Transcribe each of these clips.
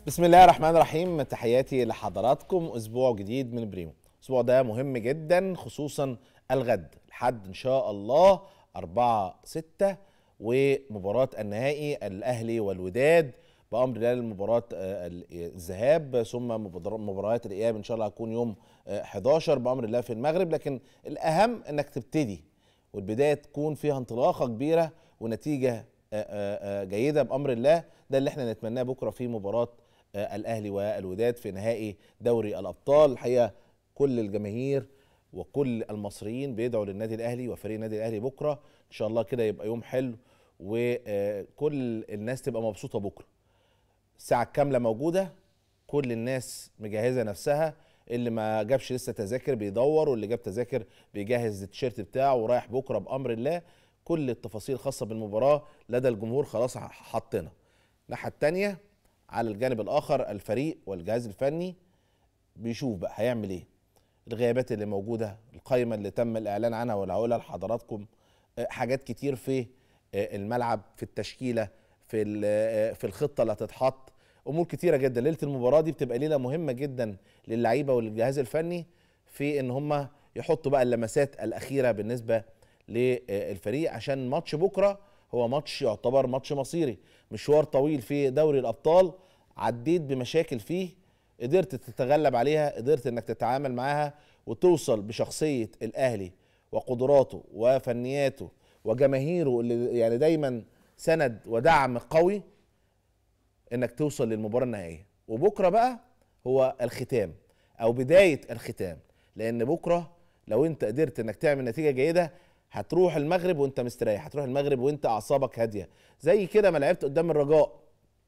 بسم الله الرحمن الرحيم تحياتي لحضراتكم اسبوع جديد من بريمو الاسبوع ده مهم جدا خصوصا الغد الحد ان شاء الله 4 6 ومباراة النهائي الاهلي والوداد بامر الله المباراة آه، الذهاب ثم مبادر- مباريات الاياب ان شاء الله هتكون يوم آه، 11 بامر الله في المغرب لكن الاهم انك تبتدي والبدايه تكون فيها انطلاقه كبيره ونتيجه آه، آه، آه، جيده بامر الله ده اللي احنا نتمناه بكره في مباراه آه، الاهلي والوداد في نهائي دوري الابطال الحقيقه كل الجماهير وكل المصريين بيدعوا للنادي الاهلي وفريق النادي الاهلي بكره ان شاء الله كده يبقى يوم حلو وكل الناس تبقى مبسوطه بكره الساعه الكامله موجوده كل الناس مجهزه نفسها اللي ما جابش لسه تذاكر بيدور واللي جاب تذاكر بيجهز التيشيرت بتاعه ورايح بكره بامر الله كل التفاصيل الخاصه بالمباراه لدى الجمهور خلاص حطينا الناحيه الثانيه على الجانب الاخر الفريق والجهاز الفني بيشوف بقى هيعمل ايه الغيابات اللي موجوده القائمه اللي تم الاعلان عنها واللي هقولها لحضراتكم آه، حاجات كتير في آه، الملعب في التشكيله في ال- آه، في الخطه اللي هتتحط امور كتيره جدا ليله المباراه دي بتبقى ليله مهمه جدا للعيبه وللجهاز الفني في ان هم يحطوا بقى اللمسات الاخيره بالنسبه للفريق عشان ماتش بكره هو ماتش يعتبر ماتش مصيري مشوار طويل في دوري الابطال عديت بمشاكل فيه قدرت تتغلب عليها قدرت انك تتعامل معاها وتوصل بشخصيه الاهلي وقدراته وفنياته وجماهيره اللي يعني دايما سند ودعم قوي انك توصل للمباراه النهائيه وبكره بقى هو الختام او بدايه الختام لان بكره لو انت قدرت انك تعمل نتيجه جيده هتروح المغرب وانت مستريح هتروح المغرب وانت اعصابك هاديه زي كده ما لعبت قدام الرجاء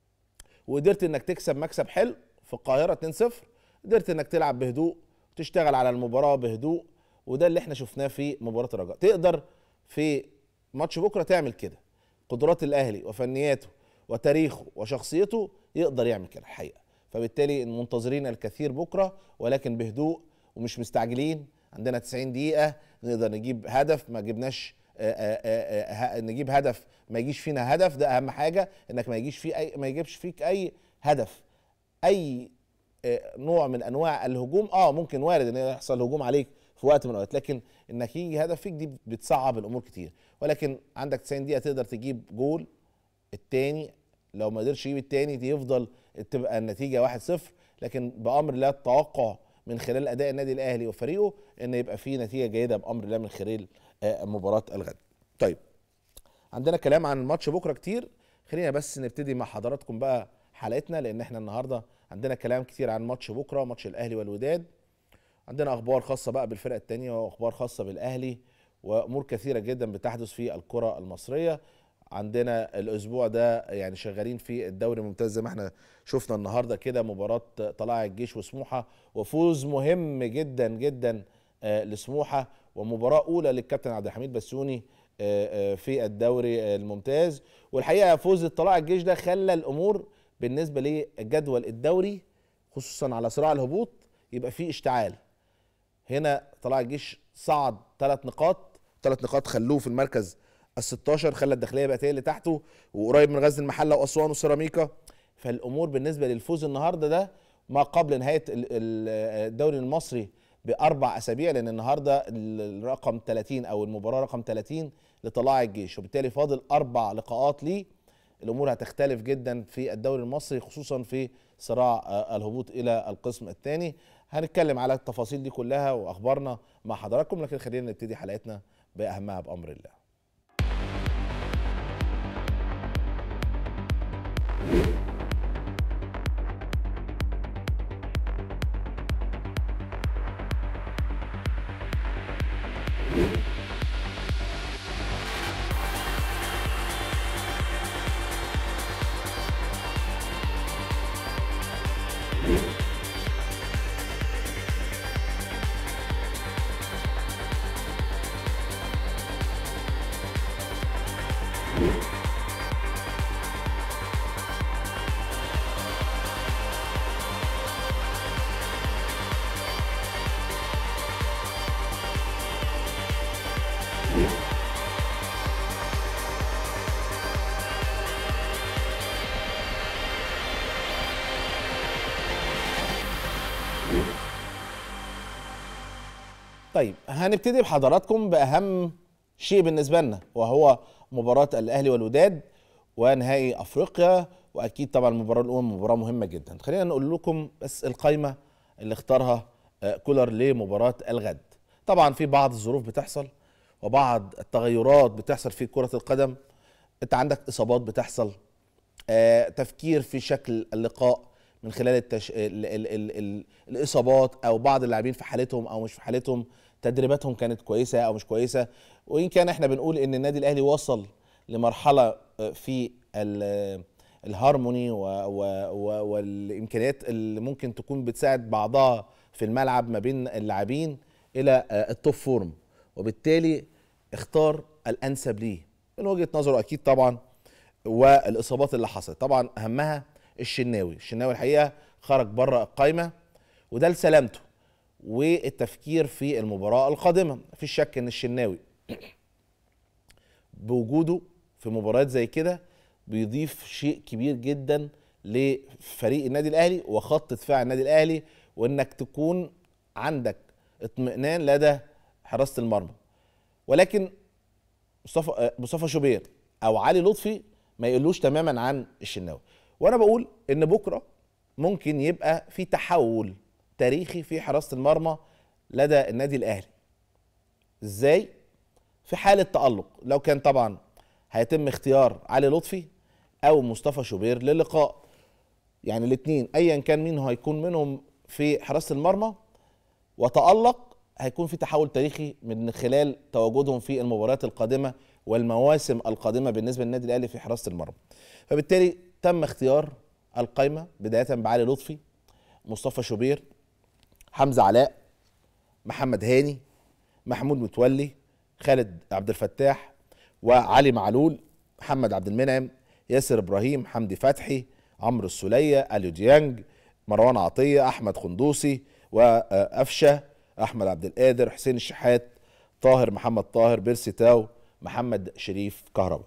وقدرت انك تكسب مكسب حلو في القاهره 2-0 قدرت انك تلعب بهدوء وتشتغل على المباراه بهدوء وده اللي احنا شفناه في مباراه الرجاء تقدر في ماتش بكره تعمل كده قدرات الاهلي وفنياته وتاريخه وشخصيته يقدر يعمل كده الحقيقه فبالتالي منتظرين الكثير بكره ولكن بهدوء ومش مستعجلين عندنا 90 دقيقه نقدر نجيب هدف ما جبناش آه، آه، آه، آه، نجيب هدف ما يجيش فينا هدف ده اهم حاجه انك ما يجيش فيه اي ما يجيبش فيك اي هدف اي آه، نوع من انواع الهجوم اه ممكن وارد ان يحصل هجوم عليك في وقت من الاوقات لكن انك يجي هدف فيك دي بتصعب الامور كتير ولكن عندك 90 دقيقه تقدر تجيب جول التاني لو ما قدرش يجيب التاني دي يفضل تبقى النتيجه 1-0 لكن بامر الله التوقع من خلال اداء النادي الاهلي وفريقه ان يبقى في نتيجه جيده بامر الله من خلال آه، مباراه الغد. طيب عندنا كلام عن ماتش بكره كتير خلينا بس نبتدي مع حضراتكم بقى حلقتنا لان احنا النهارده عندنا كلام كتير عن ماتش بكره ماتش الاهلي والوداد عندنا اخبار خاصه بقى بالفرق التانية واخبار خاصه بالاهلي وامور كثيره جدا بتحدث في الكره المصريه عندنا الاسبوع ده يعني شغالين في الدوري الممتاز زي ما احنا شفنا النهارده كده مباراه طلائع الجيش وسموحه وفوز مهم جدا جدا آه، لسموحه ومباراه اولى للكابتن عبد الحميد بسيوني آه، آه، في الدوري الممتاز والحقيقه فوز طلائع الجيش ده خلى الامور بالنسبه للجدول الدوري خصوصا على صراع الهبوط يبقى فيه اشتعال هنا طلائع الجيش صعد ثلاث نقاط ثلاث نقاط خلوه في المركز ال 16 خلى الداخليه بقت هي اللي تحته وقريب من غزل المحله واسوان وسيراميكا فالامور بالنسبه للفوز النهارده ده ما قبل نهايه ال- ال- الدوري المصري باربع اسابيع لان النهارده ال- الرقم 30 او المباراه رقم 30 لطلائع الجيش وبالتالي فاضل اربع لقاءات ليه الامور هتختلف جدا في الدوري المصري خصوصا في صراع آه، الهبوط الى القسم الثاني هنتكلم على التفاصيل دي كلها واخبارنا مع حضراتكم لكن خلينا نبتدي حلقتنا باهمها بامر الله طيب هنبتدي بحضراتكم باهم شيء بالنسبه لنا وهو مباراه الاهلي والوداد ونهائي افريقيا واكيد طبعا المباراه الاولى مباراه مهمه جدا خلينا نقول لكم بس القائمه اللي اختارها آه، كولر لمباراه الغد طبعا في بعض الظروف بتحصل وبعض التغيرات بتحصل في كره القدم انت عندك اصابات بتحصل آه، تفكير في شكل اللقاء من خلال التش... ال... ال... ال... ال... الاصابات او بعض اللاعبين في حالتهم او مش في حالتهم تدريباتهم كانت كويسه او مش كويسه وان كان احنا بنقول ان النادي الاهلي وصل لمرحله آه، في ال... الهارموني و... و... و... والامكانيات اللي ممكن تكون بتساعد بعضها في الملعب ما بين اللاعبين الى آه، التوب فورم وبالتالي اختار الانسب ليه من وجهه نظره اكيد طبعا والاصابات اللي حصلت طبعا اهمها الشناوي الشناوي الحقيقه خرج بره القايمه وده لسلامته والتفكير في المباراه القادمه مفيش شك ان الشناوي بوجوده في مباريات زي كده بيضيف شيء كبير جدا لفريق النادي الاهلي وخط دفاع النادي الاهلي وانك تكون عندك اطمئنان لدى حراسه المرمى ولكن مصطفى آه، مصطفى شوبير او علي لطفي ما يقولوش تماما عن الشناوي وانا بقول ان بكره ممكن يبقى في تحول تاريخي في حراسه المرمى لدى النادي الاهلي ازاي في حاله تالق لو كان طبعا هيتم اختيار علي لطفي او مصطفى شوبير للقاء يعني الاثنين ايا كان مين هيكون منهم في حراسه المرمى وتالق هيكون في تحول تاريخي من خلال تواجدهم في المباريات القادمه والمواسم القادمه بالنسبه للنادي الاهلي في حراسه المرمى فبالتالي تم اختيار القائمه بدايه بعلي لطفي مصطفى شوبير حمزه علاء محمد هاني محمود متولي خالد عبد الفتاح وعلي معلول محمد عبد المنعم ياسر ابراهيم حمدي فتحي عمرو السوليه اليو ديانج مروان عطيه احمد خندوسي وافشه احمد عبد القادر حسين الشحات طاهر محمد طاهر بيرسي تاو محمد شريف كهربا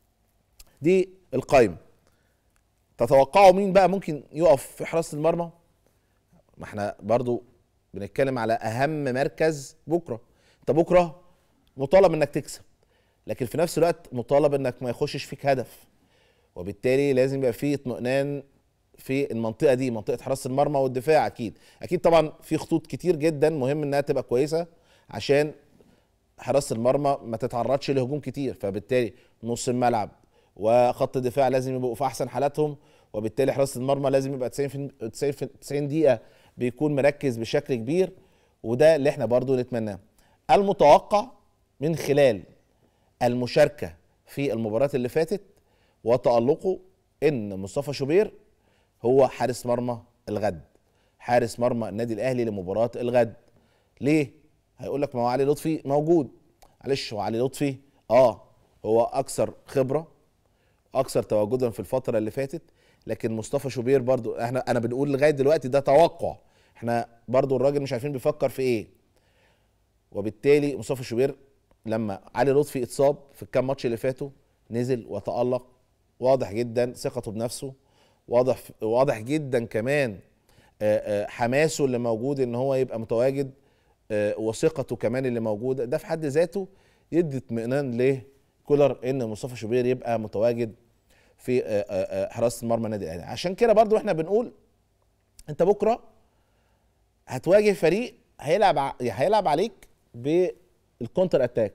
دي القائمه تتوقعوا مين بقى ممكن يقف في حراسه المرمى ما احنا برضو بنتكلم على اهم مركز بكره انت بكره مطالب انك تكسب لكن في نفس الوقت مطالب انك ما يخشش فيك هدف وبالتالي لازم يبقى فيه اطمئنان في المنطقه دي منطقه حراسه المرمى والدفاع اكيد اكيد طبعا في خطوط كتير جدا مهم انها تبقى كويسه عشان حراسه المرمى ما تتعرضش لهجوم كتير فبالتالي نص الملعب وخط الدفاع لازم يبقوا في احسن حالاتهم وبالتالي حراسه المرمى لازم يبقى 90 في 90 في 90 دقيقه بيكون مركز بشكل كبير وده اللي احنا برضو نتمناه المتوقع من خلال المشاركه في المباريات اللي فاتت وتألقه ان مصطفى شوبير هو حارس مرمى الغد حارس مرمى النادي الاهلي لمباراه الغد ليه هيقول لك ما هو علي لطفي موجود معلش هو علي لطفي اه هو اكثر خبره اكثر تواجدا في الفتره اللي فاتت لكن مصطفى شوبير برضو احنا انا بنقول لغايه دلوقتي ده توقع احنا برضو الراجل مش عارفين بيفكر في ايه وبالتالي مصطفى شوبير لما علي لطفي اتصاب في الكام ماتش اللي فاتوا نزل وتألق واضح جدا ثقته بنفسه واضح واضح جدا كمان آه، آه، حماسه اللي موجود ان هو يبقى متواجد آه، وثقته كمان اللي موجوده ده في حد ذاته يدي اطمئنان لكولر ان مصطفى شوبير يبقى متواجد في حراسه مرمى النادي الاهلي عشان كده برضو احنا بنقول انت بكره هتواجه فريق هيلعب ع- هيلعب عليك بالكونتر اتاك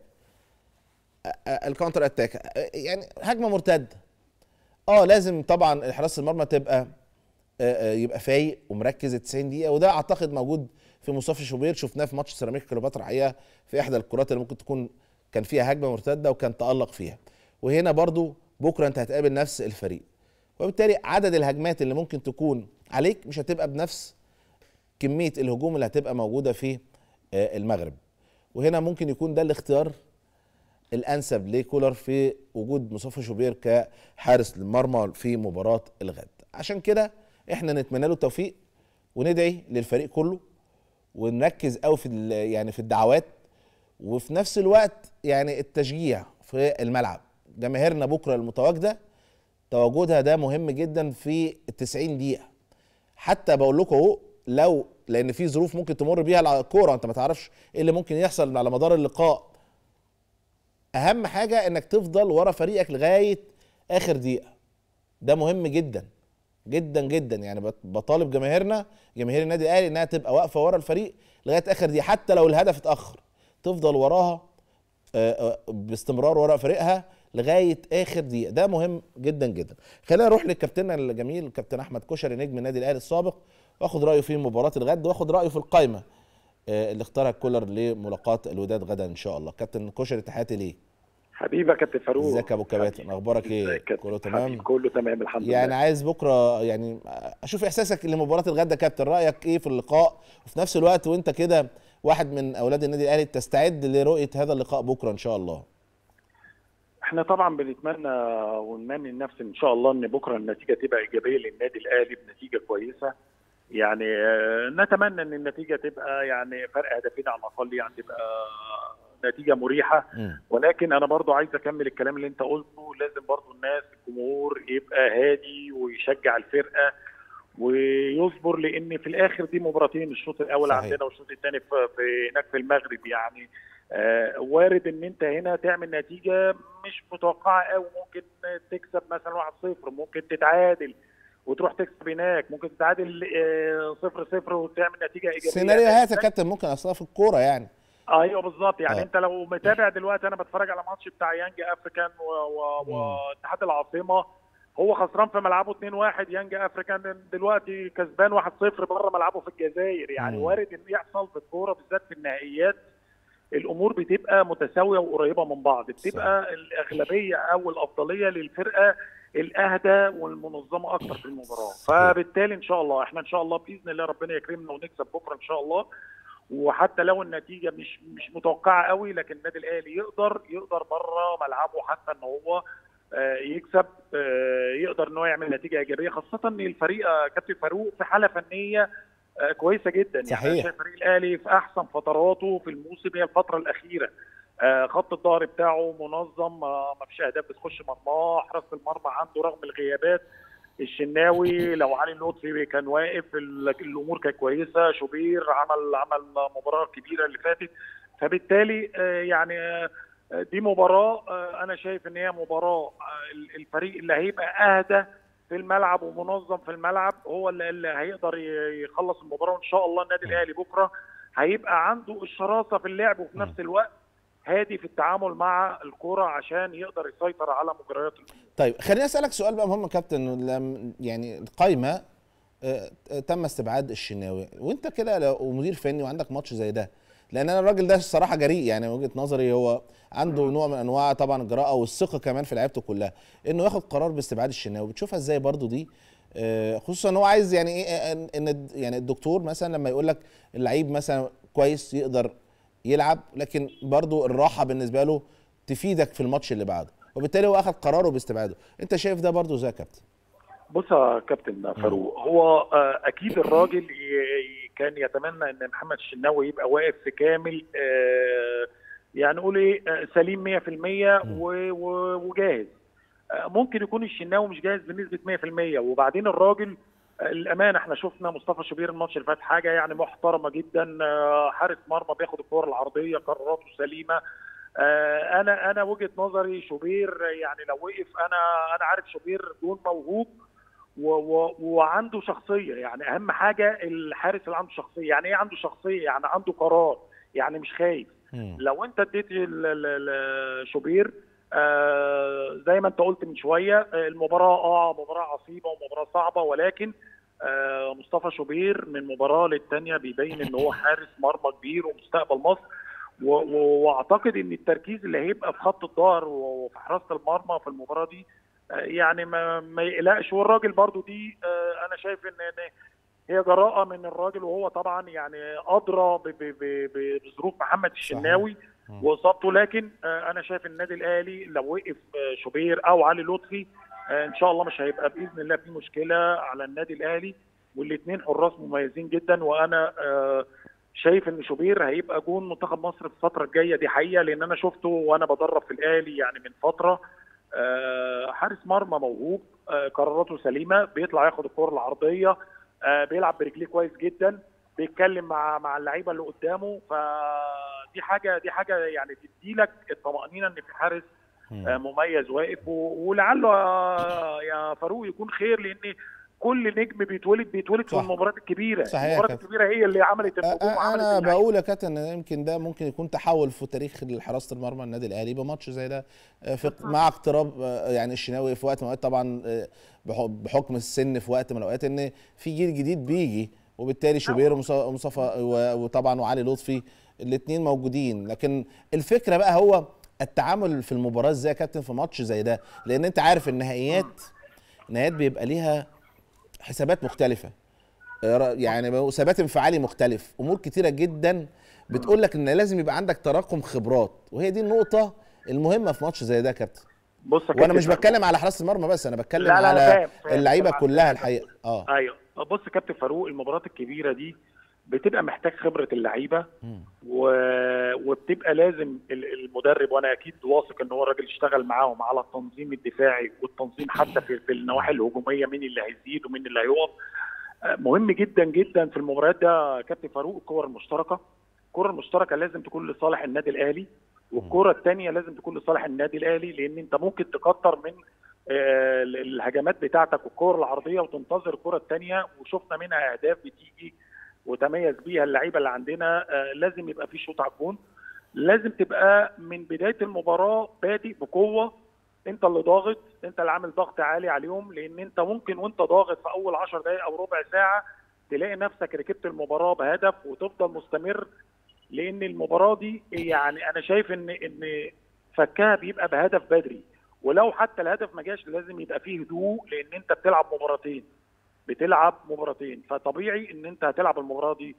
الكونتر اتاك يعني هجمه مرتده اه لازم طبعا حراسه المرمى تبقى آه، آه، يبقى فايق ومركز ال 90 دقيقه وده اعتقد موجود في مصطفى شوبير شفناه في ماتش سيراميكا كليوباترا الحقيقه في احدى الكرات اللي ممكن تكون كان فيها هجمه مرتده وكان تالق فيها وهنا برضو بكره انت هتقابل نفس الفريق وبالتالي عدد الهجمات اللي ممكن تكون عليك مش هتبقى بنفس كميه الهجوم اللي هتبقى موجوده في آه، المغرب وهنا ممكن يكون ده الاختيار الانسب لكولر في وجود مصطفى شوبير كحارس للمرمى في مباراه الغد عشان كده احنا نتمنى له التوفيق وندعي للفريق كله ونركز قوي في ال- يعني في الدعوات وفي نفس الوقت يعني التشجيع في الملعب جماهيرنا بكره المتواجده تواجدها ده مهم جدا في ال 90 دقيقه حتى بقول لكم اهو لو لان في ظروف ممكن تمر بيها الكوره انت ما تعرفش ايه اللي ممكن يحصل على مدار اللقاء اهم حاجه انك تفضل ورا فريقك لغايه اخر دقيقه ده مهم جدا جدا جدا يعني بطالب جماهيرنا جماهير النادي الاهلي انها تبقى واقفه ورا الفريق لغايه اخر دقيقه حتى لو الهدف اتاخر تفضل وراها آه، آه، باستمرار ورا فريقها لغايه اخر دقيقه ده مهم جدا جدا خلينا نروح للكابتن الجميل الكابتن احمد كشري نجم النادي الاهلي السابق واخد رايه في مباراه الغد واخد رايه في القائمه آه، اللي اختارها كولر لملاقاه الوداد غدا ان شاء الله كابتن كشري تحياتي ليه حبيبي يا كابتن فاروق ازيك يا ابو كباتن اخبارك ايه كله تمام كله تمام الحمد لله يعني عايز بكره يعني اشوف احساسك لمباراه الغد يا كابتن رايك ايه في اللقاء وفي نفس الوقت وانت كده واحد من اولاد النادي الاهلي تستعد لرؤيه هذا اللقاء بكره ان شاء الله احنا طبعا بنتمنى ونمني النفس ان شاء الله ان بكره النتيجه تبقى ايجابيه للنادي الاهلي بنتيجه كويسه يعني آه، نتمنى ان النتيجه تبقى يعني فرق هدفين على الاقل يعني تبقى نتيجه مريحه ولكن انا برضو عايز اكمل الكلام اللي انت قلته لازم برضو الناس الجمهور يبقى هادي ويشجع الفرقه ويصبر لان في الاخر دي مباراتين الشوط الاول صحيح. عندنا والشوط الثاني في هناك في المغرب يعني آه وارد ان انت هنا تعمل نتيجه مش متوقعه قوي ممكن تكسب مثلا 1-0 ممكن تتعادل وتروح تكسب هناك ممكن تتعادل 0-0 آه وتعمل نتيجه ايجابيه سيناريوهات يا كابتن ممكن اصلا في الكوره يعني ايوه بالظبط يعني آه. انت لو متابع دلوقتي انا بتفرج على ماتش بتاع يانج افريكان واتحاد العاصمه هو خسران في ملعبه 2-1 يانج افريكان دلوقتي كسبان 1-0 بره ملعبه في الجزائر يعني مم. وارد ان يحصل في الكوره بالذات في النهائيات الامور بتبقى متساويه وقريبه من بعض بتبقى صح. الاغلبيه او الافضليه للفرقه الاهدى والمنظمه اكتر في المباراه فبالتالي ان شاء الله احنا ان شاء الله باذن الله ربنا يكرمنا ونكسب بكره ان شاء الله وحتى لو النتيجه مش مش متوقعه قوي لكن النادي الاهلي يقدر يقدر بره ملعبه حتى ان هو آه، يكسب آه، يقدر ان هو يعمل نتيجه ايجابيه خاصه ان الفريق آه، كابتن فاروق في حاله فنيه كويسه جدا صحيح. يعني شايف الفريق الاهلي في احسن فتراته في الموسم هي الفتره الاخيره خط الظهر بتاعه منظم ما فيش اهداف بتخش مرماه حراسه المرمى عنده رغم الغيابات الشناوي لو علي اللطفي كان واقف الامور كانت كويسه شوبير عمل عمل مباراه كبيره اللي فاتت فبالتالي آه، يعني آه، دي مباراه آه، انا شايف ان هي مباراه الفريق اللي هيبقى اهدى في الملعب ومنظم في الملعب هو اللي هيقدر يخلص المباراه وان شاء الله النادي الاهلي بكره هيبقى عنده الشراسه في اللعب وفي نفس الوقت هادي في التعامل مع الكرة عشان يقدر يسيطر على مجريات الامور. طيب خليني اسالك سؤال بقى مهم كابتن يعني القايمه آه، تم استبعاد الشناوي وانت كده لو مدير فني وعندك ماتش زي ده لان انا الراجل ده الصراحه جريء يعني وجهه نظري هو عنده نوع من انواع طبعا الجراءه والثقه كمان في لعيبته كلها انه ياخد قرار باستبعاد الشناوي بتشوفها ازاي برضو دي آه، خصوصا ان هو عايز يعني ايه ان يعني الدكتور مثلا لما يقول لك اللعيب مثلا كويس يقدر يلعب لكن برضو الراحه بالنسبه له تفيدك في الماتش اللي بعده وبالتالي هو اخذ قراره باستبعاده انت شايف ده برضو زي يا كابتن بص يا كابتن فاروق هو آه، اكيد الراجل كان يتمنى ان محمد الشناوي يبقى واقف في كامل آه، يعني نقول ايه آه، سليم 100% وجاهز ممكن يكون الشناوي مش جاهز بنسبه 100% وبعدين الراجل الامانه احنا شفنا مصطفى شوبير الماتش اللي فات حاجه يعني محترمه جدا آه، حارس مرمى بياخد الكور العرضيه قراراته سليمه آه، انا انا وجهه نظري شوبير يعني لو وقف انا انا عارف شوبير دون موهوب و و وعنده شخصيه يعني اهم حاجه الحارس اللي عنده شخصيه يعني ايه عنده شخصيه يعني عنده قرار يعني مش خايف لو انت اديت شوبير آه زي ما انت قلت من شويه المباراه اه مباراه عصيبه ومباراه صعبه ولكن آه مصطفى شوبير من مباراه للثانيه بيبين ان هو حارس مرمى كبير ومستقبل مصر واعتقد ان التركيز اللي هيبقى في خط الظهر وفي حراسه المرمى في المباراه دي آه يعني ما, ما يقلقش والراجل برضو دي آه انا شايف ان هي جراءه من الراجل وهو طبعا يعني ادرى بظروف محمد الشناوي صحيح. واصابته لكن آه، انا شايف النادي الاهلي لو وقف آه، شوبير او علي لطفي آه، ان شاء الله مش هيبقى باذن الله في مشكله على النادي الاهلي والاثنين حراس مميزين جدا وانا شايف ان شوبير هيبقى جون منتخب مصر في الفتره الجايه دي حقيقه لان انا شفته وانا بدرب في الاهلي يعني من فتره حارس مرمى موهوب قراراته سليمه بيطلع ياخد الكره العرضيه بيلعب برجليه كويس جدا بيتكلم مع مع اللعيبه اللي قدامه فدي حاجه دي حاجه يعني تدي لك الطمانينه ان في حارس آه، مميز واقف و- ولعله آه، يا فاروق يكون خير لان كل نجم بيتولد بيتولد في صح. المباريات الكبيره صحيح يا المباريات كابتن. الكبيره هي اللي عملت النجوم أ- وعملت انا اللعيبة. بقول يا كابتن ان يمكن ده ممكن يكون تحول في تاريخ حراسه المرمى النادي الاهلي بماتش زي ده آه، في مع اقتراب آه، يعني الشناوي في وقت من الاوقات طبعا آه، بح- بحكم السن في وقت من الاوقات ان في جيل جديد بيجي وبالتالي شوبير ومص- ومصطفى و- وطبعا وعلي لطفي الاثنين موجودين لكن الفكره بقى هو التعامل في المباراه ازاي يا كابتن في ماتش زي ده لان انت عارف النهائيات النهائيات بيبقى ليها حسابات مختلفه يعني ثبات انفعالي مختلف امور كتيره جدا بتقول لك ان لازم يبقى عندك تراكم خبرات وهي دي النقطه المهمه في ماتش زي ده يا كابتن بص يا وانا كابتن مش بتكلم على حراسه المرمى بس انا بتكلم لا، لا، على فاهم، فاهم. اللعيبه طبعاً. كلها الحقيقه اه ايوه بص يا كابتن فاروق المباريات الكبيره دي بتبقى محتاج خبره اللعيبه مم. و... وبتبقى لازم ال- المدرب وانا اكيد واثق ان هو الراجل اشتغل معاهم على التنظيم الدفاعي والتنظيم حتى في, في النواحي الهجوميه مين اللي هيزيد ومين اللي هيقف آه، مهم جدا جدا في المباريات ده يا كابتن فاروق الكور المشتركه الكره المشتركه لازم تكون لصالح النادي الاهلي والكره الثانيه لازم تكون لصالح النادي الاهلي لان انت ممكن تكتر من آه، الهجمات بتاعتك والكور العرضيه وتنتظر الكره الثانيه وشفنا منها اهداف بتيجي وتميز بيها اللعيبه اللي عندنا آه، لازم يبقى في شوط على الجون لازم تبقى من بدايه المباراه بادئ بقوه انت اللي ضاغط انت اللي عامل ضغط عالي عليهم لان انت ممكن وانت ضاغط في اول 10 دقائق او ربع ساعه تلاقي نفسك ركبت المباراه بهدف وتفضل مستمر لان المباراه دي يعني انا شايف ان ان فكها بيبقى بهدف بدري ولو حتى الهدف ما جاش لازم يبقى فيه هدوء لان انت بتلعب مباراتين بتلعب مباراتين فطبيعي ان انت هتلعب المباراه دي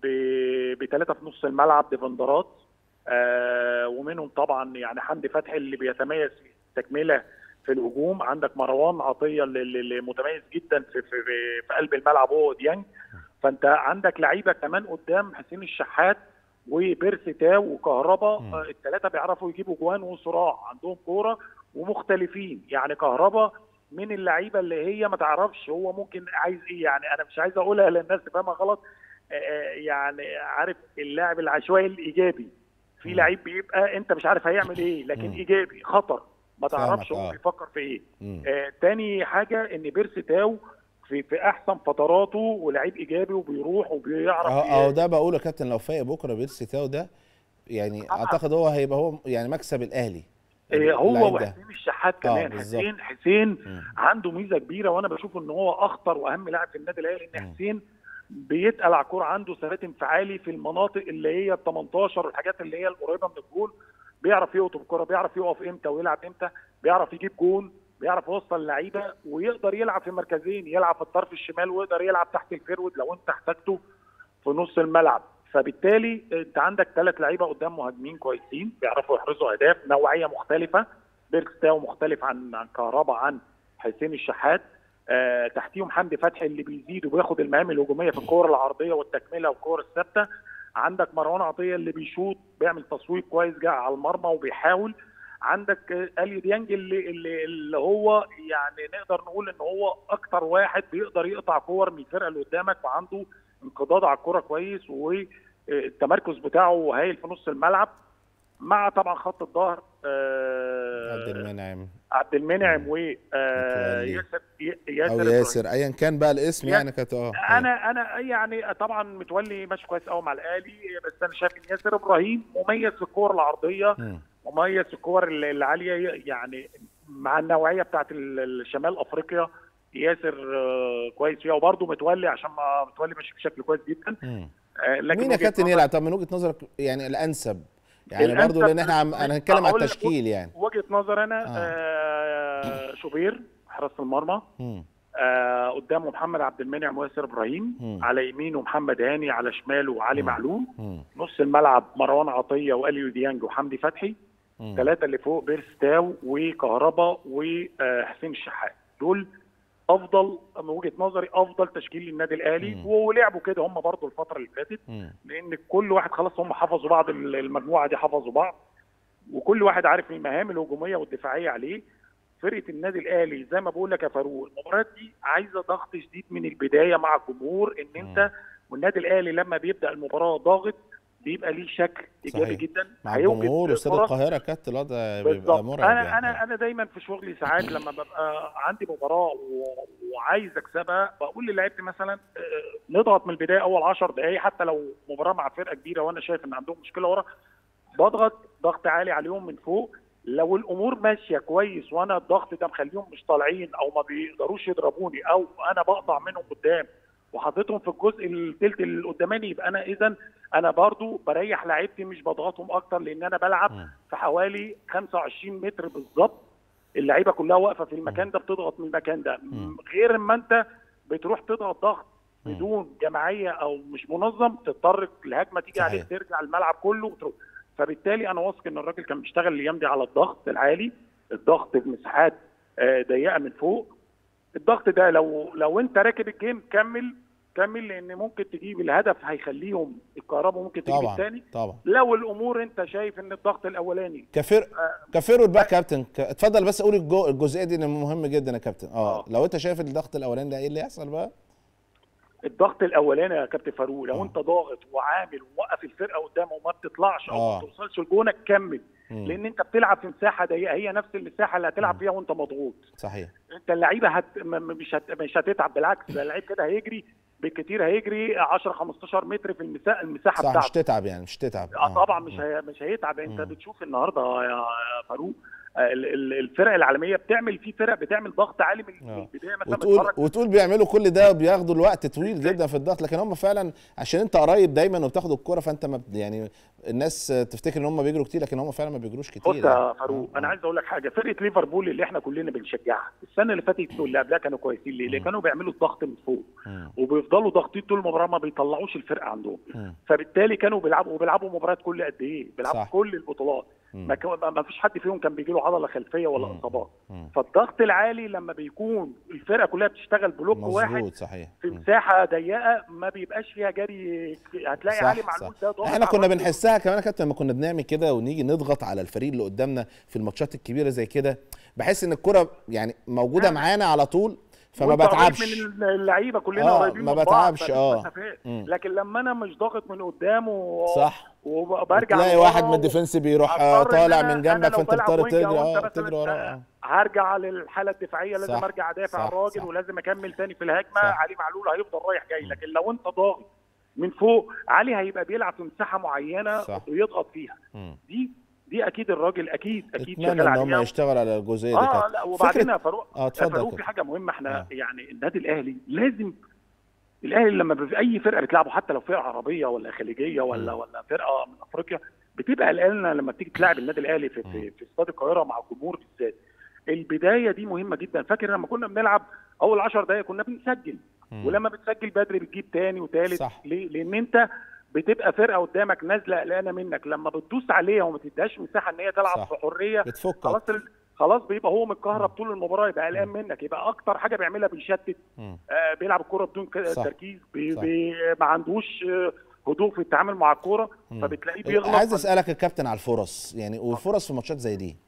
بثلاثه في نص الملعب ديفندرات آه ومنهم طبعا يعني حمدي فتحي اللي بيتميز في التكمله في الهجوم عندك مروان عطيه اللي, اللي متميز جدا في, في, في قلب الملعب هو ديانج فانت عندك لعيبه كمان قدام حسين الشحات وبيرس تاو وكهربا آه الثلاثه بيعرفوا يجيبوا جوان وصراع عندهم كوره ومختلفين يعني كهربا من اللعيبه اللي هي ما تعرفش هو ممكن عايز ايه يعني انا مش عايز اقولها للناس تفهمها غلط آه يعني عارف اللاعب العشوائي الايجابي في لعيب بيبقى انت مش عارف هيعمل ايه لكن مم. ايجابي خطر ما تعرفش فاهمك، هو آه. بيفكر في ايه مم. آه تاني حاجه ان بيرس تاو في في احسن فتراته ولعيب ايجابي وبيروح وبيعرف اه ي- اه ده بقول يا كابتن لو فايق بكره بيرسي تاو ده يعني طبعاً. اعتقد هو هيبقى هو يعني مكسب الاهلي آه، هو اللعيب ده. وحسين الشحات آه، كمان بالظبط. حسين حسين مم. عنده ميزه كبيره وانا بشوف ان هو اخطر واهم لاعب في النادي الاهلي ان مم. حسين بيتقل على الكوره عنده ثبات انفعالي في المناطق اللي هي ال 18 والحاجات اللي هي القريبه من الجول بيعرف يقطب الكوره بيعرف يقف امتى ويلعب امتى بيعرف يجيب جون بيعرف يوصل اللعيبه ويقدر يلعب في مركزين يلعب في الطرف الشمال ويقدر يلعب تحت الفيرود لو انت احتاجته في نص الملعب فبالتالي انت عندك ثلاث لعيبه قدام مهاجمين كويسين بيعرفوا يحرزوا اهداف نوعيه مختلفه بيركستاو مختلف عن عن كهربا عن حسين الشحات آه تحتيهم حمدي فتحي اللي بيزيد وبياخد المهام الهجوميه في الكور العرضيه والتكمله والكور الثابته عندك مروان عطيه اللي بيشوط بيعمل تصويب كويس جاي على المرمى وبيحاول عندك آه، اليو ديانج اللي, اللي اللي هو يعني نقدر نقول ان هو اكتر واحد بيقدر يقطع كور من الفرقه اللي قدامك وعنده انقضاض على الكوره كويس والتمركز بتاعه هايل في نص الملعب مع طبعا خط الظهر آه، عبد المنعم عبد المنعم و متولي. آه، ياسر ي- او ياسر إبراهيم. ياسر ايا كان بقى الاسم يا- يعني كانت اه انا انا يعني طبعا متولي ماشي كويس قوي مع الاهلي بس انا شايف ان ياسر ابراهيم مميز في الكور العرضيه مم. مميز في الكور ال- العاليه يعني مع النوعيه بتاعت ال- الشمال افريقيا ياسر آه، كويس فيها وبرده متولي عشان ما متولي ماشي بشكل كويس جدا مم. آه، لكن مين يا وجهة كابتن نظر- يلعب طب من وجهه نظرك يعني الانسب يعني الأنسب برضه لان احنا عم... انا هنتكلم على أقول لك التشكيل يعني وجهه نظر انا آه. آه. شوبير حراسه المرمى مم. آه قدامه محمد عبد المنعم وياسر ابراهيم مم. على يمينه محمد هاني على شماله وعلي مم. معلول مم. نص الملعب مروان عطيه واليو ديانج وحمدي فتحي مم. ثلاثه اللي فوق بيرس تاو وكهربا وحسين الشحات دول افضل من وجهه نظري افضل تشكيل للنادي الاهلي مم. ولعبوا كده هم برضو الفتره اللي فاتت مم. لان كل واحد خلاص هم حفظوا بعض المجموعه دي حفظوا بعض وكل واحد عارف المهام الهجوميه والدفاعيه عليه فرقه النادي الاهلي زي ما بقول لك يا فاروق المباريات دي عايزه ضغط شديد من البدايه مع الجمهور ان انت والنادي الاهلي لما بيبدا المباراه ضاغط بيبقى ليه شكل ايجابي صحيح. جدا مع هيوجد الجمهور واستاد فرص. القاهره كانت الوضع بيبقى بالظبط مرعب انا يعني. انا انا دايما في شغلي ساعات لما ببقى عندي مباراه و- وعايز اكسبها بقول للاعيبتي مثلا آه، نضغط من البدايه اول 10 دقائق حتى لو مباراه مع فرقه كبيره وانا شايف ان عندهم مشكله ورا بضغط ضغط عالي عليهم من فوق لو الامور ماشيه كويس وانا الضغط ده مخليهم مش طالعين او ما بيقدروش يضربوني او انا بقطع منهم قدام وحطيتهم في الجزء الثلث اللي قداماني يبقى انا اذا انا برضو بريح لعيبتي مش بضغطهم اكتر لان انا بلعب مم. في حوالي 25 متر بالظبط اللعيبه كلها واقفه في المكان ده بتضغط من المكان ده مم. غير اما انت بتروح تضغط ضغط مم. بدون جماعيه او مش منظم تضطر الهجمه تيجي صحيح. عليك ترجع الملعب كله وتروح فبالتالي انا واثق ان الراجل كان بيشتغل الايام دي على الضغط العالي الضغط بمساحات آه، ضيقه من فوق الضغط ده لو لو انت راكب الجيم كمل كمل لان ممكن تجيب الهدف هيخليهم الكهرباء ممكن تجيب طبعا الثاني طبعا لو الامور انت شايف ان الضغط الاولاني كفر كفيرود بقى كابتن ك- اتفضل بس قول الجو- الجزئيه دي لأن مهم جدا يا كابتن اه آه. لو انت شايف الضغط الاولاني ده ايه اللي يحصل بقى الضغط الاولاني يا كابتن فاروق لو آه. انت ضاغط وعامل وموقف الفرقه قدامه وما بتطلعش او آه. ما توصلش لجونك كمل مم. لان انت بتلعب في مساحه ضيقه هي نفس المساحه اللي هتلعب فيها وانت مضغوط صحيح انت اللعيبه هت... م- م- مش هت... مش هتتعب بالعكس ده اللعيب كده هيجري بالكتير هيجري 10 15 متر في المساحه المساحه صح مش بتاعته تتعب يعني مش تتعب اه طبعا مش مم. هي... مش هيتعب انت مم. بتشوف النهارده يا يا فاروق آه، ال- ال- الفرق العالميه بتعمل في فرق بتعمل ضغط عالي من آه. من البدايه مثلا وتقول بتتفرج وتقول بيعملوا كل ده وبياخدوا الوقت طويل جدا في الضغط لكن هم فعلا عشان انت قريب دايما وبتاخد الكرة فانت ما بت- يعني الناس تفتكر ان هم بيجروا كتير لكن هم فعلا ما بيجروش كتير بص يعني. يا فاروق آه، انا آه. عايز اقول لك حاجه فرقه ليفربول اللي احنا كلنا بنشجعها السنه اللي فاتت واللي قبلها كانوا كويسين ليه؟ لان مم. كانوا بيعملوا الضغط من فوق مم. وبيفضلوا ضاغطين طول المباراه ما بيطلعوش الفرقه عندهم مم. فبالتالي كانوا بيلعبوا وبيلعبوا مباريات كل قد ايه؟ بيلعبوا صح. كل البطولات مم. ما, كان- ما فيش حد فيهم كان بيجي له عضله خلفيه ولا مم. اصابات مم. فالضغط العالي لما بيكون الفرقه كلها بتشتغل بلوك واحد مظبوط صحيح في مم. مساحه ضيقه ما بيبقاش فيها جري هتلاقي صح، علي صح. معلول ده ضاغط احنا على كنا الراجل. بنحسها كمان يا كابتن لما كنا بنعمل كده ونيجي نضغط على الفريق اللي قدامنا في الماتشات الكبيره زي كده بحس ان الكرة يعني موجوده نعم. معانا على طول فما وأنت قريب بتعبش من اللعيبه كلنا آه، قريبين ما من بعض، بتعبش، فمفيش آه. مسافات. مم. لكن لما انا مش ضاغط من قدامه صح وبرجع تلاقي لورا واحد من الديفنس بيروح آه، هضطر إن طالع أنا- من أنا جنبك لو فانت بلعب بتضطر وينج تجري أو أنت اه مثلاً تجري وراه آه. هرجع للحاله الدفاعيه لازم صح، ارجع ادافع صح، الراجل صح. ولازم اكمل تاني في الهجمه صح. علي معلول هيفضل رايح جاي لكن لو انت ضاغط من فوق علي هيبقى بيلعب في مساحه معينه صح. ويضغط فيها مم. دي دي اكيد الراجل اكيد اكيد اتمنى شغال ان هم عليها يشتغلوا على الجزئيه دي اه كابتن. لا وبعدين فكرة- يا فاروق اه يا اتفضل فاروق كده. في حاجه مهمه احنا آه. يعني النادي الاهلي لازم الاهلي لما بيبقى اي فرقه بتلعبه حتى لو فرقه عربيه ولا خليجيه ولا مم. ولا فرقه من افريقيا بتبقى قلقانه لما تيجي تلاعب النادي الاهلي في مم. في, في استاد القاهره مع الجمهور بالذات البدايه دي مهمه جدا فاكر لما كنا بنلعب اول 10 دقائق كنا بنسجل مم. ولما بتسجل بدري بتجيب تاني وتالت صح. ليه؟ لان انت بتبقى فرقه قدامك نازله قلقانه منك لما بتدوس عليها وما تديهاش مساحه ان هي تلعب صح. في حريه بتفك خلاص ال- خلاص بيبقى هو متكهرب طول المباراه يبقى قلقان منك يبقى اكتر حاجه بيعملها بيشتت مم. آه بيلعب الكوره بدون ك- صح. تركيز بي صح. بي ما عندوش آه، هدوء في التعامل مع الكوره مم. فبتلاقيه بيغلط عايز اسالك يا كابتن على الفرص يعني والفرص في ماتشات زي دي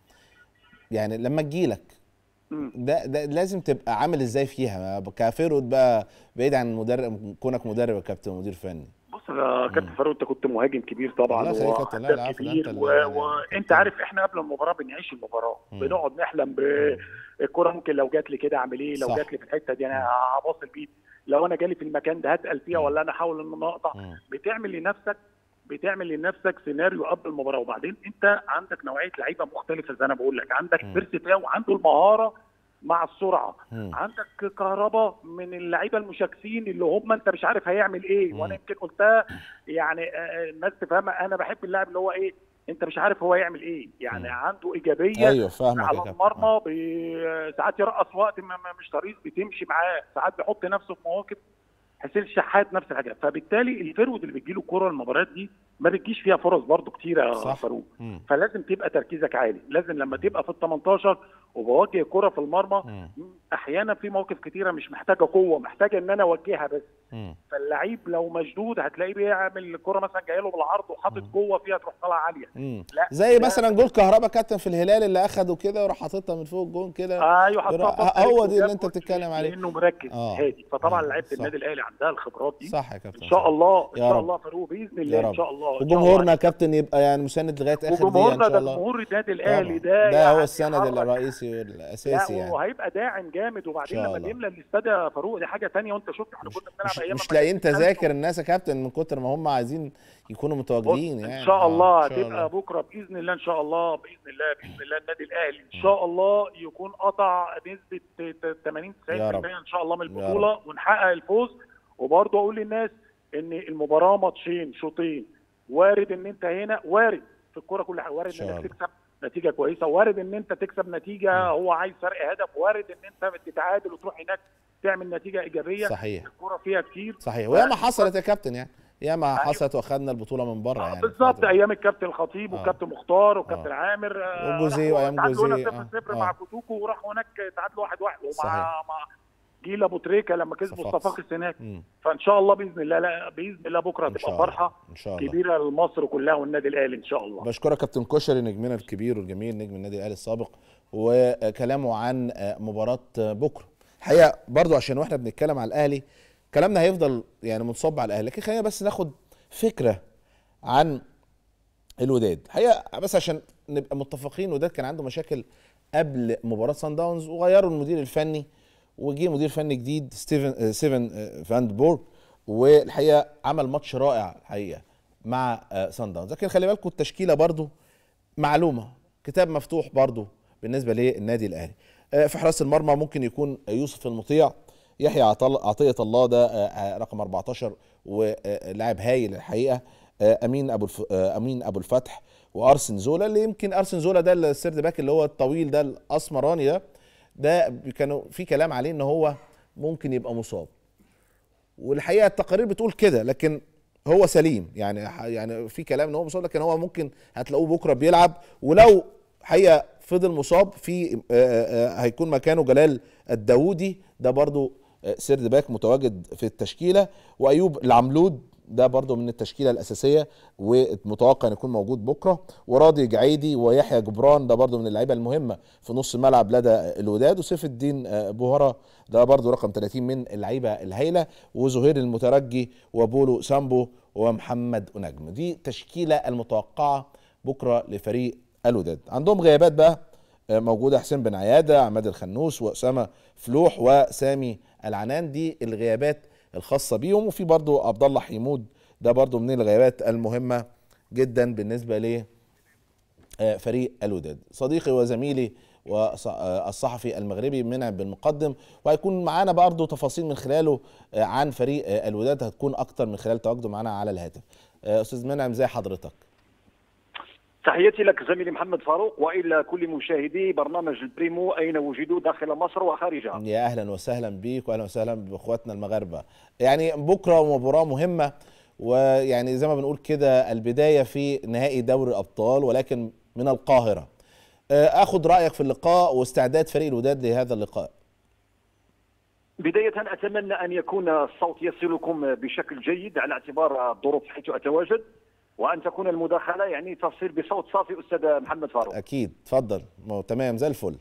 يعني لما تجيلك مم. ده ده لازم تبقى عامل ازاي فيها كفيرود بقى بعيد عن مدرب كونك مدرب يا كابتن ومدير فني بص يا كابتن فاروق انت كنت مهاجم كبير طبعا الله يخليك يا كابتن. لا، وهداف العفو، لا، كبير انت و- اللي- وانت كابتن. عارف احنا قبل المباراه بنعيش المباراه مم. بنقعد نحلم بالكره ممكن لو جات لي كده اعمل ايه لو صح. جات لي في الحته دي انا هباص البيت لو انا جالي في المكان ده هتقل فيها مم. ولا انا احاول ان انا اقطع مم. بتعمل لنفسك بتعمل لنفسك سيناريو قبل المباراه وبعدين انت عندك نوعيه لعيبه مختلفه زي انا بقول لك عندك مم. بيرسي تاو عنده المهاره مع السرعه مم. عندك كهربا من اللعيبه المشاكسين اللي هم انت مش عارف هيعمل ايه مم. وانا يمكن قلتها يعني آه، الناس تفهمها انا بحب اللاعب اللي هو ايه انت مش عارف هو هيعمل ايه يعني مم. عنده ايجابيه ايوه فاهمك يا على كابتن المرمى بي- ساعات يرقص وقت ما ما- مش طريق بتمشي معاه ساعات بيحط نفسه في مواقف حسين الشحات نفس الحاجه فبالتالي الفرود اللي بتجيله الكوره المباريات دي ما بتجيش فيها فرص برضو كتيره يا صح. فاروق مم. فلازم تبقى تركيزك عالي لازم لما تبقى في ال 18 وبوجه كرة في المرمى مم. احيانا في مواقف كتيره مش محتاجه قوه محتاجه ان انا اوجهها بس مم. فاللعيب لو مشدود هتلاقيه بيعمل الكره مثلا جايه له بالعرض وحاطط جوه فيها تروح طالعه عاليه مم. لا زي لا. مثلا جول كهربا كابتن في الهلال اللي اخده كده وراح حاططها من فوق الجون كده ايوه حطها يروح- بوست هو هيك دي اللي وجاب انت جول بتتكلم عليه. لانه مركز آه. هادي فطبعا آه، لعيبه صح. النادي الاهلي عندها الخبرات دي صح يا كابتن ان شاء الله ان يا شاء رب. الله فاروق باذن يا الله رب ان شاء الله إن شاء وجمهورنا الله. يا كابتن يبقى يعني مساند لغايه اخر دقيقه ان وجمهورنا شاء ده الله جمهور النادي الاهلي طبعاً. ده ده هو يعني السند يحرك. الرئيسي والاساسي لا يعني وهيبقى داعم جامد وبعدين إن شاء لما الله. نملى الاستاد يا فاروق دي حاجه ثانيه وانت شفت احنا كنا بنلعب مش, ايام مش ما لاقيين كان في تذاكر الناس يا كابتن من كتر ما هم عايزين يكونوا بص متواجدين يعني ان شاء آه، الله إن شاء هتبقى بكره باذن الله ان شاء الله باذن الله باذن الله النادي الاهلي ان شاء الله يكون قطع نسبه 80 90% يا رب. ان شاء الله من يا البطوله ونحقق الفوز وبرضه اقول للناس ان المباراه ماتشين شوطين وارد ان انت هنا وارد في الكوره كل حاجه وارد إن شاء انك الله. تكسب نتيجه كويسه وارد ان انت تكسب نتيجه هو عايز فرق هدف وارد ان انت تتعادل وتروح هناك تعمل نتيجه ايجابيه صحيح الكوره فيها كتير صحيح وياما حصلت يا كابتن يعني ياما حصلت واخدنا البطوله من بره آه، يعني بالظبط ايام الكابتن الخطيب آه. والكابتن مختار والكابتن آه. عامر آه، وجوزيه راحوا وأيام تعادلوا هنا جوزيه، 0 آه. 0 آه. مع كوتوكو وراحوا هناك تعادلوا 1 1 ومع صحيح. مع جيل ابو تريكه لما كسب صفاقس. صفاقس هناك مم. فان شاء الله باذن الله لا باذن الله بكره ان شاء تبقى الله فرحه ان شاء الله كبيره لمصر كلها والنادي الاهلي ان شاء الله بشكرك كابتن كشري نجمنا الكبير والجميل نجم النادي الاهلي السابق وكلامه عن مباراه بكره الحقيقه برضو عشان واحنا بنتكلم على الاهلي كلامنا هيفضل يعني منصب على الاهلي لكن خلينا بس ناخد فكره عن الوداد الحقيقه بس عشان نبقى متفقين الوداد كان عنده مشاكل قبل مباراه سان داونز وغيروا المدير الفني وجه مدير فني جديد ستيفن آه، ستيفن آه، فاند بورg والحقيقه عمل ماتش رائع الحقيقه مع آه، سان داونز لكن خلي بالكم التشكيله برضو معلومه كتاب مفتوح برضو بالنسبه للنادي الاهلي آه، في حراسه المرمى ممكن يكون يوسف المطيع يحيى عطل- عطيه الله ده آه، آه، رقم 14 ولاعب هايل الحقيقه آه، امين ابو الف... آه، امين ابو الفتح وارسن زولا اللي يمكن ارسن زولا ده السيرد باك اللي هو الطويل ده الاسمراني ده ده كانوا في كلام عليه ان هو ممكن يبقى مصاب والحقيقه التقارير بتقول كده لكن هو سليم يعني يعني في كلام ان هو مصاب لكن هو ممكن هتلاقوه بكره بيلعب ولو حقيقه فضل مصاب في آه، آه، هيكون مكانه جلال الداودي ده برضو آه، سيرد باك متواجد في التشكيله وايوب العملود ده برضو من التشكيله الاساسيه ومتوقع ان يكون موجود بكره وراضي جعيدي ويحيى جبران ده برضو من اللعيبه المهمه في نص الملعب لدى الوداد وسيف الدين آه، بوهره ده برضو رقم 30 من اللعيبه الهايله وزهير المترجي وبولو سامبو ومحمد أنجم دي تشكيله المتوقعه بكره لفريق الوداد عندهم غيابات بقى آه، موجوده حسين بن عياده عماد الخنوس واسامه فلوح وسامي العنان دي الغيابات الخاصه بيهم وفي برضو عبد الله حيمود ده برضو من الغيابات المهمه جدا بالنسبه ل آه، فريق الوداد صديقي وزميلي والصحفي المغربي منعم بن مقدم وهيكون معانا برضه تفاصيل من خلاله آه، عن فريق آه، الوداد هتكون اكتر من خلال تواجده معانا على الهاتف آه، استاذ منعم زي حضرتك تحياتي لك زميلي محمد فاروق والى كل مشاهدي برنامج البريمو اين وجدوا داخل مصر وخارجها. يا اهلا وسهلا بيك واهلا وسهلا باخواتنا المغاربه يعني بكره مباراه مهمه ويعني زي ما بنقول كده البدايه في نهائي دوري الابطال ولكن من القاهره آه، اخد رايك في اللقاء واستعداد فريق الوداد لهذا اللقاء بدايه اتمنى ان يكون الصوت يصلكم بشكل جيد على اعتبار الظروف حيث اتواجد وان تكون المداخله يعني تصل بصوت صافي استاذ محمد فاروق. اكيد اتفضل ما هو تمام زي الفل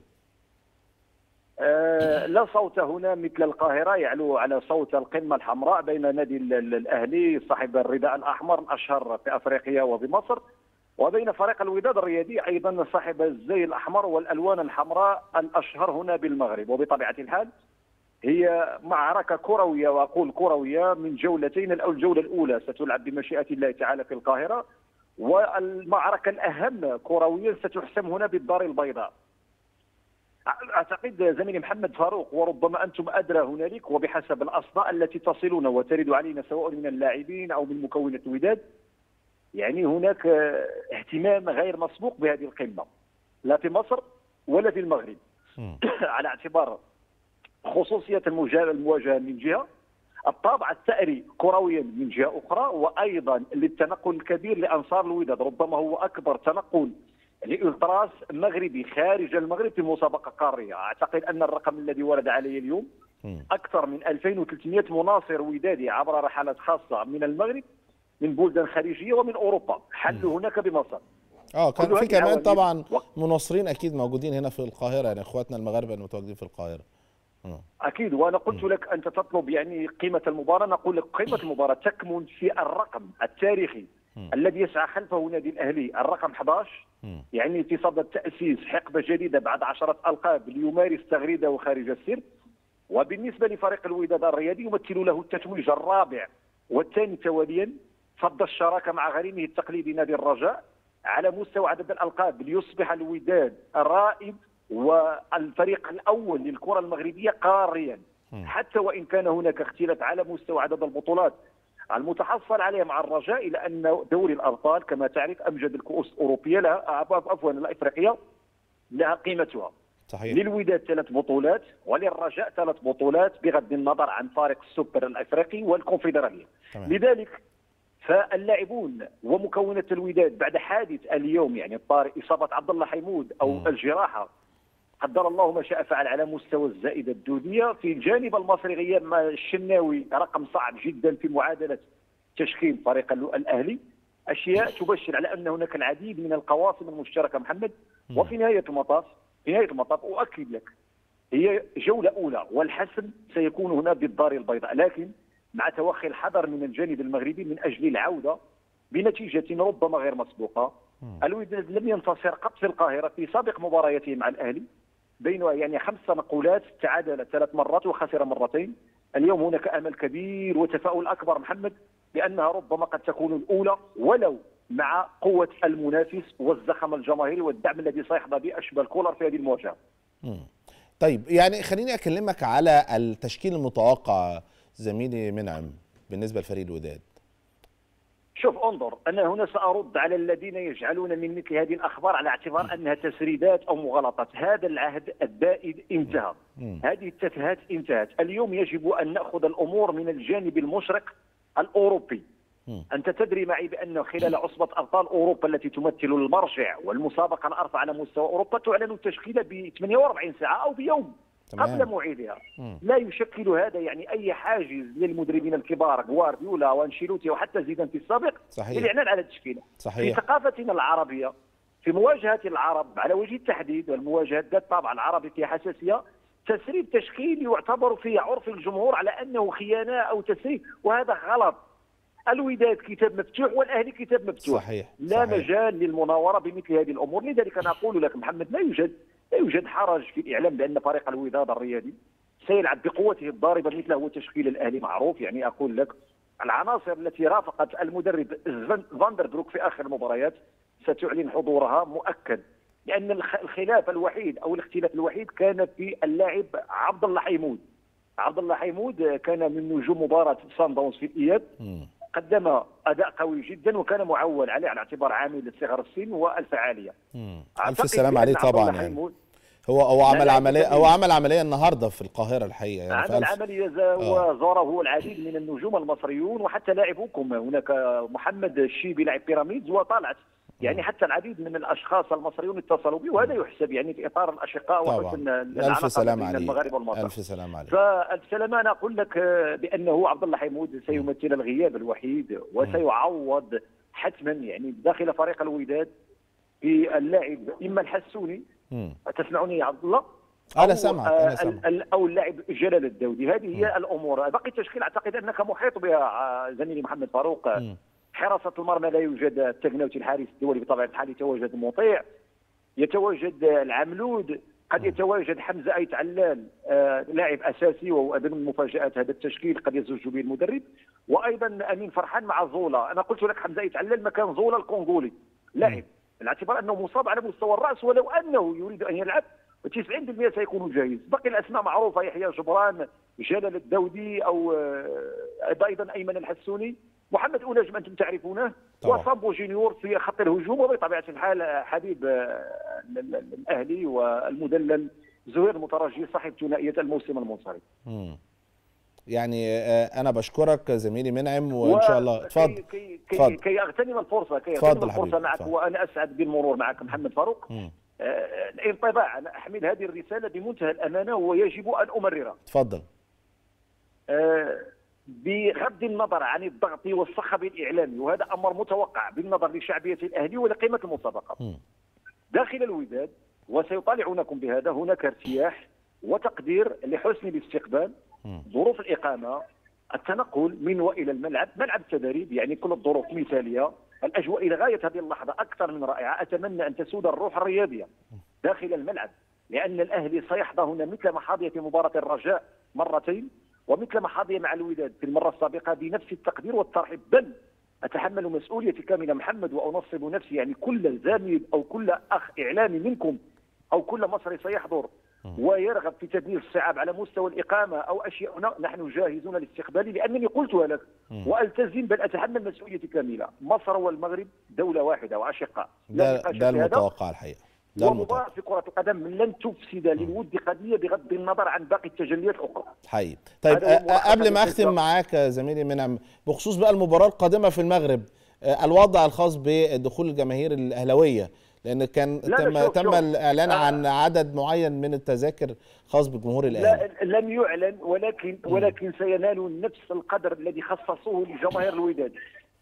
آه، لا صوت هنا مثل القاهرة يعلو على صوت القمة الحمراء بين نادي ال- ال- الأهلي صاحب الرداء الأحمر الأشهر في أفريقيا وبمصر وبين فريق الوداد الرياضي أيضا صاحب الزي الأحمر والألوان الحمراء الأشهر هنا بالمغرب وبطبيعة الحال هي معركة كروية وأقول كروية من جولتين الأو الجولة الأولى ستلعب بمشيئة الله تعالى في القاهرة والمعركة الأهم كرويا ستحسم هنا بالدار البيضاء اعتقد زميلي محمد فاروق وربما انتم ادرى هنالك وبحسب الاصداء التي تصلنا وترد علينا سواء من اللاعبين او من مكونات الوداد يعني هناك آه، اهتمام غير مسبوق بهذه القمه لا في مصر ولا في المغرب مم. على اعتبار خصوصيه المجا- المواجهه من جهه الطابع الثأري كرويا من جهه اخرى وايضا للتنقل الكبير لانصار الوداد ربما هو اكبر تنقل لالتراس مغربي خارج المغرب في مسابقه قاريه اعتقد ان الرقم الذي ورد علي اليوم مم. اكثر من 2300 مناصر ودادي عبر رحلات خاصه من المغرب من بلدان خارجيه ومن اوروبا حلوا هناك بمصر اه كان كل في هذه كمان العوامل طبعا و- مناصرين اكيد موجودين هنا في القاهره يعني اخواتنا المغاربه المتواجدين في القاهره مم. اكيد وانا قلت لك انت تطلب يعني قيمه المباراه نقول لك قيمه المباراه تكمن في الرقم التاريخي مم. الذي يسعى خلفه نادي الاهلي الرقم 11 مم. يعني في صدد تاسيس حقبه جديده بعد عشره القاب ليمارس تغريده وخارج السر وبالنسبه لفريق الوداد الرياضي يمثل له التتويج الرابع والثاني تواليا فض الشراكه مع غريمه التقليدي نادي الرجاء على مستوى عدد الالقاب ليصبح الوداد الرائد والفريق الاول للكره المغربيه قاريا مم. حتى وان كان هناك اختلاف على مستوى عدد البطولات المتحصل عليه مع الرجاء الى ان دوري الابطال كما تعرف امجد الكؤوس الاوروبيه لها عفوا الافريقيه لها قيمتها صحيح للوداد ثلاث بطولات وللرجاء ثلاث بطولات بغض النظر عن فارق السوبر الافريقي والكونفدراليه تمام. لذلك فاللاعبون ومكونات الوداد بعد حادث اليوم يعني الطارئ اصابه عبد الله حيمود او مم. الجراحه قدر الله ما شاء فعل على مستوى الزائده الدوديه في الجانب المصري غياب الشناوي رقم صعب جدا في معادله تشكيل فريق ال- الاهلي اشياء تبشر على ان هناك العديد من القواسم المشتركه محمد مم. وفي نهايه المطاف في نهايه المطاف اؤكد لك هي جوله اولى والحسم سيكون هنا بالدار البيضاء لكن مع توخي الحذر من الجانب المغربي من اجل العوده بنتيجه ربما غير مسبوقه مم. الوداد لم ينتصر قط في القاهره في سابق مبارياته مع الاهلي بين يعني خمس نقولات تعادل ثلاث مرات وخسر مرتين اليوم هناك امل كبير وتفاؤل اكبر محمد بانها ربما قد تكون الاولى ولو مع قوه المنافس والزخم الجماهيري والدعم الذي سيحظى به اشبال كولر في هذه المواجهه مم. طيب يعني خليني اكلمك على التشكيل المتوقع زميلي منعم بالنسبه لفريق الوداد شوف انظر انا هنا سارد على الذين يجعلون من مثل هذه الاخبار على اعتبار انها تسريبات او مغالطات هذا العهد البائد انتهى مم. هذه التفاهات انتهت اليوم يجب ان ناخذ الامور من الجانب المشرق الاوروبي مم. انت تدري معي بان خلال عصبه ابطال اوروبا التي تمثل المرجع والمسابقه الارفع على مستوى اوروبا تعلن التشكيله ب 48 ساعه او بيوم تمام. قبل موعدها مم. لا يشكل هذا يعني اي حاجز للمدربين الكبار غوارديولا وانشيلوتي وحتى زيدان في السابق صحيح. للاعلان على التشكيله في صحيح ثقافتنا العربيه في مواجهه العرب على وجه التحديد والمواجهات ذات طابع العربي فيها حساسيه تسريب تشكيلي يعتبر في عرف الجمهور على انه خيانه او تسريب وهذا غلط الوداد كتاب مفتوح والاهلي كتاب مفتوح صحيح لا صحيح. مجال للمناوره بمثل هذه الامور لذلك انا اقول لك محمد لا يوجد لا يوجد حرج في الاعلام بان فريق الوداد الرياضي سيلعب بقوته الضاربه مثل هو تشكيل الاهلي معروف يعني اقول لك العناصر التي رافقت المدرب زفن- فاندر بروك في اخر المباريات ستعلن حضورها مؤكد لان الخ- الخلاف الوحيد او الاختلاف الوحيد كان في اللاعب عبد الله حيمود عبد الله حيمود كان من نجوم مباراه سان داونز في الاياب مم. قدم اداء قوي جدا وكان معول عليه على اعتبار عامل صغر السن والفعاليه مم. الف أعتقد سلام بأن عليه عبد الله طبعا يعني حيمود هو هو عمل لا، عمليه جميل. هو عمل عمليه النهارده في القاهره الحقيقه يعني في عمل ألف عمليه ز- آه. وزاره العديد من النجوم المصريون وحتى لاعبوكم هناك محمد الشيبي لاعب بيراميدز وطلعت يعني حتى العديد من الاشخاص المصريون اتصلوا به وهذا يحسب يعني في اطار الاشقاء طبعا وحسن الف العلاقه سلام بين عليه المغرب والمصر الف سلام عليه فالسلامة أنا أقول لك آه، بأنه عبد الله حمود سيمثل الغياب الوحيد وسيعوض حتما يعني داخل فريق الوداد باللاعب إما الحسوني مم. تسمعني يا عبد الله انا أو، سامعك آه، انا سامعك ال- ال- او اللاعب جلال الدودي هذه هي الامور باقي التشكيل اعتقد انك محيط بها آه، زميلي محمد فاروق آه، مم. حراسه المرمى لا يوجد التغناوتي الحارس الدولي بطبيعه الحال يتواجد مطيع يتواجد العملود قد يتواجد حمزه ايت علال آه، لاعب اساسي وهو من مفاجات هذا التشكيل قد يزوج به المدرب وايضا امين فرحان مع زولا انا قلت لك حمزه ايت علال مكان زولا الكونغولي لاعب باعتبار انه مصاب على مستوى الراس ولو انه يريد ان يلعب 90% سيكون جاهز باقي الاسماء معروفه يحيى جبران جلال الدودي او آه، ايضا ايمن الحسوني محمد اونجم انتم تعرفونه طبعا. وصامبو جونيور في خط الهجوم وبطبيعه الحال آه، حبيب آه، ال- ال- الاهلي والمدلل زهير المترجي صاحب ثنائيه الموسم المنصرم مم. يعني آه، انا بشكرك زميلي منعم وان شاء الله وكي- اتفضل كي, اتفضل. كي, كي اغتنم الفرصه كي اتفضل اغتنم حبيبي، الفرصه معك اتفضل. وانا اسعد بالمرور معك محمد فاروق مم. آه، الانطباع انا احمل هذه الرساله بمنتهى الامانه ويجب ان امررها اتفضل آه، بغض النظر عن الضغط والصخب الاعلامي وهذا امر متوقع بالنظر لشعبيه الاهلي ولقيمه المسابقه مم. داخل الوداد وسيطالعونكم بهذا هناك ارتياح وتقدير لحسن الاستقبال ظروف الاقامه التنقل من والى الملعب ملعب التدريب يعني كل الظروف مثاليه الاجواء الى غايه هذه اللحظه اكثر من رائعه اتمنى ان تسود الروح الرياضيه داخل الملعب لان الاهلي سيحظى هنا مثل ما حظي في مباراه الرجاء مرتين ومثل ما حظي مع الوداد في المره السابقه بنفس التقدير والترحيب بل اتحمل مسؤوليتي كامله محمد وانصب نفسي يعني كل زميل او كل اخ اعلامي منكم او كل مصري سيحضر ويرغب في تدليل الصعاب على مستوى الاقامه او اشياء نحن جاهزون لاستقباله لانني قلتها لك والتزم بل اتحمل مسؤوليتي كامله مصر والمغرب دوله واحده واشقاء ده ده المتوقع الحقيقه ده ومباراة في كرة القدم لن تفسد للود قضية بغض النظر عن باقي التجليات الأخرى. حقيقي. طيب قبل ما أختم معاك زميلي منعم بخصوص بقى المباراة القادمة في المغرب الوضع الخاص بدخول الجماهير الأهلوية لان كان تم شوف تم شوف. الاعلان آه. عن عدد معين من التذاكر خاص بجمهور الاهلي لا لم يعلن ولكن ولكن سينال نفس القدر الذي خصصوه لجماهير الوداد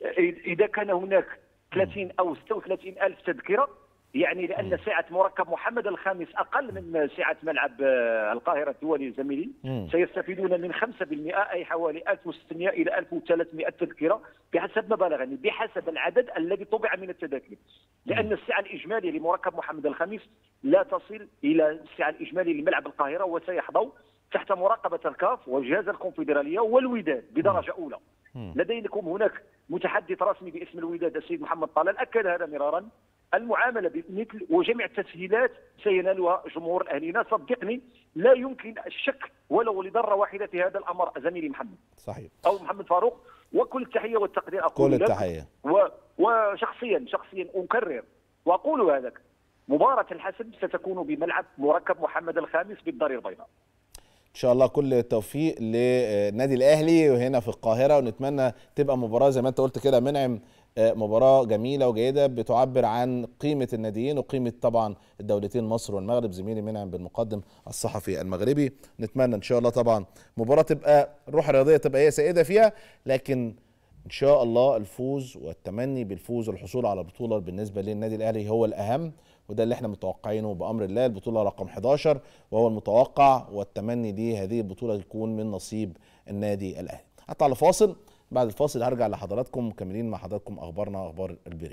اذا كان هناك 30 او 36 الف تذكره يعني لان سعه مركب محمد الخامس اقل من سعه ملعب القاهره الدولي زميلي سيستفيدون من 5% اي حوالي 1600 الى 1300 تذكره بحسب ما بلغني بحسب العدد الذي طبع من التذاكر لان السعه الاجماليه لمركب محمد الخامس لا تصل الى السعه الاجماليه لملعب القاهره وسيحظوا تحت مراقبه الكاف والجهاز الكونفدراليه والوداد بدرجه اولى لديكم هناك متحدث رسمي باسم الوداد السيد محمد طلال اكد هذا مرارا المعامله بمثل وجميع التسهيلات سينالها جمهور الاهلي صدقني لا يمكن الشك ولو لذره واحده في هذا الامر زميلي محمد صحيح او محمد فاروق وكل التحيه والتقدير اقول كل التحيه و... وشخصيا شخصيا اكرر واقول هذا مباراه الحسم ستكون بملعب مركب محمد الخامس بالدار البيضاء ان شاء الله كل التوفيق للنادي الاهلي وهنا في القاهره ونتمنى تبقى مباراه زي ما انت قلت كده منعم مباراة جميلة وجيدة بتعبر عن قيمة الناديين وقيمة طبعا الدولتين مصر والمغرب زميلي منعم بالمقدم الصحفي المغربي نتمنى ان شاء الله طبعا مباراة تبقى الروح الرياضية تبقى هي سائدة فيها لكن ان شاء الله الفوز والتمني بالفوز والحصول على بطولة بالنسبة للنادي الاهلي هو الاهم وده اللي احنا متوقعينه بامر الله البطولة رقم 11 وهو المتوقع والتمني لهذه البطولة يكون من نصيب النادي الاهلي حتى على فاصل بعد الفاصل هرجع لحضراتكم مكملين مع حضراتكم اخبارنا اخبار البريم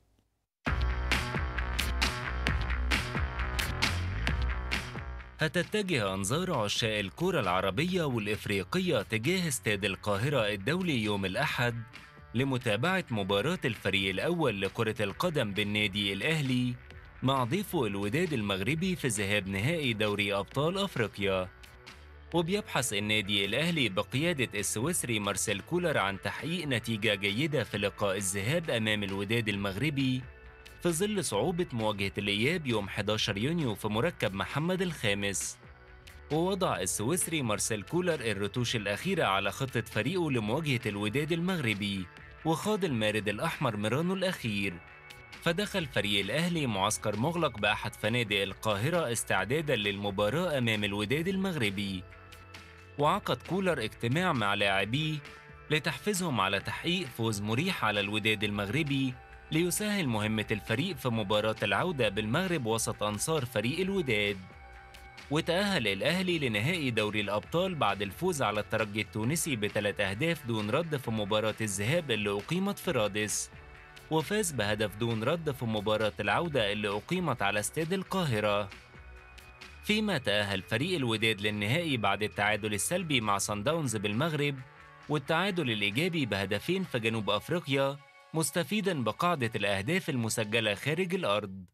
هتتجه أنظار عشاق الكرة العربية والإفريقية تجاه استاد القاهرة الدولي يوم الأحد لمتابعة مباراة الفريق الأول لكرة القدم بالنادي الأهلي مع ضيفه الوداد المغربي في ذهاب نهائي دوري أبطال أفريقيا وبيبحث النادي الأهلي بقيادة السويسري مارسيل كولر عن تحقيق نتيجة جيدة في لقاء الذهاب أمام الوداد المغربي في ظل صعوبة مواجهة الإياب يوم 11 يونيو في مركب محمد الخامس ووضع السويسري مارسيل كولر الرتوش الأخيرة على خطة فريقه لمواجهة الوداد المغربي وخاض المارد الأحمر ميرانو الأخير فدخل فريق الأهلي معسكر مغلق بأحد فنادق القاهرة استعدادا للمباراة أمام الوداد المغربي وعقد كولر اجتماع مع لاعبيه لتحفيزهم على تحقيق فوز مريح على الوداد المغربي ليسهل مهمة الفريق في مباراة العودة بالمغرب وسط أنصار فريق الوداد وتأهل الأهلي لنهائي دوري الأبطال بعد الفوز على الترجي التونسي بثلاث أهداف دون رد في مباراة الذهاب اللي أقيمت في رادس وفاز بهدف دون رد في مباراة العودة اللي أقيمت على استاد القاهرة فيما تأهل فريق الوداد للنهائي بعد التعادل السلبي مع صن داونز بالمغرب والتعادل الإيجابي بهدفين في جنوب أفريقيا مستفيدا بقاعدة الأهداف المسجلة خارج الأرض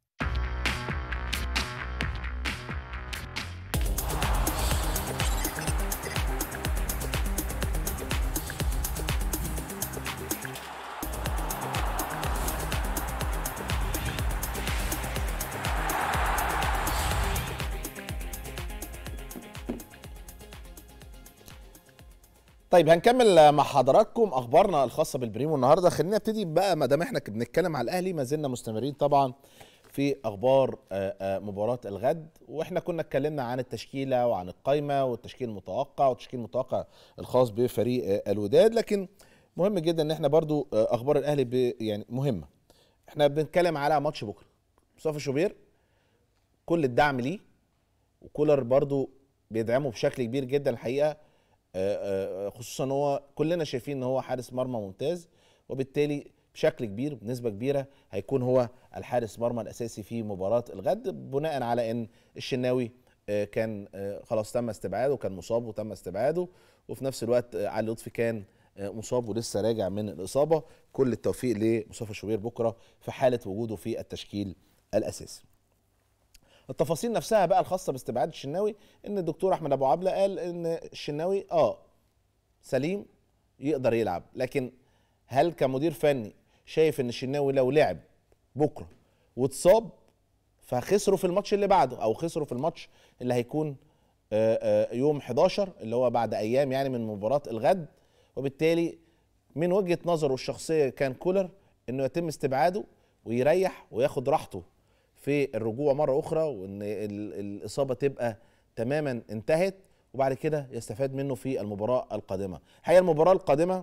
طيب هنكمل مع حضراتكم اخبارنا الخاصه بالبريمو النهارده خلينا نبتدي بقى ما دام احنا بنتكلم على الاهلي ما زلنا مستمرين طبعا في اخبار مباراه الغد واحنا كنا اتكلمنا عن التشكيله وعن القائمه والتشكيل المتوقع والتشكيل المتوقع الخاص بفريق الوداد لكن مهم جدا ان احنا برضو اخبار الاهلي يعني مهمه احنا بنتكلم على ماتش بكره مصطفى شوبير كل الدعم ليه وكولر برضو بيدعمه بشكل كبير جدا الحقيقه آه، آه، خصوصا ان هو كلنا شايفين ان هو حارس مرمى ممتاز وبالتالي بشكل كبير بنسبه كبيره هيكون هو الحارس مرمى الاساسي في مباراه الغد بناء على ان الشناوي آه، كان آه، خلاص تم استبعاده كان مصاب وتم استبعاده وفي نفس الوقت آه، علي لطفي كان آه، مصاب ولسه راجع من الاصابه كل التوفيق لمصطفى شوبير بكره في حاله وجوده في التشكيل الاساسي التفاصيل نفسها بقى الخاصه باستبعاد الشناوي ان الدكتور احمد ابو عبله قال ان الشناوي اه سليم يقدر يلعب لكن هل كمدير فني شايف ان الشناوي لو لعب بكره واتصاب فخسروا في الماتش اللي بعده او خسروا في الماتش اللي هيكون آه، آه، يوم 11 اللي هو بعد ايام يعني من مباراه الغد وبالتالي من وجهه نظره الشخصيه كان كولر انه يتم استبعاده ويريح وياخد راحته في الرجوع مره اخرى وان ال- الاصابه تبقى تماما انتهت وبعد كده يستفاد منه في المباراه القادمه الحقيقه المباراه القادمه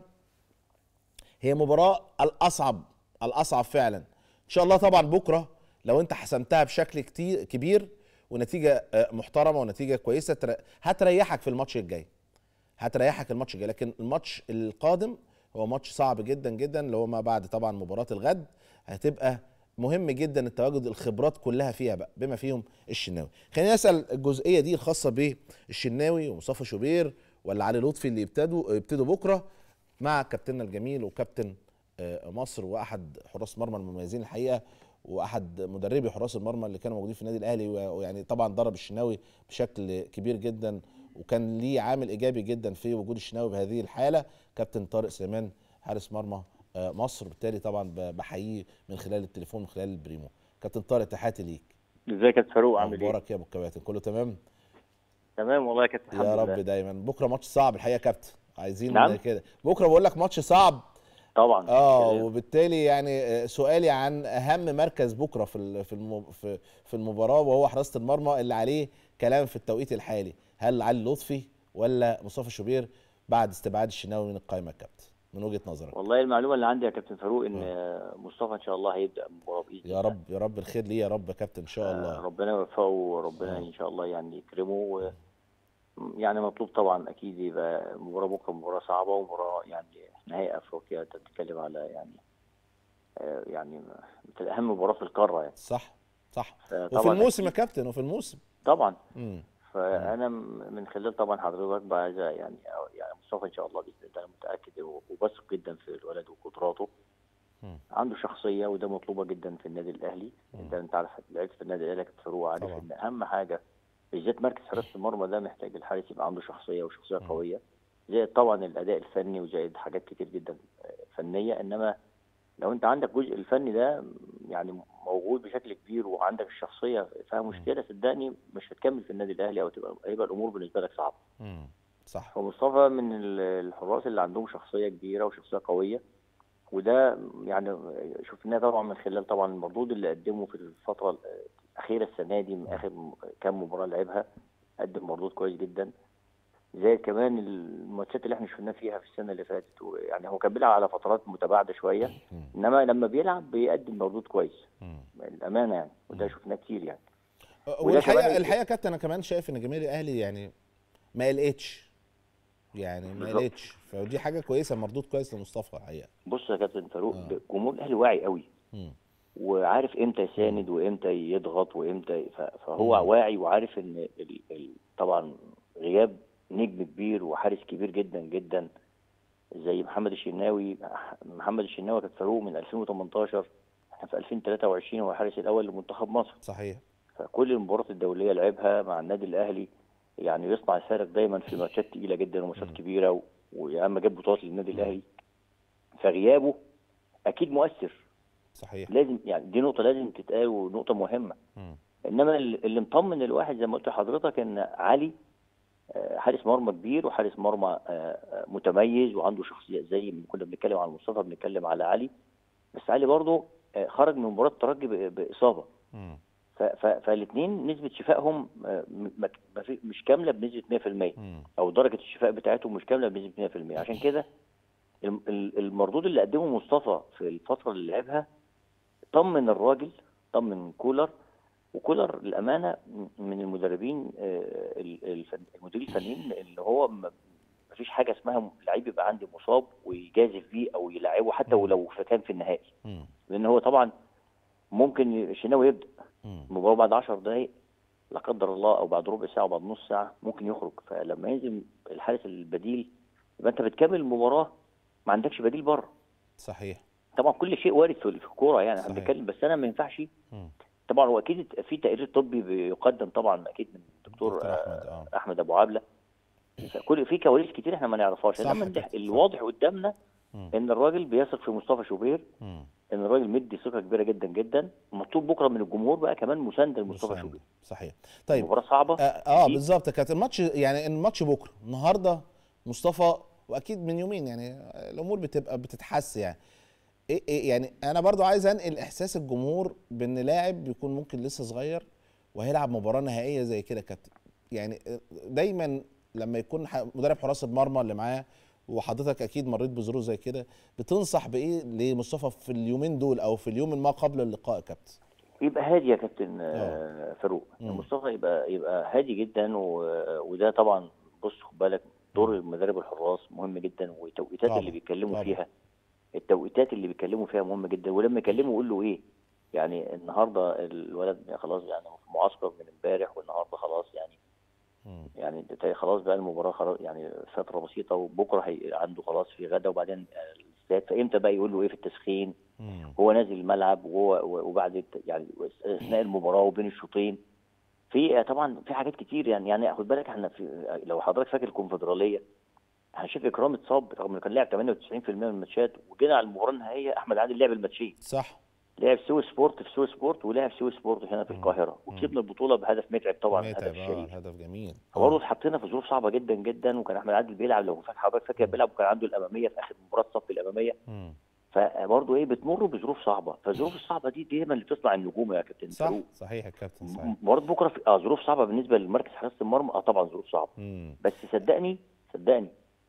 هي مباراه الاصعب الاصعب فعلا ان شاء الله طبعا بكره لو انت حسمتها بشكل كتير كبير ونتيجه آه، محترمه ونتيجه كويسه تر- هتريحك في الماتش الجاي هتريحك الماتش الجاي لكن الماتش القادم هو ماتش صعب جدا جدا اللي هو ما بعد طبعا مباراه الغد هتبقى مهم جدا التواجد الخبرات كلها فيها بقى بما فيهم الشناوي خليني اسال الجزئيه دي الخاصه بالشناوي ومصطفى شوبير ولا علي لطفي اللي يبتدوا يبتدوا بكره مع كابتننا الجميل وكابتن آه، مصر واحد حراس مرمى المميزين الحقيقه واحد مدربي حراس المرمى اللي كانوا موجودين في النادي الاهلي و- ويعني طبعا ضرب الشناوي بشكل كبير جدا وكان ليه عامل ايجابي جدا في وجود الشناوي بهذه الحاله كابتن طارق سليمان حارس مرمى آه، مصر بالتالي طبعا ب- بحييه من خلال التليفون من خلال البريمو كابتن طارق تحياتي ليك ازيك يا كابتن فاروق عامل ايه؟ اخبارك يا ابو الكباتن كله تمام تمام والله يا كابتن الحمد يا رب لله. دايما بكره ماتش صعب الحقيقه يا كابتن عايزين نعم. كده بكره بقول لك ماتش صعب طبعا اه كلام. وبالتالي يعني آه، سؤالي عن اهم مركز بكره في ال- في الم- في في المباراه وهو حراسه المرمى اللي عليه كلام في التوقيت الحالي هل علي لطفي ولا مصطفى شوبير بعد استبعاد الشناوي من القائمه يا كابتن من وجهه نظرك والله المعلومه اللي عندي يا كابتن فاروق ان آه، مصطفى ان شاء الله هيبدا المباراه باذن يا الله. رب يا رب الخير ليه يا رب يا كابتن ان شاء آه، الله ربنا يوفقه وربنا آه. ان شاء الله يعني يكرمه و يعني مطلوب طبعا اكيد يبقى مباراه بكره مباراه صعبه ومباراه يعني نهائي افريقيا انت بتتكلم على يعني آه، يعني مثل اهم مباراه في القاره يعني صح صح فطبعاً وفي الموسم يا أكيد- كابتن وفي الموسم طبعا امم فانا م- من خلال طبعا حضرتك بقى عايز يعني يعني مصطفى ان شاء الله باذن الله انا متاكد وبثق جدا في الولد وقدراته مم. عنده شخصيه وده مطلوبه جدا في النادي الاهلي انت انت عارف لعبت في النادي الاهلي كابتن فاروق عارف طبعاً. ان اهم حاجه بالذات مركز حراسه المرمى ده محتاج الحارس يبقى عنده شخصيه وشخصيه مم. قويه زائد طبعا الاداء الفني وزائد حاجات كتير جدا آه، فنيه انما لو انت عندك الجزء الفني ده يعني موجود بشكل كبير وعندك الشخصيه فيها مشكله صدقني مش هتكمل في النادي الاهلي او تبقى هيبقى الامور بالنسبه لك صعبه امم صح فمصطفى من ال- الحراس اللي عندهم شخصيه كبيره وشخصيه قويه وده يعني شفناه طبعا من خلال طبعا المردود اللي قدمه في الفتره الاخيره السنه دي من اخر م- كام مباراه لعبها قدم مردود كويس جدا زي كمان الماتشات اللي احنا شفناه فيها في السنه اللي فاتت و- يعني هو كان بيلعب على فترات متباعده شويه مم. انما لما بيلعب بيقدم مردود كويس مم. الامانه يعني وده شفناه كتير يعني والحقيقه كمان- الحقيقه يا كابتن انا كمان شايف ان جماهير الاهلي يعني ما قلقتش يعني ما بالظبط. قلقتش فدي حاجه كويسه مردود كويس لمصطفى الحقيقه بص يا كابتن فاروق آه. جمهور الاهلي واعي قوي مم. وعارف امتى يساند وامتى يضغط وامتى ف- فهو مم. واعي وعارف ان ال... ال... طبعا غياب نجم كبير وحارس كبير جدا جدا زي محمد الشناوي محمد الشناوي كان فاروق من 2018 احنا في 2023 هو الحارس الاول لمنتخب مصر صحيح فكل المباريات الدوليه لعبها مع النادي الاهلي يعني يصنع الفارق دايما في ماتشات تقيله جدا وماتشات مم. كبيره و... ويا اما جاب بطولات للنادي الاهلي فغيابه اكيد مؤثر صحيح لازم يعني دي نقطة لازم تتقال ونقطة مهمة مم. انما اللي مطمن الواحد زي ما قلت لحضرتك ان علي آه، حارس مرمى كبير وحارس مرمى آه، آه، متميز وعنده شخصية زي ما كنا بنتكلم عن مصطفى بنتكلم على علي بس علي برضه آه، خرج من مباراة الترجي ب- بإصابة مم. فالاثنين نسبة شفائهم آه، م- ما- ما في- مش كاملة بنسبة 100% مم. او درجه الشفاء بتاعتهم مش كامله بنسبه 100% عشان كده الم- ال- المردود اللي قدمه مصطفى في الفتره اللي لعبها طمن الراجل طمن كولر وكولر الامانه م- من المدربين آه، ال- الفن- المديرين الفنيين اللي هو ما فيش حاجه اسمها لعيب يبقى عندي مصاب ويجازف بيه او يلعبه حتى ولو كان في النهائي مم. لان هو طبعا ممكن الشناوي يبدا مم. المباراه بعد 10 دقائق لا قدر الله او بعد ربع ساعه او بعد نص ساعه ممكن يخرج فلما ينزل الحارس البديل يبقى انت بتكمل المباراه ما عندكش بديل بره صحيح طبعا كل شيء وارد في في الكوره يعني احنا صحيح. بنتكلم بس انا ما ينفعش مم. طبعا هو اكيد في تقرير طبي بيقدم طبعا اكيد من الدكتور دكتور آه، أحمد، آه. احمد ابو عبله كل في كواليس كتير احنا ما نعرفهاش صح انما كده، ده صح. الواضح قدامنا مم. ان الراجل بيثق في مصطفى شوبير مم. ان الراجل مدي ثقه كبيره جدا جدا مطلوب بكره من الجمهور بقى كمان مسانده لمصطفى مساند. شوبير صحيح طيب مباراه صعبه اه, آه أكيد. بالظبط كانت الماتش يعني الماتش بكره النهارده مصطفى واكيد من يومين يعني الامور بتبقى بتتحس يعني إيه إيه يعني انا برضو عايز انقل احساس الجمهور بان لاعب بيكون ممكن لسه صغير وهيلعب مباراه نهائيه زي كده كابتن يعني دايما لما يكون ح- مدرب حراس المرمى اللي معاه وحضرتك اكيد مريت بظروف زي كده بتنصح بايه لمصطفى في اليومين دول او في اليوم ما قبل اللقاء يا كابتن يبقى هادي يا كابتن آه، فاروق مم. مصطفى يبقى يبقى هادي جدا و... وده طبعا بص خد بالك دور مدرب الحراس مهم جدا والتوقيتات طبعا، اللي بيتكلموا طبعا. فيها التوقيتات اللي بيتكلموا فيها مهمه جدا ولما يكلموا يقول له ايه يعني النهارده الولد خلاص يعني في معسكر من امبارح والنهارده خلاص يعني مم. يعني ده خلاص بقى المباراه خلاص يعني فتره بسيطه وبكره هي عنده خلاص في غدا وبعدين الاستاد فامتى بقى يقول له ايه في التسخين مم. هو نازل الملعب وهو وبعد الت- يعني اثناء المباراه وبين الشوطين في طبعا في حاجات كتير يعني يعني خد بالك احنا في لو حضرتك فاكر الكونفدراليه هنشوف اكرام اتصاب رغم انه كان لعب 98% من الماتشات وجينا على المباراه النهائيه احمد عادل لعب الماتشين صح لعب سوي سبورت في سوي سبورت ولعب سوي سبورت هنا في مم. القاهره وكسبنا البطوله بهدف متعب طبعا متعب هدف اه شريف هدف جميل فبرضه اتحطينا في ظروف صعبه جدا جدا وكان احمد عادل بيلعب لو فاكر حضرتك فاكر بيلعب وكان عنده الاماميه في اخر مباراه صف الاماميه مم. فبرضه ايه بتمر بظروف صعبه فالظروف الصعبه دي دايما اللي بتصنع النجوم يا كابتن صح فاروق صحيح يا كابتن صحيح برضه بكره في اه ظروف صعبه بالنسبه لمركز حراسه المرمى اه طبعا ظروف صعبه مم. بس صدقني صدقني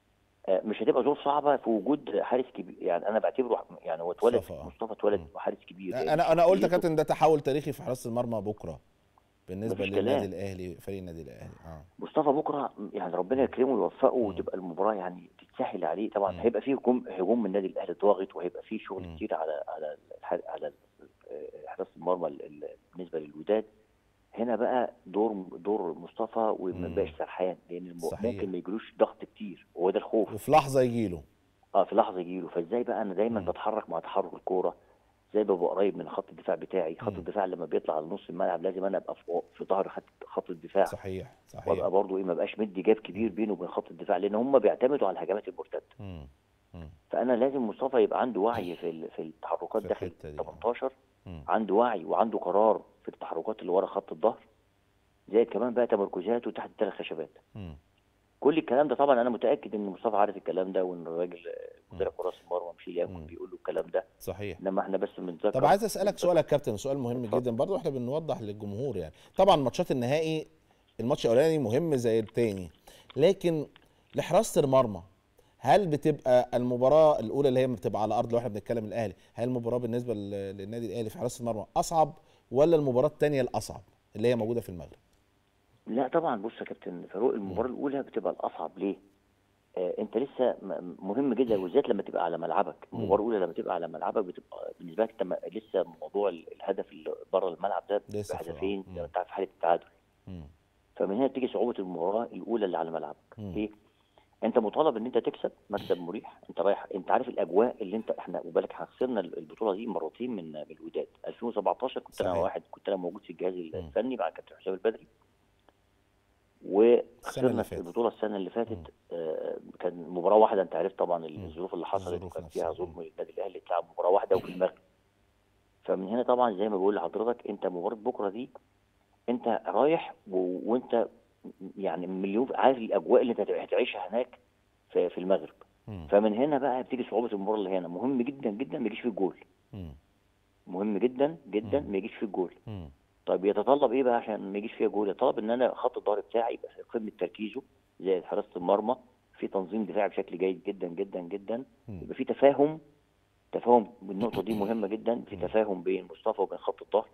آه مش هتبقى ظروف صعبه في وجود حارس كبير يعني انا بعتبره يعني هو اتولد مصطفى، آه. مصطفى اتولد مم. حارس كبير يعني انا انا قلت يا شخصيته- كابتن ده تحول تاريخي في حراسه المرمى بكره بالنسبه مفيش للنادي كلام. الاهلي فريق النادي الاهلي اه مصطفى بكره يعني ربنا يكرمه ويوفقه وتبقى المباراه يعني تتسهل عليه طبعا مم. هيبقى فيه هجوم هجوم من النادي الاهلي ضاغط وهيبقى فيه شغل مم. كتير على على الح- على آه، حراسه المرمى ال- ال- بالنسبه للوداد هنا بقى دور دور مصطفى وما مم. بقاش سرحان لان الم- صحيح. ممكن ما يجيلوش ضغط كتير وهو ده الخوف وفي لحظه يجي له اه في لحظه يجيله فازاي بقى انا دايما مم. بتحرك مع تحرك الكوره ازاي ببقى قريب من خط الدفاع بتاعي خط مم. الدفاع لما بيطلع على نص الملعب لازم انا ابقى في في ظهر خط خط الدفاع صحيح وابقى صحيح برضه ايه ما بقاش مدي جاب كبير بينه وبين خط الدفاع لان هم بيعتمدوا على الهجمات المرتده مم. مم. فانا لازم مصطفى يبقى عنده وعي في ال- في التحركات في داخل الحتة دي، آه. 18 مم. عنده وعي وعنده قرار في التحركات اللي ورا خط الظهر زائد كمان بقى تمركزاته تحت الثلاث خشبات مم. كل الكلام ده طبعا انا متاكد ان مصطفى عارف الكلام ده وان الراجل آه، مدرب حراس المرمى مشيل ياكل مم. بيقول له الكلام ده صحيح انما احنا بس بنتذكر طب عايز اسالك سؤال يا كابتن سؤال مهم اتفضل. جدا برضو احنا بنوضح للجمهور يعني طبعا ماتشات النهائي الماتش الاولاني مهم زي التاني لكن لحراسه المرمى هل بتبقى المباراه الاولى اللي هي بتبقى على ارض لو احنا بنتكلم الاهلي هل المباراه بالنسبه لل- للنادي الاهلي في حراسه المرمى اصعب ولا المباراه الثانيه الاصعب اللي هي موجوده في المغرب لا طبعا بص يا كابتن فاروق المباراه الاولى بتبقى الاصعب ليه؟ آه انت لسه م- مهم جدا وبالذات لما تبقى على ملعبك مم. المباراه الاولى لما تبقى على ملعبك بتبقى بالنسبه لك انت ما- لسه موضوع ال- الهدف اللي بره الملعب ده لسه في- بهدفين مم. زي ما انت عارف حاله التعادل مم. فمن هنا بتيجي صعوبه المباراه الاولى اللي على ملعبك مم. ليه؟ انت مطالب ان انت تكسب مكسب مريح انت رايح انت عارف الاجواء اللي انت احنا وبالك احنا خسرنا البطوله دي مرتين من من الوداد 2017 كنت انا صحيح. واحد كنت انا موجود في الجهاز مم. الفني مع كابتن حسام البدري اللي وخسرنا فاتت. البطوله السنه اللي مم. فاتت آه كان مباراه واحده انت عارف طبعا مم. الظروف اللي حصلت الظروف وكان نفسها. فيها مم. ظلم للنادي الاهلي تلعب مباراه واحده وفي المغرب فمن هنا طبعا زي ما بقول لحضرتك انت مباراه بكره دي انت رايح و... وانت يعني مليون عارف الاجواء اللي انت هتعيشها هناك في, في المغرب مم. فمن هنا بقى بتيجي صعوبه المباراه اللي هنا مهم جدا جدا ما يجيش فيه الجول مم. مهم جدا جدا مم. ما يجيش فيه الجول مم. طيب يتطلب ايه بقى عشان ما يجيش فيها جول يتطلب ان انا خط الظهر بتاعي يبقى في قمه تركيزه زي حراسه المرمى في تنظيم دفاعي بشكل جيد جدا جدا جدا مم. يبقى في تفاهم تفاهم بالنقطه دي مهمه جدا في مم. تفاهم بين مصطفى وبين خط الظهر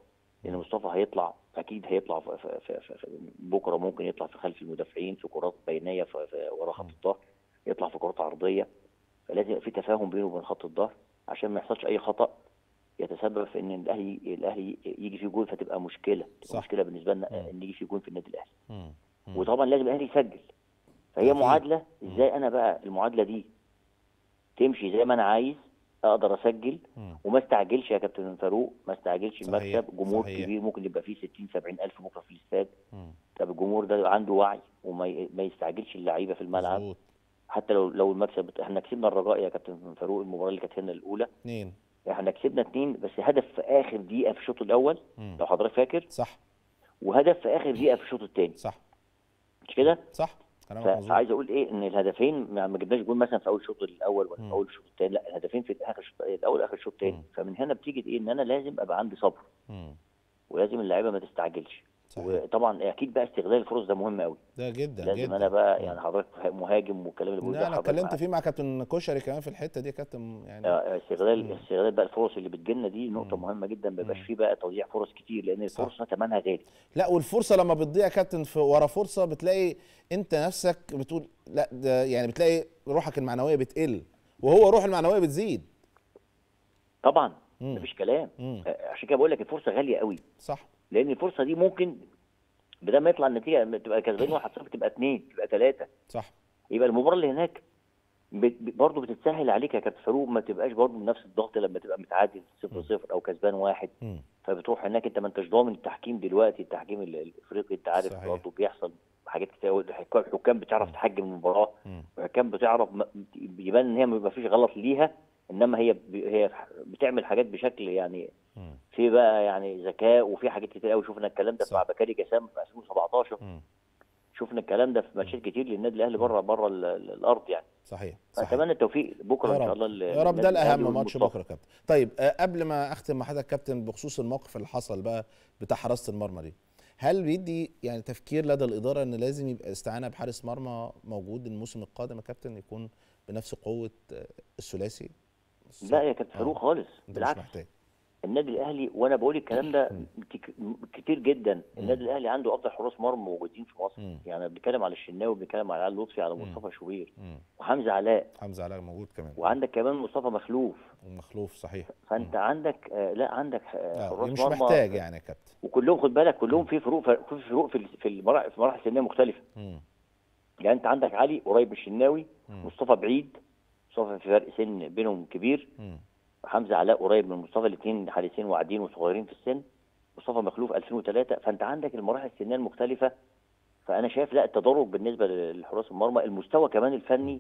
لان مصطفى هيطلع اكيد هيطلع في في في في في بكره ممكن يطلع في خلف المدافعين في كرات بينيه في في ورا خط الظهر يطلع في كرات عرضيه فلازم يبقى في تفاهم بينه وبين خط الظهر عشان ما يحصلش اي خطا يتسبب في ان الاهلي الاهلي يجي فيه جول فتبقى مشكله تبقى صح. مشكله بالنسبه لنا مم. ان يجي فيه جول في النادي الاهلي مم. مم. وطبعا لازم الاهلي يسجل فهي أكيد. معادله ازاي انا بقى المعادله دي تمشي زي ما انا عايز اقدر اسجل مم. وما استعجلش يا كابتن فاروق ما استعجلش صحيح، المكسب جمهور صحيح. كبير ممكن يبقى فيه 60 70 الف بكره في الاستاد مم. طب الجمهور ده يبقى عنده وعي وما ي- ما يستعجلش اللعيبه في الملعب مظبوط حتى لو لو المكسب احنا كسبنا الرجاء يا كابتن فاروق المباراه اللي كانت هنا الاولى اتنين احنا كسبنا اتنين بس هدف في اخر دقيقه في الشوط الاول مم. لو حضرتك فاكر صح وهدف في اخر دقيقه في الشوط الثاني صح مش كده؟ صح كلامك ف- مظبوط فعايز اقول ايه ان الهدفين ما ما جبناش جول مثلا في اول الشوط الاول ولا مم. في اول الشوط الثاني لا الهدفين في اخر الشوط الاول اخر الشوط الثاني مم. فمن هنا بتيجي ايه ان انا لازم ابقى عندي صبر مم. ولازم اللعيبه ما تستعجلش صحيح وطبعا اكيد بقى استغلال الفرص ده مهم قوي ده جدا لازم جدا انا بقى مم. يعني حضرتك مهاجم والكلام اللي بقوله لا ده انا حضرتك اتكلمت معاك. فيه مع كابتن كشري كمان في الحته دي يا كابتن يعني آه، استغلال مم. استغلال بقى الفرص اللي بتجيلنا دي نقطه مم. مهمه جدا ما يبقاش مم. فيه بقى تضييع فرص كتير لان صح. الفرصه ثمنها غالي لا والفرصه لما بتضيع يا كابتن في ورا فرصه بتلاقي انت نفسك بتقول لا ده يعني بتلاقي روحك المعنويه بتقل وهو روح المعنويه بتزيد طبعا مم. مفيش كلام مم. آه، عشان كده بقول لك الفرصه غاليه قوي صح لان الفرصه دي ممكن بدل ما يطلع النتيجه تبقى كسبان 1-0 تبقى 2 تبقى 3 صح يبقى المباراه اللي هناك برضه بتتسهل عليك يا كابتن فاروق ما تبقاش برضه بنفس الضغط لما تبقى متعادل 0-0 او كسبان واحد مم. فبتروح هناك انت ما انتش ضامن التحكيم دلوقتي التحكيم ال- الافريقي انت عارف صحيح. برضه بيحصل حاجات كتير قوي الحكام الحكام بتعرف تحجم المباراه مم. الحكام بتعرف م- بيبان ان هي ما فيش غلط ليها انما هي ب- هي بتعمل حاجات بشكل يعني مم. في بقى يعني ذكاء وفي حاجات كتير قوي شفنا الكلام ده صح. مع بكاري جسام في 2017 مم. شفنا الكلام ده في ماتشات كتير للنادي الاهلي بره بره ال- ال- الارض يعني صحيح صحيح اتمنى التوفيق بكره يا ان شاء رب الله لل- يا رب للنادي ده الأهلي الاهم ماتش والمصطفى. بكره يا كابتن طيب آه، قبل ما اختم مع حضرتك كابتن بخصوص الموقف اللي حصل بقى بتاع حراسه المرمى دي هل بيدي يعني تفكير لدى الاداره ان لازم يبقى استعانه بحارس مرمى موجود الموسم القادم يا كابتن يكون بنفس قوه آه، الثلاثي لا يا كابتن فاروق آه. خالص انت مش بالعكس محتاج النادي الاهلي وانا بقول الكلام ده مم. كت- كتير جدا النادي الاهلي عنده افضل حراس مرمى موجودين في مصر مم. يعني بنتكلم على الشناوي بنتكلم على علي لطفي على مم. مصطفى شوبير مم. وحمزه علاء حمزه علاء موجود كمان وعندك كمان مصطفى مخلوف ومخلوف صحيح فانت عندك آه لا عندك آه آه حراس مش مرمى محتاج يعني يا كابتن وكلهم خد بالك كلهم في فروق في فروق في في المراحل في مراحل سنيه مختلفه مم. يعني انت عندك علي قريب من الشناوي مم. مصطفى بعيد مصطفى في فرق سن بينهم كبير مم. حمزه علاء قريب من مصطفى الاثنين حارسين واعدين وصغيرين في السن مصطفى مخلوف 2003 فانت عندك المراحل السنيه المختلفه فانا شايف لا التدرج بالنسبه لحراس المرمى المستوى كمان الفني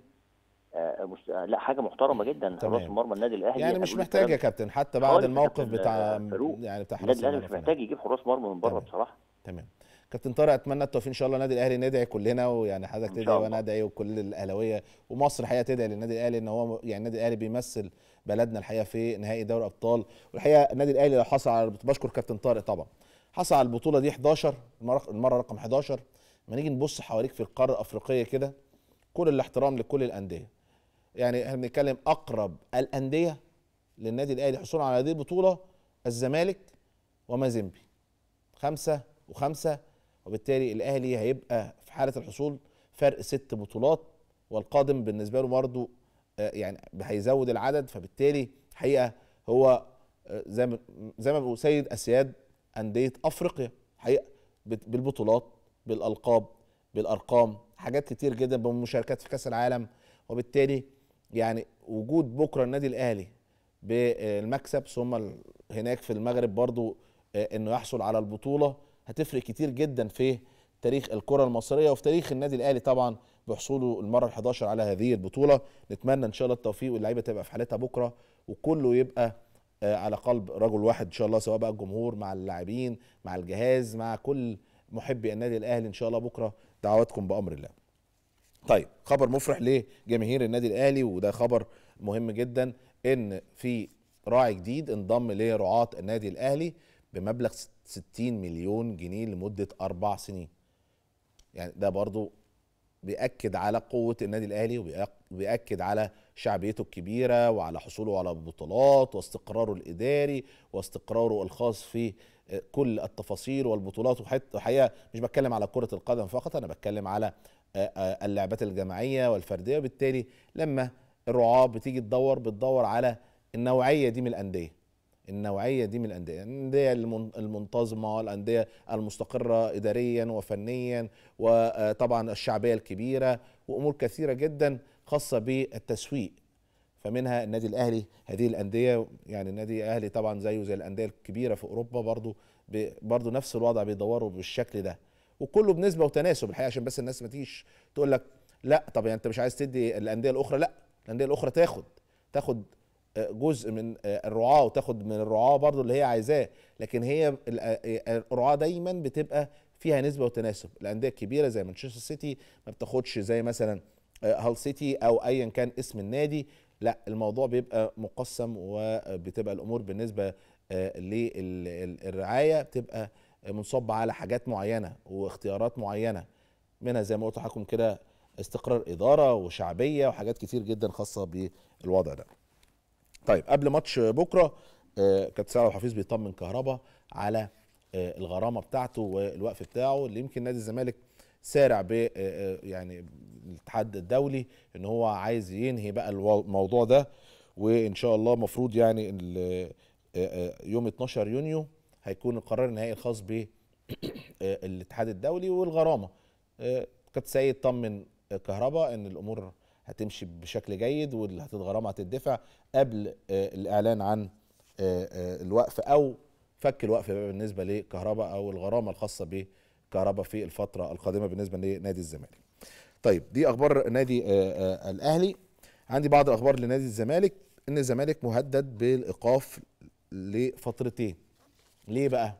آه مست... آه، لا حاجه محترمه جدا تمام. حراس المرمى النادي الاهلي يعني إحنا مش بنقول محتاج يا الكلام كابتن حتى بعد خالص يا الموقف كابتن، بتاع آه، فاروق. يعني بتاع النادي حراسه الاهلي المرمى مش في محتاج يجيب حراس مرمى من بره تمام. بصراحه تمام كابتن طارق اتمنى التوفيق ان شاء الله النادي الاهلي ندعي كلنا ويعني حضرتك إن تدعي شاء وانا الله. ادعي وكل الاهلاويه ومصر الحقيقه تدعي للنادي الاهلي ان هو يعني النادي الاهلي بيمثل بلدنا الحقيقه في نهائي دوري ابطال والحقيقه النادي الاهلي لو حصل على بشكر كابتن طارق طبعا حصل على البطوله دي 11 المره المره رقم 11 لما نيجي نبص حواليك في القاره الافريقيه كده كل الاحترام لكل الانديه يعني احنا بنتكلم اقرب الانديه للنادي الاهلي حصولا على هذه البطوله الزمالك ومازيمبي خمسة وخمسة وبالتالي الأهلي هيبقى في حالة الحصول فرق ست بطولات والقادم بالنسبة له برضه آه، يعني هيزود العدد فبالتالي حقيقة هو آه، زي ما زي ما بيقول سيد أسياد أندية أفريقيا حقيقة بت- بالبطولات بالألقاب بالأرقام حاجات كتير جدا بالمشاركات في كأس العالم وبالتالي يعني وجود بكرة النادي الأهلي بالمكسب ثم ال- هناك في المغرب برضو آه، انه يحصل على البطوله هتفرق كتير جدا في تاريخ الكره المصريه وفي تاريخ النادي الاهلي طبعا بحصوله المره ال11 على هذه البطوله نتمنى ان شاء الله التوفيق واللعيبه تبقى في حالتها بكره وكله يبقى آه، على قلب رجل واحد ان شاء الله سواء بقى الجمهور مع اللاعبين مع الجهاز مع كل محبي النادي الاهلي ان شاء الله بكره دعواتكم بامر الله طيب خبر مفرح لجماهير النادي الاهلي وده خبر مهم جدا ان في راعي جديد انضم لرعاة النادي الاهلي بمبلغ 60 مليون جنيه لمدة أربع سنين يعني ده برضو بيأكد على قوة النادي الأهلي وبيأكد على شعبيته الكبيرة وعلى حصوله على بطولات واستقراره الإداري واستقراره الخاص في كل التفاصيل والبطولات وحقيقة مش بتكلم على كرة القدم فقط أنا بتكلم على اللعبات الجماعية والفردية وبالتالي لما الرعاة بتيجي تدور بتدور على النوعية دي من الأندية النوعيه دي من الانديه الانديه المنتظمه الانديه المستقره اداريا وفنيا وطبعا الشعبيه الكبيره وامور كثيره جدا خاصه بالتسويق فمنها النادي الاهلي هذه الانديه يعني النادي الاهلي طبعا زيه زي الانديه الكبيره في اوروبا برضو برضو نفس الوضع بيدوروا بالشكل ده وكله بنسبه وتناسب الحقيقه عشان بس الناس ما تيجي تقول لك لا طب يعني انت مش عايز تدي الانديه الاخرى لا الانديه الاخرى تاخد تاخد جزء من الرعاه وتاخد من الرعاه برضو اللي هي عايزاه لكن هي الرعاه دايما بتبقى فيها نسبه وتناسب الانديه الكبيره زي مانشستر سيتي ما بتاخدش زي مثلا هال سيتي او ايا كان اسم النادي لا الموضوع بيبقى مقسم وبتبقى الامور بالنسبه للرعايه بتبقى منصبه على حاجات معينه واختيارات معينه منها زي ما قلت لحضراتكم كده استقرار اداره وشعبيه وحاجات كتير جدا خاصه بالوضع ده. طيب قبل ماتش بكره آه كابتن سعد الحفيظ بيطمن كهربا على آه الغرامه بتاعته والوقف بتاعه اللي يمكن نادي الزمالك سارع ب آه يعني الاتحاد الدولي ان هو عايز ينهي بقى الموضوع ده وان شاء الله المفروض يعني يوم 12 يونيو هيكون القرار النهائي الخاص بالاتحاد الدولي والغرامه كابتن سيد طمن كهربا ان الامور هتمشي بشكل جيد واللي هتتغرم هتدفع قبل الاعلان عن الوقف او فك الوقف بالنسبه لكهرباء او الغرامه الخاصه بكهرباء في الفتره القادمه بالنسبه لنادي الزمالك. طيب دي اخبار نادي الاهلي عندي بعض الاخبار لنادي الزمالك ان الزمالك مهدد بالايقاف لفترتين. ليه بقى؟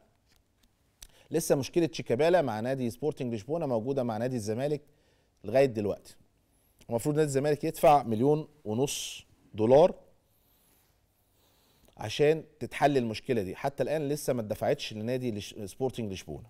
لسه مشكله شيكابالا مع نادي سبورتنج لشبونه موجوده مع نادي الزمالك لغايه دلوقتي. المفروض نادي الزمالك يدفع مليون ونص دولار عشان تتحل المشكله دي حتى الان لسه ما اتدفعتش لنادي لش... سبورتنج لشبونه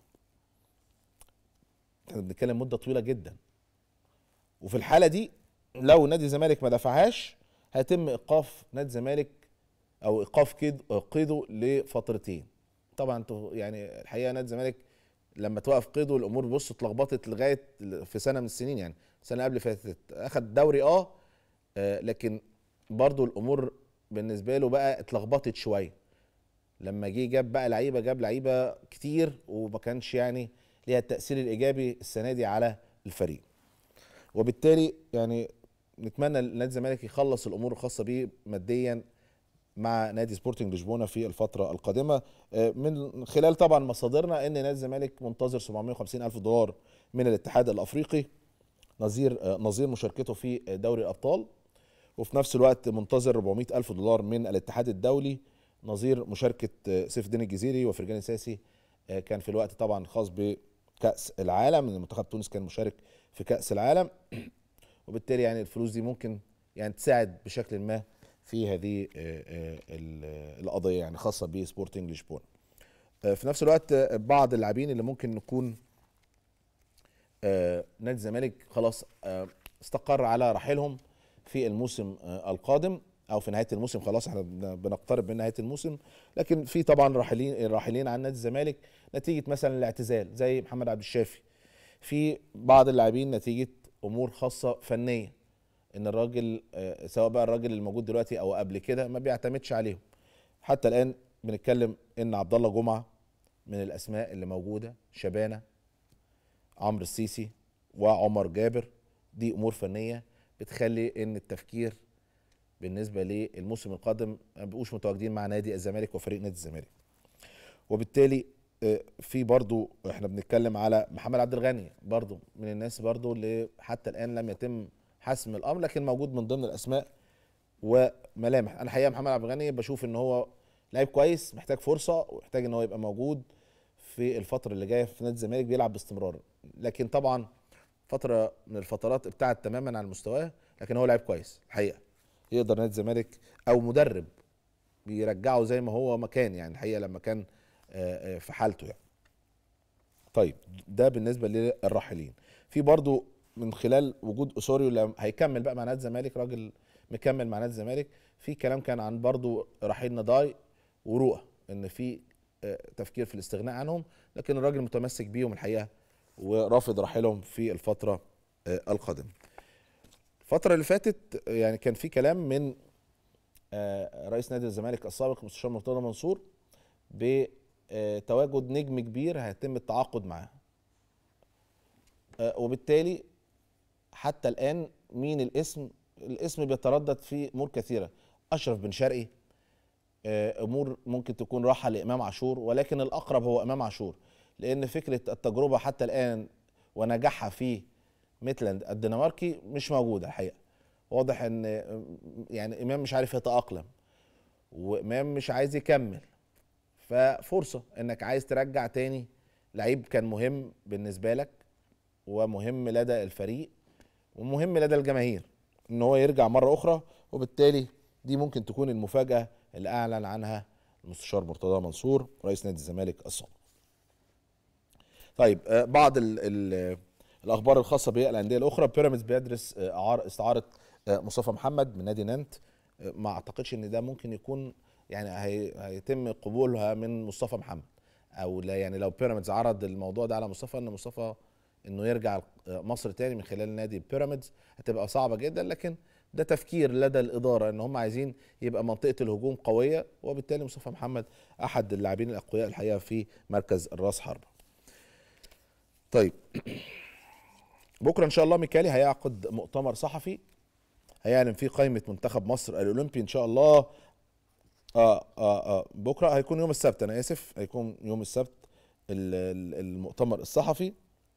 احنا بنتكلم مده طويله جدا وفي الحاله دي لو نادي الزمالك ما دفعهاش هيتم ايقاف نادي الزمالك او ايقاف كيد قيده لفترتين طبعا انتوا يعني الحقيقه نادي الزمالك لما توقف قيده الامور بص اتلخبطت لغايه في سنه من السنين يعني سنه قبل فاتت اخد دوري اه, آه لكن برضو الامور بالنسبه له بقى اتلخبطت شويه لما جه جاب بقى لعيبه جاب لعيبه كتير وما كانش يعني ليها التاثير الايجابي السنه دي على الفريق وبالتالي يعني نتمنى نادي الزمالك يخلص الامور الخاصه بيه ماديا مع نادي سبورتنج لشبونه في الفتره القادمه من خلال طبعا مصادرنا ان نادي الزمالك منتظر 750 الف دولار من الاتحاد الافريقي نظير نظير مشاركته في دوري الابطال وفي نفس الوقت منتظر 400 الف دولار من الاتحاد الدولي نظير مشاركه سيف الدين الجزيري وفرجاني ساسي كان في الوقت طبعا خاص بكاس العالم ان منتخب تونس كان مشارك في كاس العالم وبالتالي يعني الفلوس دي ممكن يعني تساعد بشكل ما في هذه القضيه يعني خاصه بسبورتنج لشبونه في نفس الوقت بعض اللاعبين اللي ممكن نكون نادي الزمالك خلاص استقر على رحيلهم في الموسم القادم او في نهايه الموسم خلاص احنا بنقترب من نهايه الموسم لكن في طبعا راحلين راحلين عن نادي الزمالك نتيجه مثلا الاعتزال زي محمد عبد الشافي في بعض اللاعبين نتيجه امور خاصه فنيه ان الراجل سواء بقى الراجل الموجود دلوقتي او قبل كده ما بيعتمدش عليهم حتى الان بنتكلم ان عبد الله جمعه من الاسماء اللي موجوده شبانه عمرو السيسي وعمر جابر دي امور فنيه بتخلي ان التفكير بالنسبه للموسم القادم ما بيبقوش متواجدين مع نادي الزمالك وفريق نادي الزمالك وبالتالي في برضو احنا بنتكلم على محمد عبد الغني برضو من الناس برضو اللي حتى الان لم يتم حسم الامر لكن موجود من ضمن الاسماء وملامح انا الحقيقه محمد عبد الغني بشوف ان هو لعيب كويس محتاج فرصه ومحتاج ان هو يبقى موجود في الفتره اللي جايه في نادي الزمالك بيلعب باستمرار لكن طبعا فتره من الفترات ابتعد تماما عن مستواه لكن هو لعيب كويس الحقيقه يقدر نادي الزمالك او مدرب بيرجعه زي ما هو مكان يعني الحقيقه لما كان في حالته يعني طيب ده بالنسبه للراحلين في برضو من خلال وجود اسوريو اللي هيكمل بقى مع نادي الزمالك راجل مكمل مع نادي الزمالك في كلام كان عن برضو رحيل نضاي ورؤى ان في آه، تفكير في الاستغناء عنهم لكن الراجل متمسك بيهم الحقيقه ورافض رحيلهم في الفتره آه، القادمه الفتره اللي فاتت آه، يعني كان في كلام من آه، رئيس نادي الزمالك السابق مستشار مرتضى منصور بتواجد نجم كبير هيتم التعاقد معاه آه، وبالتالي حتى الان مين الاسم الاسم بيتردد في امور كثيره اشرف بن شرقي آه، امور ممكن تكون راحه لامام عاشور ولكن الاقرب هو امام عاشور لان فكره التجربه حتى الان ونجاحها في ميتلاند الدنماركي مش موجوده الحقيقه واضح ان آه، يعني امام مش عارف يتاقلم وامام مش عايز يكمل ففرصه انك عايز ترجع تاني لعيب كان مهم بالنسبه لك ومهم لدى الفريق ومهم لدى الجماهير ان هو يرجع مره اخرى وبالتالي دي ممكن تكون المفاجاه اللي اعلن عنها المستشار مرتضى منصور رئيس نادي الزمالك السابق. طيب آه، بعض ال ال الاخبار الخاصه بالانديه الاخرى بيراميدز بيدرس آه، اعار استعاره آه، مصطفى محمد من نادي نانت آه، ما اعتقدش ان ده ممكن يكون يعني هي هيتم قبولها من مصطفى محمد او لا يعني لو بيراميدز عرض الموضوع ده على مصطفى ان مصطفى انه يرجع مصر تاني من خلال نادي بيراميدز هتبقى صعبه جدا لكن ده تفكير لدى الاداره ان هم عايزين يبقى منطقه الهجوم قويه وبالتالي مصطفى محمد احد اللاعبين الاقوياء الحقيقه في مركز الراس حربه. طيب بكره ان شاء الله ميكالي هيعقد مؤتمر صحفي هيعلن فيه قائمه منتخب مصر الاولمبي ان شاء الله اه اه اه بكره هيكون يوم السبت انا اسف هيكون يوم السبت ال- ال- المؤتمر الصحفي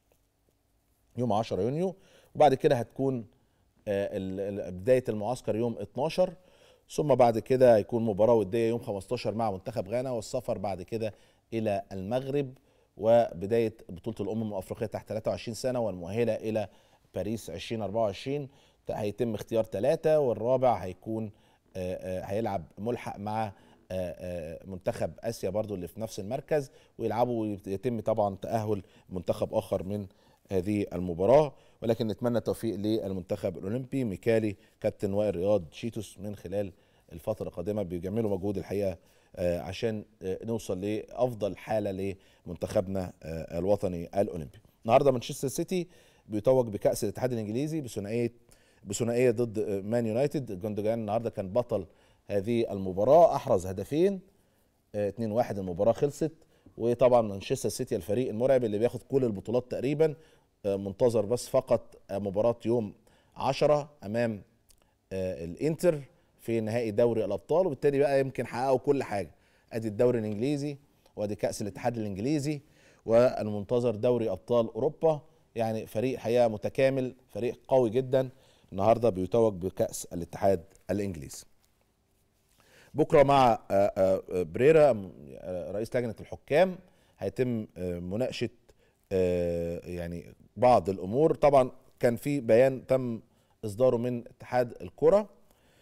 يوم 10 يونيو وبعد كده هتكون آه، ال- ال- بدايه المعسكر يوم 12 ثم بعد كده هيكون مباراه وديه يوم 15 مع منتخب غانا والسفر بعد كده الى المغرب وبدايه بطوله الامم الافريقيه تحت 23 سنه والمؤهله الى باريس 2024 هيتم اختيار ثلاثه والرابع هيكون آه، آه، هيلعب ملحق مع آه، آه، منتخب اسيا برضو اللي في نفس المركز ويلعبوا ويتم طبعا تاهل منتخب اخر من هذه المباراه ولكن نتمنى التوفيق للمنتخب الاولمبي ميكالي كابتن وائل رياض شيتوس من خلال الفتره القادمه بيعملوا مجهود الحقيقه آه، عشان آه، نوصل لافضل حاله لمنتخبنا آه، الوطني الاولمبي النهارده مانشستر سيتي بيتوج بكاس الاتحاد الانجليزي بثنائيه بثنائيه ضد آه، مان يونايتد جوندوجان النهارده كان بطل هذه المباراه احرز هدفين آه، 2-1 المباراه خلصت وطبعا مانشستر سيتي الفريق المرعب اللي بياخد كل البطولات تقريبا آه، منتظر بس فقط آه، مباراه يوم 10 امام آه، الانتر في نهائي دوري الابطال وبالتالي بقى يمكن حققوا كل حاجه ادي الدوري الانجليزي وادي كاس الاتحاد الانجليزي والمنتظر دوري ابطال اوروبا يعني فريق حقيقه متكامل فريق قوي جدا النهارده بيتوج بكاس الاتحاد الانجليزي بكره مع آه، آه، بريرا م- آه، رئيس لجنه الحكام هيتم آه، مناقشه آه، يعني بعض الامور طبعا كان في بيان تم اصداره من اتحاد الكره آه،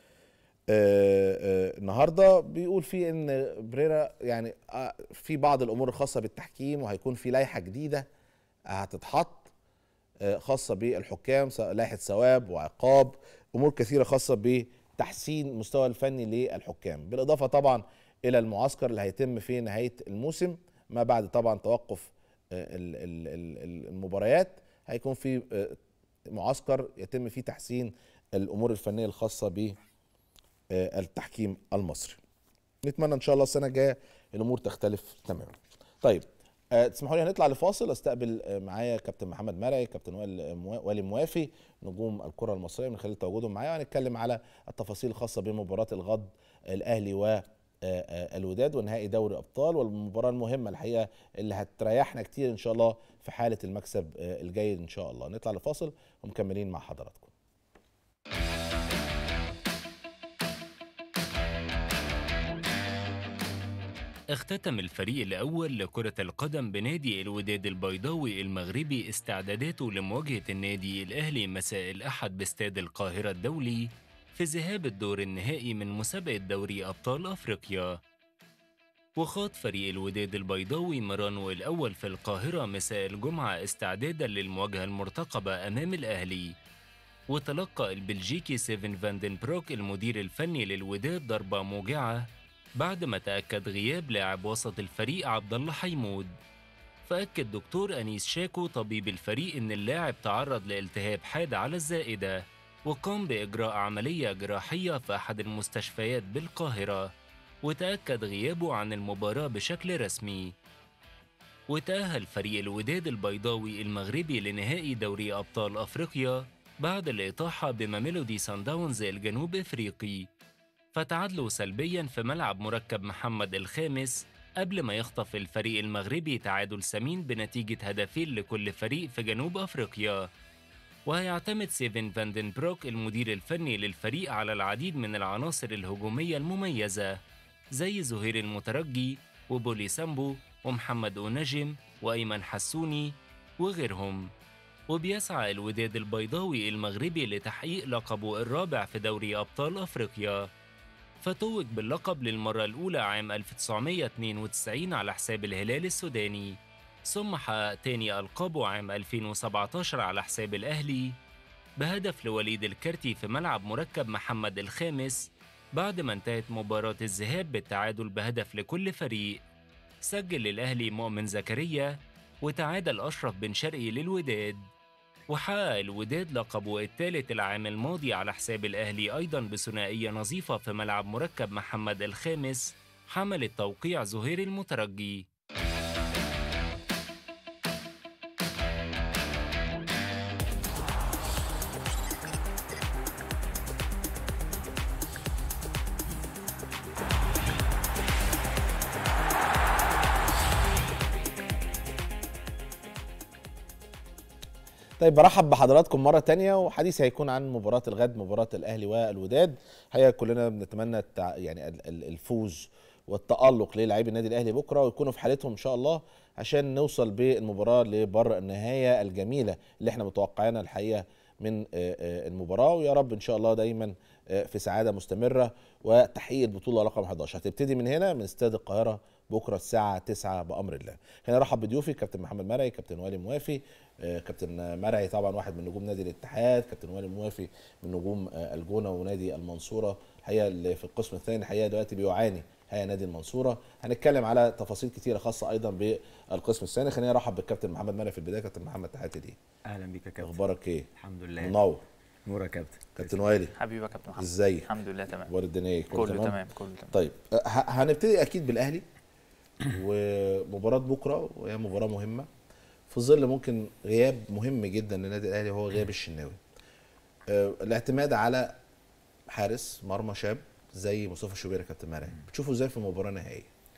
آه، النهارده بيقول فيه ان بريرا يعني آه، في بعض الامور الخاصه بالتحكيم وهيكون في لائحه جديده هتتحط آه، خاصه بالحكام سواء لائحه ثواب وعقاب امور كثيره خاصه بتحسين المستوى الفني للحكام بالاضافه طبعا الى المعسكر اللي هيتم في نهايه الموسم ما بعد طبعا توقف آه، ال- ال- ال- المباريات هيكون في آه، معسكر يتم فيه تحسين الامور الفنيه الخاصه ب آه، التحكيم المصري نتمنى ان شاء الله السنه الجايه الامور تختلف تماما طيب آه، تسمحوا لي هنطلع لفاصل استقبل آه، معايا كابتن محمد مرعي كابتن وائل موا- والي موافي نجوم الكره المصريه من خلال تواجدهم معايا وهنتكلم على التفاصيل الخاصه بمباراه الغد الاهلي و آه، آه، الوداد ونهائي دوري ابطال والمباراه المهمه الحقيقه اللي هتريحنا كتير ان شاء الله في حاله المكسب آه، الجيد ان شاء الله نطلع لفاصل ومكملين مع حضراتكم اختتم الفريق الأول لكرة القدم بنادي الوداد البيضاوي المغربي استعداداته لمواجهة النادي الأهلي مساء الأحد باستاد القاهرة الدولي في ذهاب الدور النهائي من مسابقة دوري أبطال أفريقيا وخاض فريق الوداد البيضاوي مرانه الأول في القاهرة مساء الجمعة استعدادا للمواجهة المرتقبة أمام الأهلي وتلقى البلجيكي سيفن فاندن بروك المدير الفني للوداد ضربة موجعة بعد ما تأكد غياب لاعب وسط الفريق عبد الله حيمود فأكد دكتور أنيس شاكو طبيب الفريق إن اللاعب تعرض لالتهاب حاد على الزائدة وقام بإجراء عملية جراحية في أحد المستشفيات بالقاهرة وتأكد غيابه عن المباراة بشكل رسمي وتأهل فريق الوداد البيضاوي المغربي لنهائي دوري أبطال أفريقيا بعد الإطاحة بماميلودي سان داونز الجنوب إفريقي فتعادلوا سلبيا في ملعب مركب محمد الخامس قبل ما يخطف الفريق المغربي تعادل سمين بنتيجة هدفين لكل فريق في جنوب أفريقيا وهيعتمد سيفن فاندن بروك المدير الفني للفريق على العديد من العناصر الهجومية المميزة زي زهير المترجي وبولي سامبو ومحمد أونجم وأيمن حسوني وغيرهم وبيسعى الوداد البيضاوي المغربي لتحقيق لقبه الرابع في دوري أبطال أفريقيا فتوج باللقب للمرة الأولى عام 1992 على حساب الهلال السوداني ثم حقق تاني ألقابه عام 2017 على حساب الأهلي بهدف لوليد الكرتي في ملعب مركب محمد الخامس بعد ما انتهت مباراة الذهاب بالتعادل بهدف لكل فريق سجل للأهلي مؤمن زكريا وتعادل أشرف بن شرقي للوداد وحقق الوداد لقبه الثالث العام الماضي على حساب الأهلي أيضا بثنائية نظيفة في ملعب مركب محمد الخامس حمل التوقيع زهير المترجي طيب برحب بحضراتكم مرة تانية وحديث هيكون عن مباراة الغد مباراة الأهلي والوداد حقيقة كلنا بنتمنى التع... يعني ال- ال- الفوز والتألق للاعبي النادي الأهلي بكرة ويكونوا في حالتهم إن شاء الله عشان نوصل بالمباراة لبر النهاية الجميلة اللي احنا متوقعينها الحقيقة من آه، آه، المباراة ويا رب إن شاء الله دايما آه، في سعادة مستمرة وتحقيق البطولة رقم 11 هتبتدي من هنا من استاد القاهرة بكرة الساعة 9 بأمر الله هنا رحب بضيوفي كابتن محمد مرعي كابتن والي موافي آه، كابتن مرعي طبعا واحد من نجوم نادي الاتحاد كابتن والي موافي من نجوم آه، الجونه ونادي المنصوره الحقيقه اللي في القسم الثاني الحقيقه دلوقتي بيعاني هي نادي المنصوره هنتكلم على تفاصيل كتيره خاصه ايضا بالقسم الثاني خلينا نرحب بالكابتن محمد مرعي في البدايه كابتن محمد تحياتي ليه اهلا بيك يا كابتن اخبارك ايه الحمد لله منور نور يا كابتن كابتن والي حبيبي يا كابتن محمد ازيك الحمد لله تمام اخبار الدنيا إيه؟ كله تمام كله تمام طيب أه، ه- هنبتدي اكيد بالاهلي ومباراه بكره وهي مباراه مهمه في ظل ممكن غياب مهم جدا للنادي الاهلي وهو غياب الشناوي أه، الاعتماد على حارس مرمى شاب زي مصطفى شوبير يا كابتن مرعي بتشوفه ازاي في مباراه نهائيه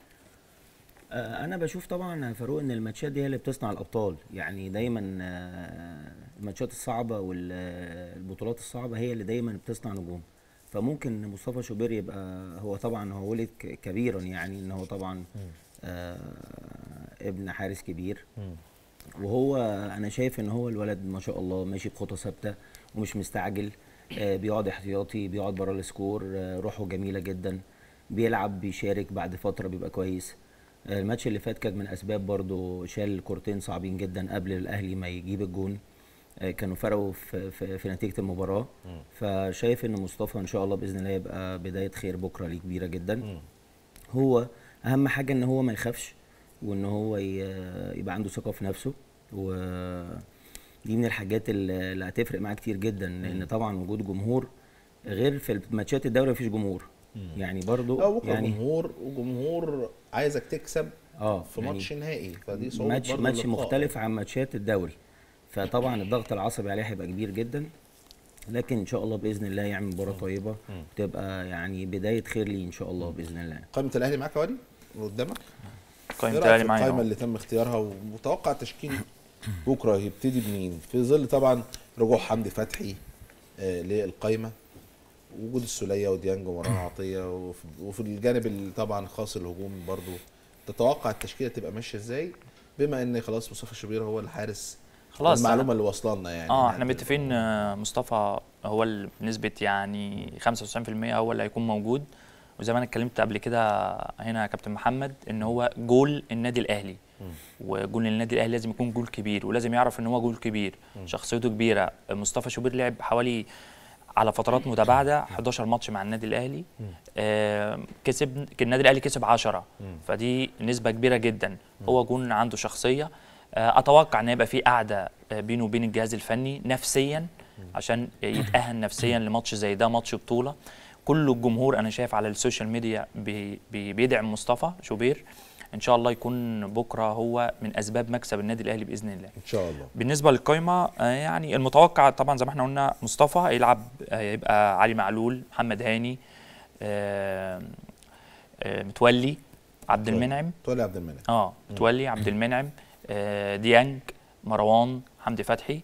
آه، انا بشوف طبعا يا فاروق ان الماتشات دي هي اللي بتصنع الابطال يعني دايما آه، الماتشات الصعبه والبطولات الصعبه هي اللي دايما بتصنع نجوم فممكن مصطفى شوبير يبقى هو طبعا هو ولد ك- كبيرا يعني ان هو طبعا آه ابن حارس كبير وهو انا شايف ان هو الولد ما شاء الله ماشي بخطى ثابته ومش مستعجل آه بيقعد احتياطي بيقعد بره السكور آه روحه جميله جدا بيلعب بيشارك بعد فتره بيبقى كويس آه الماتش اللي فات كان من اسباب برضو شال كورتين صعبين جدا قبل الاهلي ما يجيب الجون آه كانوا فرقوا في, في, في نتيجه المباراه فشايف ان مصطفى ان شاء الله باذن الله يبقى بدايه خير بكره ليه كبيره جدا هو اهم حاجه ان هو ما يخافش وان هو ي- يبقى عنده ثقه في نفسه و دي من الحاجات اللي اللي هتفرق معاه كتير جدا لان طبعا وجود جمهور غير في ماتشات الدوري مفيش جمهور يعني برضو لا بكره يعني جمهور وجمهور عايزك تكسب اه في يعني ماتش نهائي فدي صعوبه ماتش برضه ماتش اللقاء. مختلف عن ماتشات الدوري فطبعا الضغط العصبي عليه هيبقى كبير جدا لكن ان شاء الله باذن الله يعمل مباراه طيبه تبقى يعني بدايه خير ليه ان شاء الله باذن الله قائمه الاهلي معاك يا ولي قدامك قائمة إيه رأيك الاهلي في معايا القائمه أهو. اللي تم اختيارها ومتوقع تشكيل بكره يبتدي بمين في ظل طبعا رجوع حمدي فتحي آه للقائمه وجود السوليه وديانج ومروان عطيه وفي, وفي الجانب ال- طبعا خاص الهجوم برضو تتوقع التشكيله تبقى ماشيه ازاي بما ان خلاص مصطفى شوبير هو الحارس خلاص المعلومه أنا- اللي واصله لنا يعني اه إن احنا متفقين آه، مصطفى هو ال- بنسبة يعني 95% هو اللي هيكون موجود وزي ما انا اتكلمت قبل كده هنا يا كابتن محمد ان هو جول النادي الاهلي وجول النادي الاهلي لازم يكون جول كبير ولازم يعرف ان هو جول كبير شخصيته كبيره مصطفى شوبير لعب حوالي على فترات متباعده 11 ماتش مع النادي الاهلي آه كسب النادي الاهلي كسب 10 فدي نسبه كبيره جدا هو جون عنده شخصيه آه اتوقع ان يبقى في قعده آه، بينه وبين الجهاز الفني نفسيا عشان يتاهل نفسيا لماتش زي ده ماتش بطوله كل الجمهور انا شايف على السوشيال ميديا بي بي بيدعم مصطفى شوبير ان شاء الله يكون بكره هو من اسباب مكسب النادي الاهلي باذن الله ان شاء الله بالنسبه للقائمه آه، يعني المتوقع طبعا زي ما احنا قلنا مصطفى هيلعب هيبقى علي معلول محمد هاني آه، آه، متولي عبد المنعم تولي عبد المنعم اه متولي عبد المنعم آه، ديانج مروان حمدي فتحي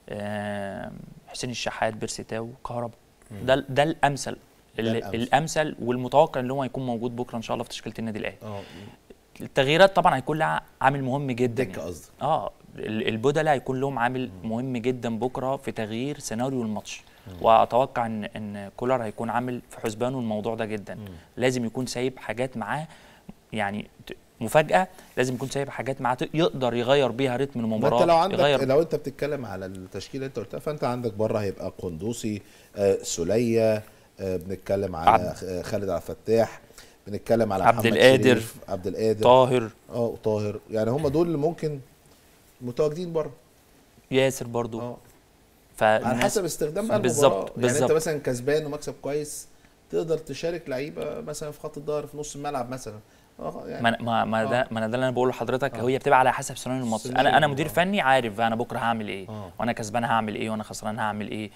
آه، حسين الشحات بيرسيتاو كهربا ده ده الامثل ال- الأمثل. الامثل والمتوقع ان هو يكون موجود بكره ان شاء الله في تشكيله النادي الاهلي اه التغييرات طبعا هيكون لها عامل مهم جدا دكه قصدك اه ال- البدلاء هيكون لهم عامل مهم جدا بكره في تغيير سيناريو الماتش واتوقع ان ان كولر هيكون عامل في حسبانه الموضوع ده جدا لازم يكون سايب حاجات معاه يعني ت- مفاجاه لازم يكون سايب حاجات معاه ت- يقدر يغير بيها رتم ما المباراه انت لو عندك يغير لو انت بتتكلم على التشكيله اللي انت قلتها فانت عندك بره هيبقى قندوسي آه سوليه آه بنتكلم على عبد- خ- خالد عبد الفتاح بنتكلم على عبد محمد القادر. شريف، عبد القادر طاهر اه وطاهر يعني هم دول اللي ممكن متواجدين بره ياسر برضو اه ف على حسب استخدام بقى بالظبط، المباراه يعني انت بالظبط. مثلا كسبان ومكسب كويس تقدر تشارك لعيبه مثلا في خط الظهر في نص الملعب مثلا اه يعني ما ما ما ده آه. ما انا ده اللي انا بقوله لحضرتك آه. هي بتبقى على حسب سيناريو الماتش سيناريو انا انا المباراة. مدير فني عارف انا بكره هعمل ايه آه. وانا كسبان هعمل ايه وانا خسران هعمل ايه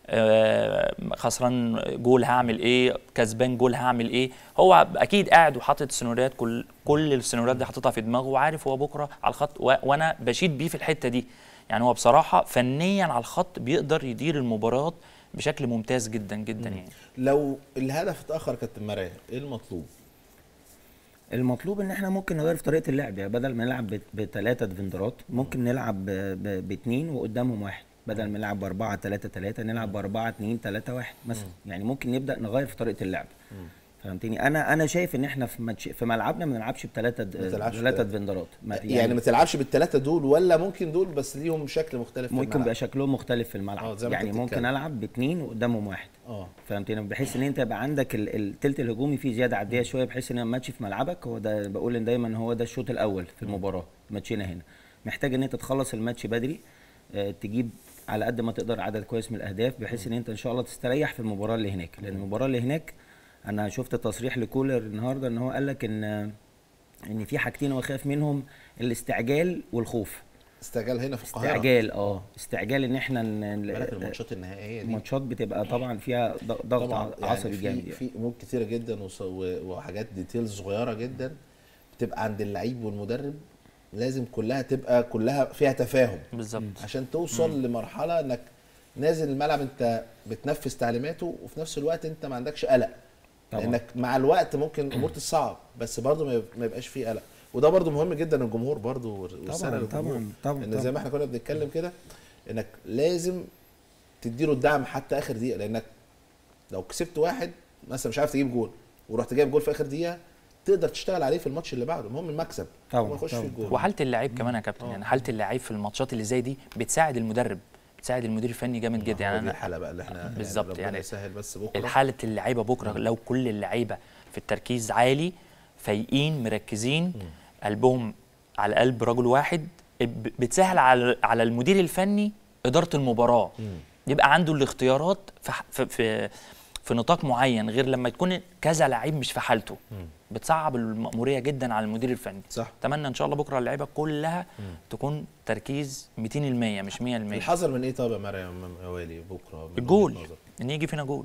آه، خسران جول هعمل ايه كسبان جول هعمل ايه هو اكيد قاعد وحاطط السيناريوهات كل كل السيناريوهات دي حاططها في دماغه وعارف هو بكره على الخط و- وانا بشيد بيه في الحته دي يعني هو بصراحه فنيا على الخط بيقدر يدير المباراه بشكل ممتاز جدا جدا يعني لو الهدف اتاخر كابتن مراه ايه المطلوب؟ المطلوب ان احنا ممكن نغير في طريقه اللعب يعني بدل ما نلعب بثلاثه ديفندرات ممكن نلعب باثنين وقدامهم واحد بدل ما نلعب باربعه ثلاثه ثلاثه نلعب باربعه اثنين ثلاثه واحد مثلا يعني ممكن نبدا نغير في طريقه اللعب فهمتني انا انا شايف ان احنا في ماتش في ملعبنا ما نلعبش بثلاثه ما تلعبش ثلاثه بتلاتة. ديفندرات ما- يعني, ما تلعبش بالثلاثه دول ولا ممكن دول بس ليهم شكل مختلف في ممكن الملعب؟ يبقى شكلهم مختلف في آه، الملعب زي ما أنت يعني ممكن بتتكلم. العب باثنين وقدامهم واحد اه فهمتني بحيث ان انت يبقى عندك ال- التلت الهجومي فيه زياده عدديه شويه بحيث ان الماتش في ملعبك هو ده بقول ان دايما هو ده الشوط الاول في المباراه ماتشنا هنا محتاج ان انت تخلص الماتش بدري آه، تجيب على قد ما تقدر عدد كويس من الاهداف بحيث ان انت ان شاء الله تستريح في المباراه اللي هناك لان المباراه اللي هناك انا شفت تصريح لكولر النهارده ان هو قال لك ان ان في حاجتين هو خايف منهم الاستعجال والخوف استعجال هنا في القاهره استعجال اه استعجال ان احنا ن- بالك الماتشات النهائيه دي الماتشات بتبقى طبعا فيها ض- ضغط طبعا ع- يعني عصبي في جامد يعني. في امور كتيره جدا وص- و- وحاجات ديتيلز صغيره جدا بتبقى عند اللعيب والمدرب لازم كلها تبقى كلها فيها تفاهم بالظبط عشان توصل لمرحله انك نازل الملعب انت بتنفذ تعليماته وفي نفس الوقت انت ما عندكش قلق طبعا. لانك مع الوقت ممكن الامور تصعب بس برضه ما يب- ما يبقاش فيه قلق وده برضه مهم جدا الجمهور برضه والرساله طبعا للجمهور طبعا طبعا ان طبعا. زي ما احنا كنا بنتكلم كده انك لازم تديله الدعم حتى اخر دقيقه لانك لو كسبت واحد مثلا مش عارف تجيب جول ورحت جايب جول في اخر دقيقه تقدر تشتغل عليه في الماتش اللي بعده المهم المكسب طبعا، ما يخش طبعا. في الجول وحاله اللعيب كمان يا كابتن يعني حاله اللعيب في الماتشات اللي زي دي بتساعد المدرب بتساعد المدير الفني جامد جدا يعني يعني دي انا الحاله بقى اللي احنا بالظبط، ربنا يعني يسهل بس بكره الحالة اللعيبة بكرة لو كل اللعيبة في التركيز عالي فايقين مركزين قلبهم على قلب رجل واحد ب- بتسهل على على المدير الفني إدارة المباراة يبقى عنده الاختيارات في ح- في في, في نطاق معين غير لما تكون كذا لعيب مش في حالته بتصعب المأمورية جدا على المدير الفني صح اتمنى ان شاء الله بكره اللعيبه كلها تكون تركيز 200% مش 100% الحذر من ايه طب يا مريم يا والي بكره من الجول وجهة نظرك؟ ان يجي فينا جول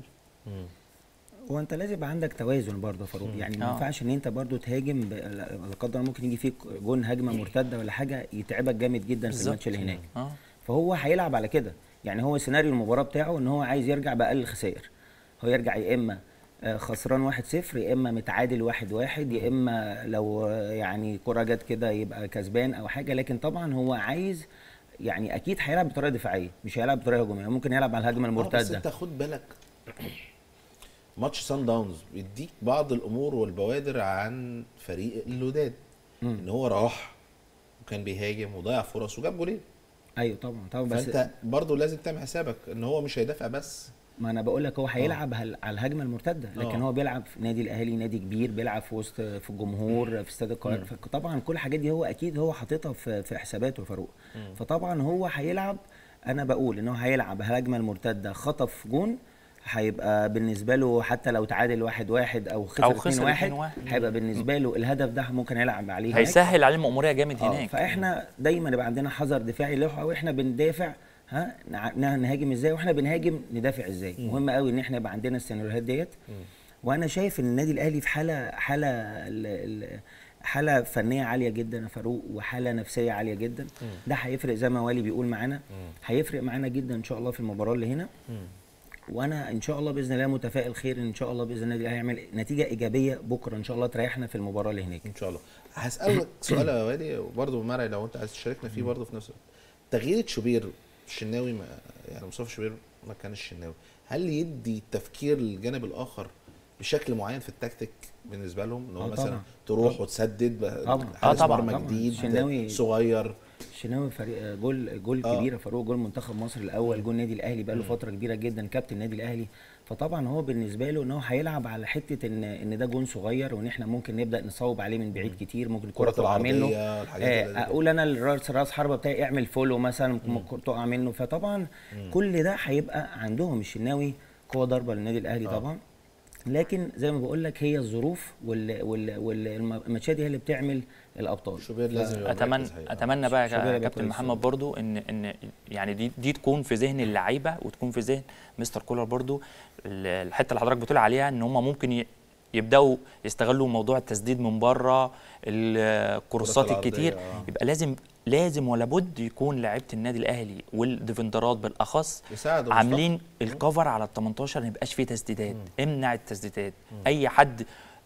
هو انت لازم يبقى عندك توازن برضه يا فاروق يعني ما آه. ينفعش ان انت برضه تهاجم ب- لا قدر الله ممكن يجي فيك جون هجمه مرتده ولا حاجه يتعبك جامد جدا في بالظبط. الماتش اللي هناك اه فهو هيلعب على كده يعني هو سيناريو المباراه بتاعه ان هو عايز يرجع باقل الخسائر هو يرجع يا اما آه، خسران 1-0 يا اما متعادل 1-1 يا اما لو آه، يعني كره جت كده يبقى كسبان او حاجه لكن طبعا هو عايز يعني اكيد هيلعب بطريقه دفاعيه مش هيلعب بطريقه هجوميه ممكن يلعب على الهجمه آه، بس المرتده انت خد بالك ماتش سان داونز بيديك بعض الامور والبوادر عن فريق الوداد ان هو راح وكان بيهاجم وضيع فرص وجاب جولين ايوه طبعا طبعا بس فانت برضه لازم تعمل حسابك ان هو مش هيدافع بس ما انا بقول لك هو هيلعب هل- على الهجمه المرتده لكن آه. هو بيلعب في نادي الاهلي نادي كبير بيلعب في وسط في الجمهور في استاد القاهره فطبعا كل الحاجات دي هو اكيد هو حاططها في في حساباته يا فاروق فطبعا هو هيلعب انا بقول ان هو هيلعب الهجمه المرتده خطف جون هيبقى بالنسبه له حتى لو تعادل واحد واحد او خسر أو اتنين خسر واحد اتنين واحد. هيبقى بالنسبه له الهدف ده ممكن يلعب عليه هناك. هيسهل عليه المأمورية جامد اه هناك فاحنا دايما يبقى عندنا حذر دفاعي اللي هو احنا بندافع ها نع- نع- نهاجم ازاي واحنا بنهاجم ندافع ازاي مهم قوي ان احنا يبقى عندنا السيناريوهات ديت وانا شايف ان النادي الاهلي في حاله حاله ال- ال- حاله فنيه عاليه جدا يا فاروق وحاله نفسيه عاليه جدا ده هيفرق زي ما والي بيقول معانا هيفرق معانا جدا ان شاء الله في المباراه اللي هنا وانا ان شاء الله باذن الله متفائل خير ان شاء الله باذن الله الأهلي هيعمل نتيجه ايجابيه بكره ان شاء الله تريحنا في المباراه اللي هناك ان شاء الله هسالك سؤال يا وادي وبرضه مرعي لو انت عايز تشاركنا فيه برضه في نفس الوقت تغيير شوبير الشناوي ما يعني مصطفى شوبير مكان الشناوي هل يدي تفكير للجانب الاخر بشكل معين في التكتيك بالنسبه لهم ان هو آه مثلا طبعا. تروح وتسدد طبعا. حارس آه طبعا، مرمى طبعا. جديد الشناوي- صغير الشناوي فريق جول جول آه. كبيره فاروق جول منتخب مصر الاول جول النادي الاهلي بقى له فتره كبيره جدا كابتن النادي الاهلي فطبعا هو بالنسبه له ان هو هيلعب على حته ان ان ده جون صغير وان احنا ممكن نبدا نصوب عليه من بعيد كتير ممكن الكره كرة تقع منه العرضية، الحاجات اللي زي آه كده. اقول انا الراس راس حربه بتاعي اعمل فولو مثلا ممكن تقع منه فطبعا كل ده هيبقى عندهم الشناوي قوه ضربه للنادي الاهلي طبعا لكن زي ما بقول لك هي الظروف وال وال والماتشات دي هي اللي بتعمل الابطال شوبير لازم يبقى اتمنى مركز حقيقة. اتمنى بقى شوبير يا يبقى كابتن كويس. محمد برضو ان ان يعني دي دي تكون في ذهن اللعيبه وتكون في ذهن مستر كولر برضو ال- الحته اللي حضرتك بتقول عليها ان هم ممكن ي- يبداوا يستغلوا موضوع التسديد من بره الكورسات العرضية، الكتير آه. يبقى لازم لازم ولا بد يكون لعيبه النادي الاهلي والديفندرات بالاخص يساعدوا عاملين الكفر على ال 18 ما يبقاش فيه تسديدات امنع التسديدات اي حد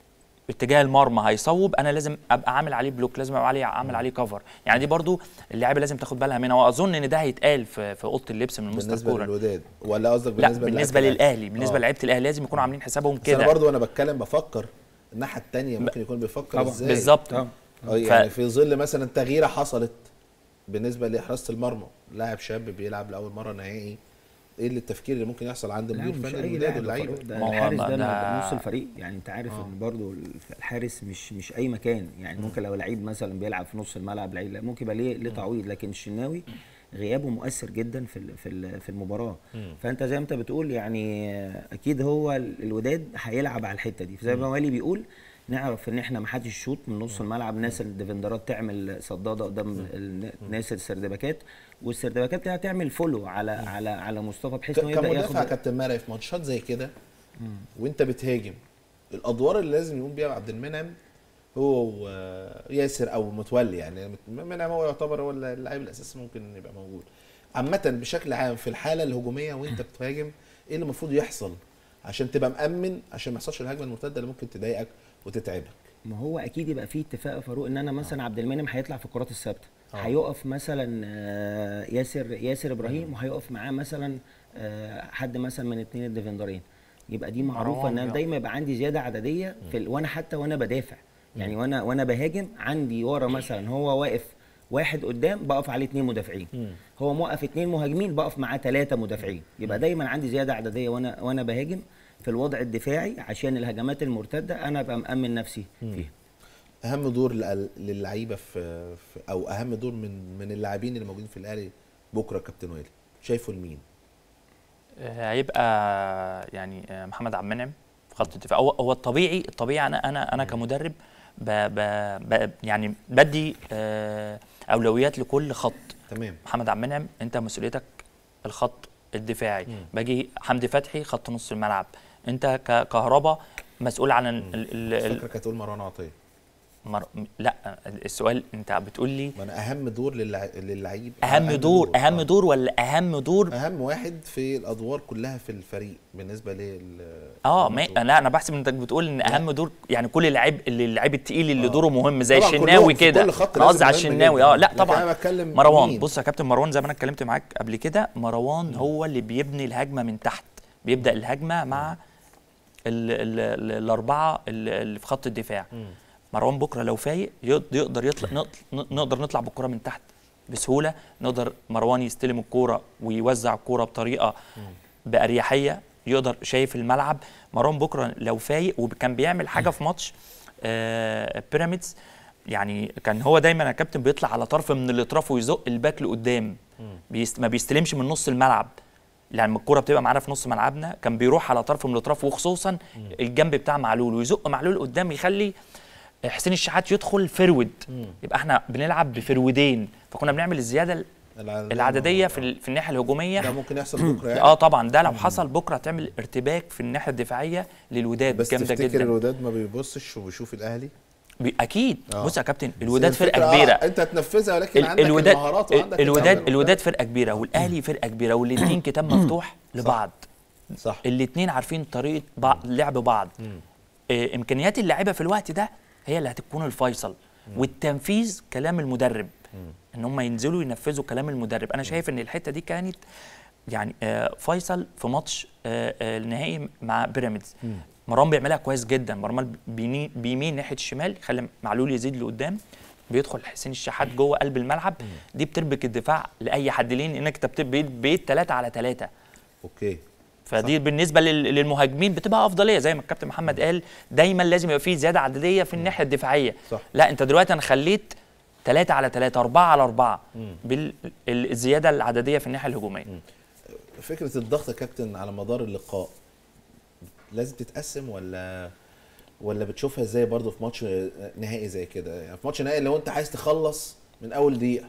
اتجاه المرمى هيصوب انا لازم ابقى عامل عليه بلوك لازم ابقى عليه عامل عليه كفر يعني دي برضو اللعيبه لازم تاخد بالها منها واظن ان ده هيتقال في في اوضه اللبس من مستر بالنسبه كولر للوداد ولا قصدك لا بالنسبه بالنسبه للعيبة للاهلي بالنسبه آه. للعيبه الاهلي لازم يكونوا عاملين حسابهم بس انا كده برضه وانا بتكلم بفكر الناحيه الثانيه ممكن يكون بيفكر طبعا. ازاي بالظبط طبعا. اه يعني في ظل مثلا تغييره حصلت بالنسبه لحراسه المرمى لاعب شاب بيلعب لاول مره نهائي ايه اللي التفكير اللي ممكن يحصل عند لا مدير مش فني اي الوداد لاعب واللعيبه فاروق، ده ما هو الحارس ما ده, ده- نص الفريق يعني انت عارف ان برضو الحارس مش مش اي مكان يعني ممكن لو لعيب مثلا بيلعب في نص الملعب لعيب لا، ممكن يبقى ليه ليه تعويض لكن الشناوي غيابه مؤثر جدا في ال- في ال- في المباراه فانت زي ما انت بتقول يعني آه، اكيد هو ال- الوداد هيلعب على الحته دي زي ما والي بيقول نعرف ان احنا ما حدش يشوط من نص الملعب ناس الديفندرات تعمل صداده قدام ال- ناس السردباكات والسردباكات دي هتعمل فولو على على على مصطفى بحيث انه ك- يبدا كمدافع ياخد كابتن مرعي في ماتشات زي كده وانت بتهاجم الادوار اللي لازم يقوم بيها عبد المنعم هو وياسر او متولي يعني منعم هو يعتبر هو اللاعب الاساسي ممكن يبقى موجود عامة بشكل عام في الحالة الهجومية وانت بتهاجم ايه اللي المفروض يحصل عشان تبقى مأمن عشان ما يحصلش الهجمة المرتدة اللي ممكن تضايقك وتتعبك ما هو اكيد يبقى فيه اتفاق يا فاروق ان انا مثلا عبد المنعم هيطلع في الكرات الثابته آه. هيقف مثلا آه، ياسر ياسر ابراهيم وهيقف معاه مثلا آه، حد مثلا من اتنين الديفندرين يبقى دي معروفه مروان ان انا بيقف. دايما يبقى عندي زياده عدديه في ال... وانا حتى وانا بدافع يعني وانا وانا بهاجم عندي ورا مثلا هو واقف واحد قدام بقف عليه اتنين مدافعين هو موقف اتنين مهاجمين بقف معاه ثلاثه مدافعين يبقى دايما عندي زياده عدديه وانا وانا بهاجم في الوضع الدفاعي عشان الهجمات المرتده انا ابقى مامن نفسي فيها اهم دور لل- للعيبة في, في او اهم دور من من اللاعبين اللي موجودين في الاهلي بكرة كابتن وائل شايفه لمين؟ آه، هيبقى يعني آه، محمد عبد المنعم في خط الدفاع هو هو الطبيعي الطبيعي انا انا انا كمدرب ب ب ب يعني بدي آه، اولويات لكل خط تمام محمد عبد المنعم انت مسؤوليتك الخط الدفاعي باجي حمدي فتحي خط نص الملعب انت ككهربا مسؤول عن ال ال ال فاكرك هتقول مروان عطية مر... لا السؤال انت بتقول لي ما انا اهم دور للع... للعيب اهم دور اهم آه. دور ولا اهم دور اهم واحد في الادوار كلها في الفريق بالنسبه لل اه ما لا انا بحسب انك بتقول ان اهم دور يعني كل اللعيب اللي اللعيب التقيل اللي آه. دوره مهم زي طبعاً الشناوي كلهم في كده كل خط انا قصدي على لازم مهم الشناوي جداً. اه لا لكن طبعا أنا بتكلم مروان مين؟ بص يا كابتن مروان زي ما انا اتكلمت معاك قبل كده مروان هو اللي بيبني الهجمه من تحت بيبدا الهجمه مع ال ال ال الاربعه ال- اللي في خط الدفاع مروان بكره لو فايق يقد- يقدر يطلع نط- نقدر نطلع بالكره من تحت بسهوله نقدر مروان يستلم الكوره ويوزع الكوره بطريقه باريحيه يقدر شايف الملعب مروان بكره لو فايق وكان بيعمل حاجه في ماتش آه بيراميدز يعني كان هو دايما يا كابتن بيطلع على طرف من الاطراف ويزق الباك لقدام بيست ما بيستلمش من نص الملعب لما الكرة بتبقى معانا في نص ملعبنا كان بيروح على طرف من الاطراف وخصوصا الجنب بتاع معلول ويزق معلول قدام يخلي حسين الشحات يدخل فرود يبقى احنا بنلعب بفرودين فكنا بنعمل الزياده العددية العدديه في, ال- في الناحيه الهجوميه ده ممكن يحصل بكره يعني اه طبعا ده لو حصل بكره هتعمل ارتباك في الناحيه الدفاعيه للوداد بس جامده تفتكر جدا الوداد ما بيبصش وبيشوف الاهلي بي- اكيد آه. بص يا كابتن بس الوداد الفكرة فرقه آه، كبيره انت تنفذها ولكن ال- عندك الوداد المهارات وعندك الوداد العمل. الوداد فرقه كبيره والاهلي فرقه كبيره والاثنين كتاب مفتوح لبعض صح الاثنين عارفين طريقه بعض لعب بعض آه، امكانيات اللاعيبه في الوقت ده هي اللي هتكون الفيصل والتنفيذ كلام المدرب ان هم ينزلوا ينفذوا كلام المدرب انا شايف ان الحته دي كانت يعني آه، فيصل في ماتش آه، آه، النهائي مع بيراميدز مرام بيعملها كويس جدا مرام بيمين بيمين ناحيه الشمال يخلي معلول يزيد لقدام بيدخل حسين الشحات جوه قلب الملعب دي بتربك الدفاع لاي حد ليه انك انت بت- بقيت بقيت 3 على 3 اوكي فدي صح. بالنسبه لل- للمهاجمين بتبقى افضليه زي ما الكابتن محمد قال دايما لازم يبقى فيه زياده عدديه في الناحيه الدفاعيه صح. لا انت دلوقتي انا خليت 3 على 3 4 على 4 بالزياده العدديه في الناحيه الهجوميه فكره الضغط يا كابتن على مدار اللقاء لازم تتقسم ولا ولا بتشوفها ازاي برضو في ماتش نهائي زي كده يعني في ماتش نهائي لو انت عايز تخلص من اول دقيقه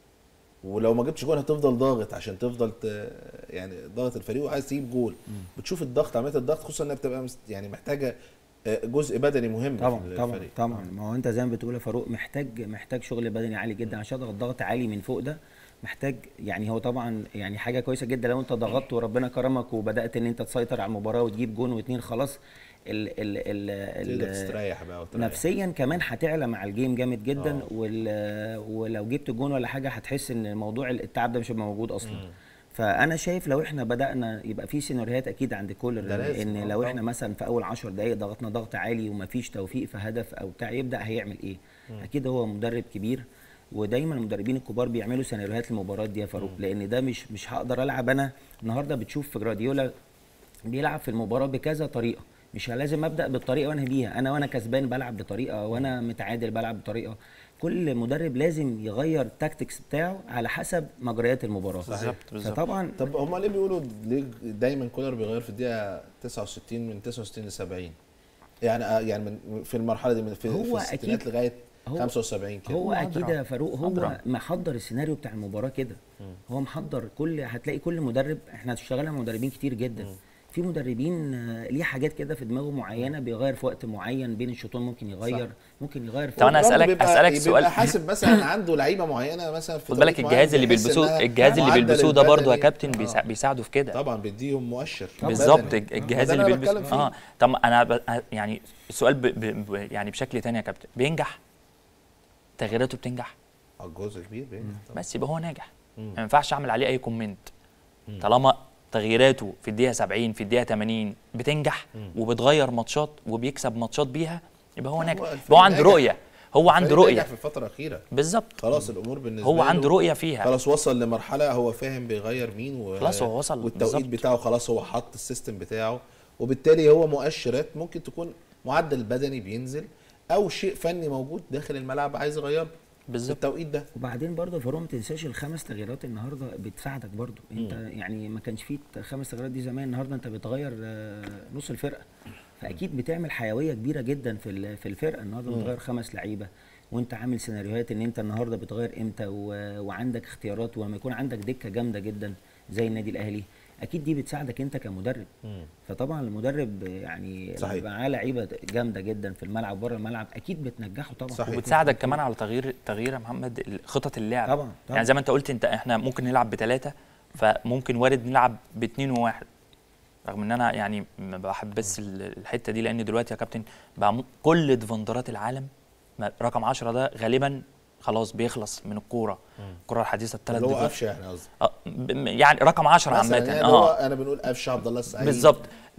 ولو ما جبتش جول هتفضل ضاغط عشان تفضل ت... يعني ضاغط الفريق وعايز تجيب جول بتشوف الضغط عمليه الضغط خصوصا انها بتبقى مست... يعني محتاجه آه، جزء بدني مهم في طبعا طبعا الفريق. طبعا ما هو انت زي ما بتقول يا فاروق محتاج محتاج شغل بدني عالي جدا عشان تضغط ضغط عالي من فوق ده محتاج يعني هو طبعا يعني حاجه كويسه جدا لو انت ضغطت وربنا كرمك وبدات ان انت تسيطر على المباراه وتجيب جون واتنين خلاص ال ال ال تقدر ال تستريح بقى وتريح. نفسيا كمان هتعلى مع الجيم جامد جدا آه. وال ولو جبت جون ولا حاجه هتحس ان موضوع التعب ده مش هيبقى موجود اصلا فانا شايف لو احنا بدانا يبقى في سيناريوهات اكيد عند كولر ده لازم، ان آه، لو طبعا. احنا مثلا في اول 10 دقائق ضغطنا ضغط عالي ومفيش توفيق في هدف او بتاع يبدا هيعمل ايه اكيد هو مدرب كبير ودايما المدربين الكبار بيعملوا سيناريوهات للمباريات دي يا فاروق لان ده مش مش هقدر العب انا النهارده بتشوف في جراديولا بيلعب في المباراه بكذا طريقه مش لازم ابدا بالطريقه وانهي بيها انا وانا كسبان بلعب بطريقه وانا متعادل بلعب بطريقه كل مدرب لازم يغير التاكتكس بتاعه على حسب مجريات المباراه بالظبط بالظبط فطبعا طب هما ليه بيقولوا ليه دايما كولر بيغير في الدقيقه 69 من 69 ل 70 يعني آه، يعني من في المرحله دي من في, هو في الستينات أكيد- لغايه هو- 75 كده هو اكيد أدرى. يا فاروق هو أدرى. محضر السيناريو بتاع المباراه كده هو محضر كل هتلاقي كل مدرب احنا اشتغلنا مع مدربين كتير جدا في مدربين آه، ليه حاجات كده في دماغه معينه بيغير في وقت معين بين الشوطين ممكن يغير صح. ممكن يغير في طب أنا وبرضه أسألك- بيبقى- أسألك بيبقى سؤال. حاسب مثلا عنده لعيبه معينه مثلا في خد بالك توقيت الجهاز معين اللي بيحس بيلبسوه إنها الجهاز اللي معدل بيلبسوه ده برضه يا البدني- كابتن آه. بيسا- بيساعده في كده طبعا بيديهم مؤشر بالظبط بدني. الج- الجهاز ده اللي أنا بيلبسه بتكلم فيه. اه طب انا ب... يعني السؤال ب... ب... ب... يعني بشكل تاني يا كابتن بينجح تغييراته بتنجح آه، جزء كبير بينجح طبعاً. بس يبقى هو ناجح ما ينفعش اعمل عليه اي كومنت طالما تغييراته في الدقيقه 70 في الدقيقه 80 بتنجح وبتغير ماتشات وبيكسب ماتشات بيها يبقى هو ناجح الفريق يبقى هو عنده ناجح. رؤيه هو عنده الفريق نجح رؤيه في الفتره الاخيره بالظبط خلاص الامور بالنسبه هو له عنده رؤيه فيها خلاص وصل لمرحله هو فاهم بيغير مين و... خلاص هو وصل والتوقيت بالظبط. بتاعه خلاص هو حط السيستم بتاعه وبالتالي هو مؤشرات ممكن تكون معدل البدني بينزل او شيء فني موجود داخل الملعب عايز يغيره في بالظبط التوقيت ده وبعدين برضه يا فاروق ما تنساش الخمس تغييرات النهارده بتساعدك برضه انت يعني ما كانش فيه خمس تغييرات دي زمان النهارده انت بتغير آه، نص الفرقه فاكيد بتعمل حيويه كبيره جدا في ال- في الفرقه النهارده بتغير خمس لعيبه وانت عامل سيناريوهات ان انت النهارده بتغير امتى و... وعندك اختيارات ولما يكون عندك دكه جامده جدا زي النادي الاهلي اكيد دي بتساعدك انت كمدرب فطبعا المدرب يعني صحيح. لما معاه لعيبه جامده جدا في الملعب بره الملعب اكيد بتنجحه طبعا صحيح. وبتساعدك كمان على تغيير تغيير يا محمد ال- خطط اللعب طبعا، طبعا. يعني زي ما انت قلت انت احنا ممكن نلعب بثلاثه فممكن وارد نلعب باثنين وواحد رغم ان انا يعني ما بحب بس ال- الحته دي لان دلوقتي يا كابتن بقى م- كل ديفندرات العالم ما- رقم 10 ده غالبا خلاص بيخلص من الكوره الكوره الحديثه الثلاث اللي هو قفشه يعني قصدي يعني رقم 10 مثلا عامه يعني اه هو انا بنقول قفشه عبد الله السعيد بالظبط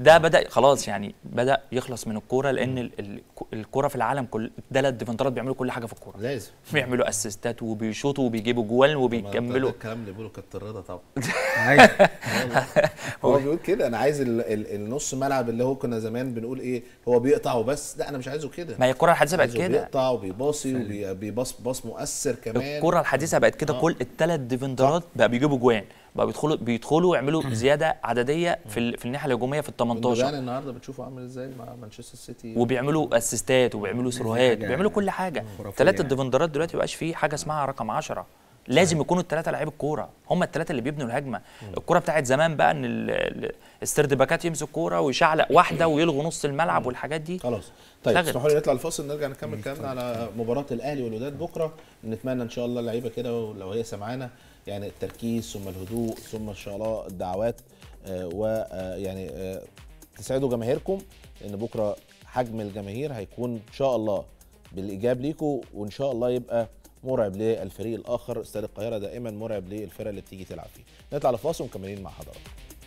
ده بدا خلاص يعني بدا يخلص من الكوره لان ال- ال- الكوره في العالم كل الثلاث ديفندرات بيعملوا كل حاجه في الكوره لازم بيعملوا اسيستات وبيشوطوا وبيجيبوا جوال وبيكملوا الكلام اللي بيقوله كابتن رضا طبعا عايز- هو بيقول كده انا عايز ال- ال- النص ملعب اللي هو كنا زمان بنقول ايه هو بيقطع وبس لا انا مش عايزه كده ما هي الكره الحديثه بقت عايزه كده بيقطع وبيباصي وبيباص باص مؤثر كمان الكره الحديثه بقت كده كل الثلاث ديفندرات بقى بيجيبوا جوان بقى بيدخلوا بيدخلوا يعملوا زياده عدديه في ال- في الناحيه الهجوميه في ال 18 يعني النهارده بتشوفه عامل ازاي مع مانشستر سيتي وبيعملوا اسيستات وبيعملوا سروهات حاجة وبيعملوا كل حاجه خرافية ثلاثه يعني. الديفندرات دلوقتي مبقاش فيه حاجه اسمها رقم 10 لازم يكونوا الثلاثه لعيب الكوره هم الثلاثه اللي بيبنوا الهجمه الكوره بتاعت زمان بقى ان ال- ال- السرد باكات يمسك كوره ويشعلق واحده ويلغوا نص الملعب والحاجات دي خلاص طيب اتلغت. اسمحوا لي نطلع الفاصل نرجع نكمل كلامنا على مباراه الاهلي والوداد بكره نتمنى ان شاء الله اللعيبه كده ولو هي سمعانا يعني التركيز ثم الهدوء ثم ان شاء الله الدعوات ويعني تسعدوا جماهيركم لان بكره حجم الجماهير هيكون ان شاء الله بالايجاب ليكم وان شاء الله يبقى مرعب للفريق الاخر استاد القاهره دائما مرعب للفرق اللي بتيجي تلعب فيه نطلع الفاصل ومكملين مع حضراتكم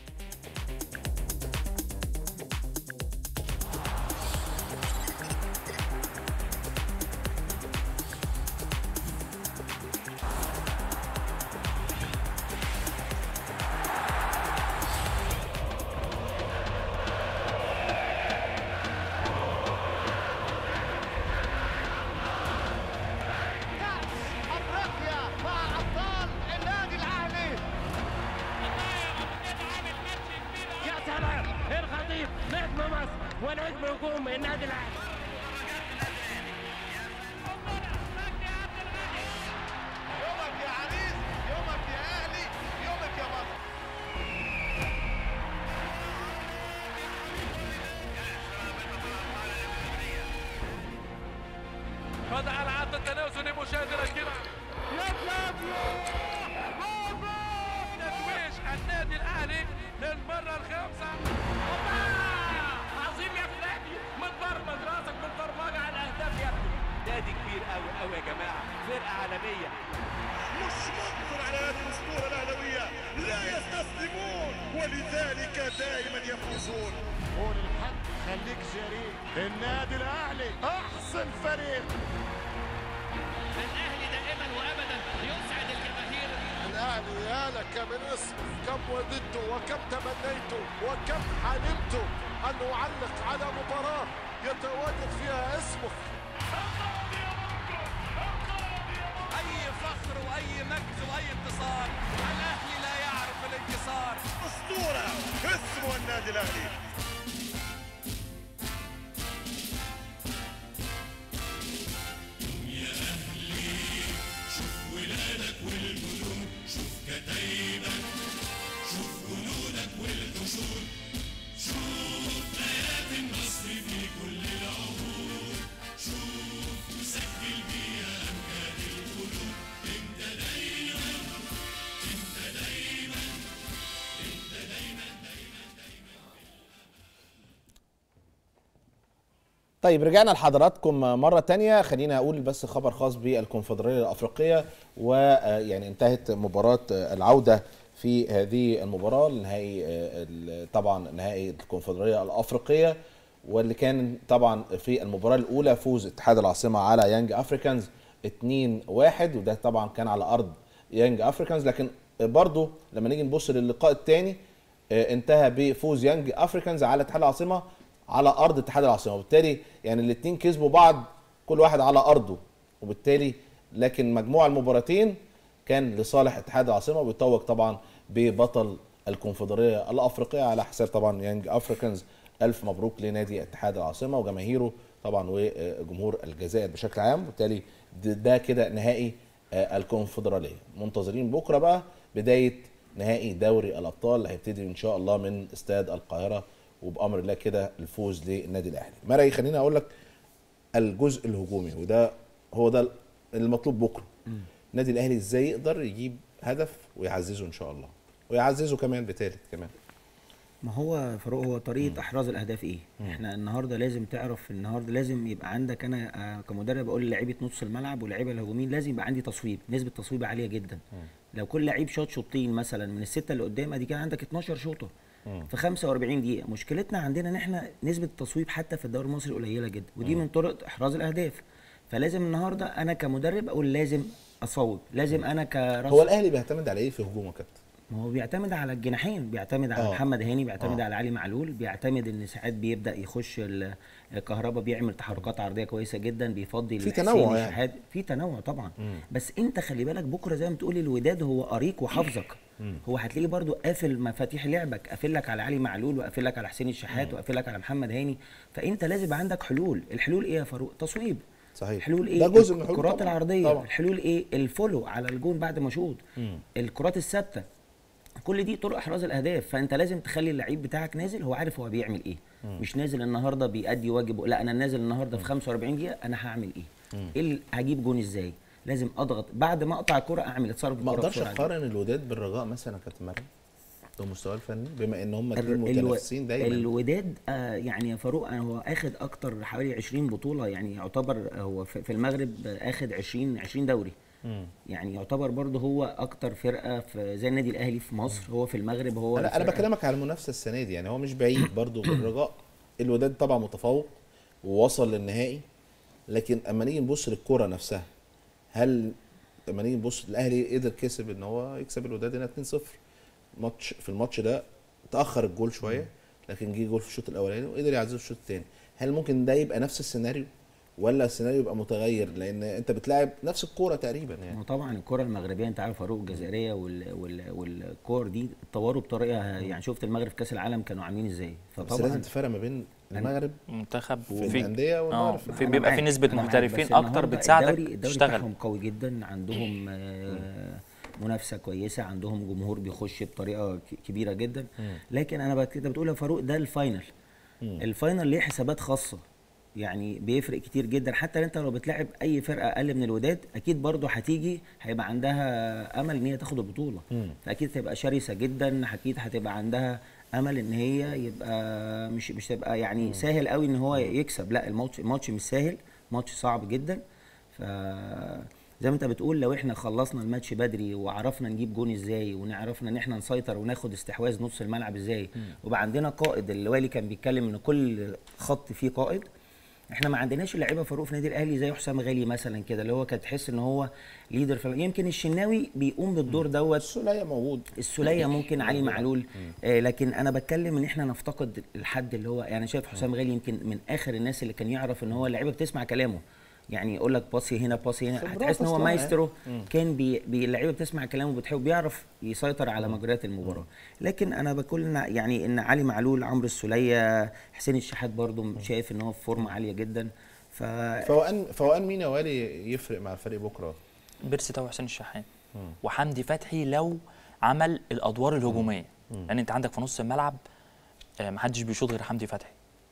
افريقيا مع ابطال النادي الاهلي يا سلام الخطيب نجم مصر ونجم هجوم النادي الاهلي يومك يا عريس يومك يا اهلي يومك يا مصر وضع العرض التنازلي مشاهدينا الكرام يا فلافيو تتويج النادي الاهلي للمره الخامسه عظيم يا فلافيو متبرمج راسك متبرمجه على الاهداف يا ابني نادي كبير قوي قوي يا جماعه فرقه عالميه مش ممكن على هذه الاسطوره الاهلاويه لا يستسلمون ولذلك دائما يفوزون قول الحق خليك شريك النادي الاهلي احسن فريق الاهلي دائما وابدا يسعد الجماهير الاهلي يا لك من اسم كم وددت وكم تمنيت وكم حلمت ان اعلق على مباراه يتواجد فيها اسمك اي فخر واي مجد واي انتصار الاهلي لا يعرف الانكسار اسطوره اسمه النادي الاهلي طيب رجعنا لحضراتكم مرة تانية خلينا أقول بس خبر خاص بالكونفدرالية الأفريقية ويعني انتهت مباراة العودة في هذه المباراة النهائي ال- طبعا نهائي الكونفدرالية الأفريقية واللي كان طبعا في المباراة الأولى فوز اتحاد العاصمة على يانج أفريكانز 2-1 وده طبعا كان على أرض يانج أفريكانز لكن برضو لما نيجي نبص للقاء الثاني انتهى بفوز يانج أفريكانز على اتحاد العاصمة على ارض اتحاد العاصمه وبالتالي يعني الاثنين كسبوا بعض كل واحد على ارضه وبالتالي لكن مجموع المباراتين كان لصالح اتحاد العاصمه وبيتوج طبعا ببطل الكونفدراليه الافريقيه على حساب طبعا يانج افريكانز الف مبروك لنادي اتحاد العاصمه وجماهيره طبعا وجمهور الجزائر بشكل عام وبالتالي ده- ده كده نهائي آه، الكونفدراليه منتظرين بكره بقى بدايه نهائي دوري الابطال اللي هيبتدي ان شاء الله من استاد القاهره وبامر الله كده الفوز للنادي الاهلي مرعي خليني اقول لك الجزء الهجومي وده هو ده المطلوب بكره النادي الاهلي ازاي يقدر يجيب هدف ويعززه ان شاء الله ويعززه كمان بتالت كمان ما هو فاروق هو طريقه احراز الاهداف ايه احنا النهارده لازم تعرف النهارده لازم يبقى عندك انا آه، كمدرب اقول لعيبه نص الملعب واللعيبه الهجوميين لازم يبقى عندي تصويب نسبه تصويب عاليه جدا لو كل لعيب شاط شوطين مثلا من السته اللي قدام ادي كده عندك 12 شوطه في 45 دقيقه مشكلتنا عندنا ان احنا نسبه التصويب حتى في الدوري المصري قليله جدا ودي من طرق احراز الاهداف فلازم النهارده انا كمدرب اقول لازم اصوب لازم انا كراس هو الاهلي بيعتمد على ايه في هجومه يا كابتن ما هو بيعتمد على الجناحين بيعتمد على آه. محمد هاني بيعتمد آه. على علي معلول بيعتمد ان ساعات بيبدا يخش ال- الكهرباء بيعمل تحركات عرضيه كويسه جدا بيفضي في لحسين تنوع يعني. الشحات. في تنوع طبعا مم. بس انت خلي بالك بكره زي ما بتقول الوداد هو قريك وحافظك مم. هو هتلاقيه برضو قافل مفاتيح لعبك قافل لك على علي معلول وقافل لك على حسين الشحات وقافل لك على محمد هاني فانت لازم يبقى عندك حلول الحلول ايه يا فاروق تصويب صحيح الحلول ايه ده جزء من الحلول الكرات طبعاً. العرضيه طبعاً. الحلول ايه الفولو على الجون بعد ما شوط مم. الكرات الثابته كل دي طرق احراز الاهداف فانت لازم تخلي اللعيب بتاعك نازل هو عارف هو بيعمل ايه مم. مش نازل النهارده بيأدي واجبه لا انا نازل النهارده في 45 دقيقه انا هعمل ايه مم. ايه اللي هجيب جون ازاي لازم اضغط بعد ما اقطع الكره اعمل اتصرف ما بالكرة اقدرش بسرعة. اقارن الوداد بالرجاء مثلا يا كابتن مريم ده مستواه الفني بما ان هم الر- الاثنين الو- متنافسين دايما الوداد آه يعني يا فاروق أنا هو اخد اكتر حوالي 20 بطوله يعني يعتبر هو في في المغرب اخد 20 20 دوري مم. يعني يعتبر برضه هو اكتر فرقه في زي النادي الاهلي في مصر هو في المغرب هو انا انا الفرقة. بكلمك على المنافسه السنه دي يعني هو مش بعيد برضو بالرجاء الوداد طبعا متفوق ووصل للنهائي لكن اما نيجي نبص للكره نفسها هل لما نيجي نبص الاهلي قدر كسب ان هو يكسب الوداد هنا 2-0 ماتش في الماتش ده تاخر الجول شويه لكن جه جول في الشوط الاولاني وقدر يعززه في الشوط الثاني هل ممكن ده يبقى نفس السيناريو ولا السيناريو يبقى متغير لان انت بتلاعب نفس الكوره تقريبا يعني وطبعا الكره المغربيه انت عارف فاروق الجزائريه وال وال والكور دي اتطوروا بطريقه يعني شفت المغرب في كاس العالم كانوا عاملين ازاي بس لازم تفرق ما بين المغرب منتخب في الأندية والمغرب في في أنا بيبقى في معاك، نسبه أنا معاك، محترفين بس اكتر النهاردة بتساعدك الدوري, الدوري تشتغل بتاعهم قوي جدا عندهم آه، منافسه كويسه عندهم جمهور بيخش بطريقه ك- كبيره جدا لكن انا بك- انت بتقول يا فاروق ده الفاينل الفاينل ليه حسابات خاصه يعني بيفرق كتير جدا حتى انت لو بتلعب اي فرقه اقل من الوداد اكيد برضو هتيجي هيبقى عندها امل ان هي تاخد البطوله فاكيد هتبقى شرسه جدا اكيد هتبقى عندها امل ان هي يبقى مش مش تبقى يعني سهل قوي ان هو يكسب لا الماتش الماتش مش سهل ماتش صعب جدا ف زي ما انت بتقول لو احنا خلصنا الماتش بدري وعرفنا نجيب جون ازاي ونعرفنا ان احنا نسيطر وناخد استحواذ نص الملعب ازاي وبقى عندنا قائد الوالي كان بيتكلم ان كل خط فيه قائد احنا ما عندناش لعيبه فاروق في نادي الاهلي زي حسام غالي مثلا كده اللي هو كانت تحس ان هو ليدر في يمكن الشناوي بيقوم بالدور دوت السوليه موجود السوليه ممكن علي معلول آه لكن انا بتكلم ان احنا نفتقد الحد اللي هو يعني شايف حسام غالي يمكن من اخر الناس اللي كان يعرف ان هو اللعيبه بتسمع كلامه يعني يقول لك باصي هنا باصي هنا خبرات هتحس ان هو أصلاً، مايسترو مم. كان بي بي اللعيبه بتسمع كلامه وبتحب بيعرف يسيطر على مجريات المباراه لكن انا بقول إن يعني ان علي معلول عمرو السوليه حسين الشحات برضو شايف ان هو في فورمه عاليه جدا ف فوقان فوقان مين يا والي يفرق مع الفريق بكره بيرسي تاو وحسين الشحات وحمدي فتحي لو عمل الادوار الهجوميه لان انت عندك في نص الملعب آه، محدش بيشوط غير حمدي فتحي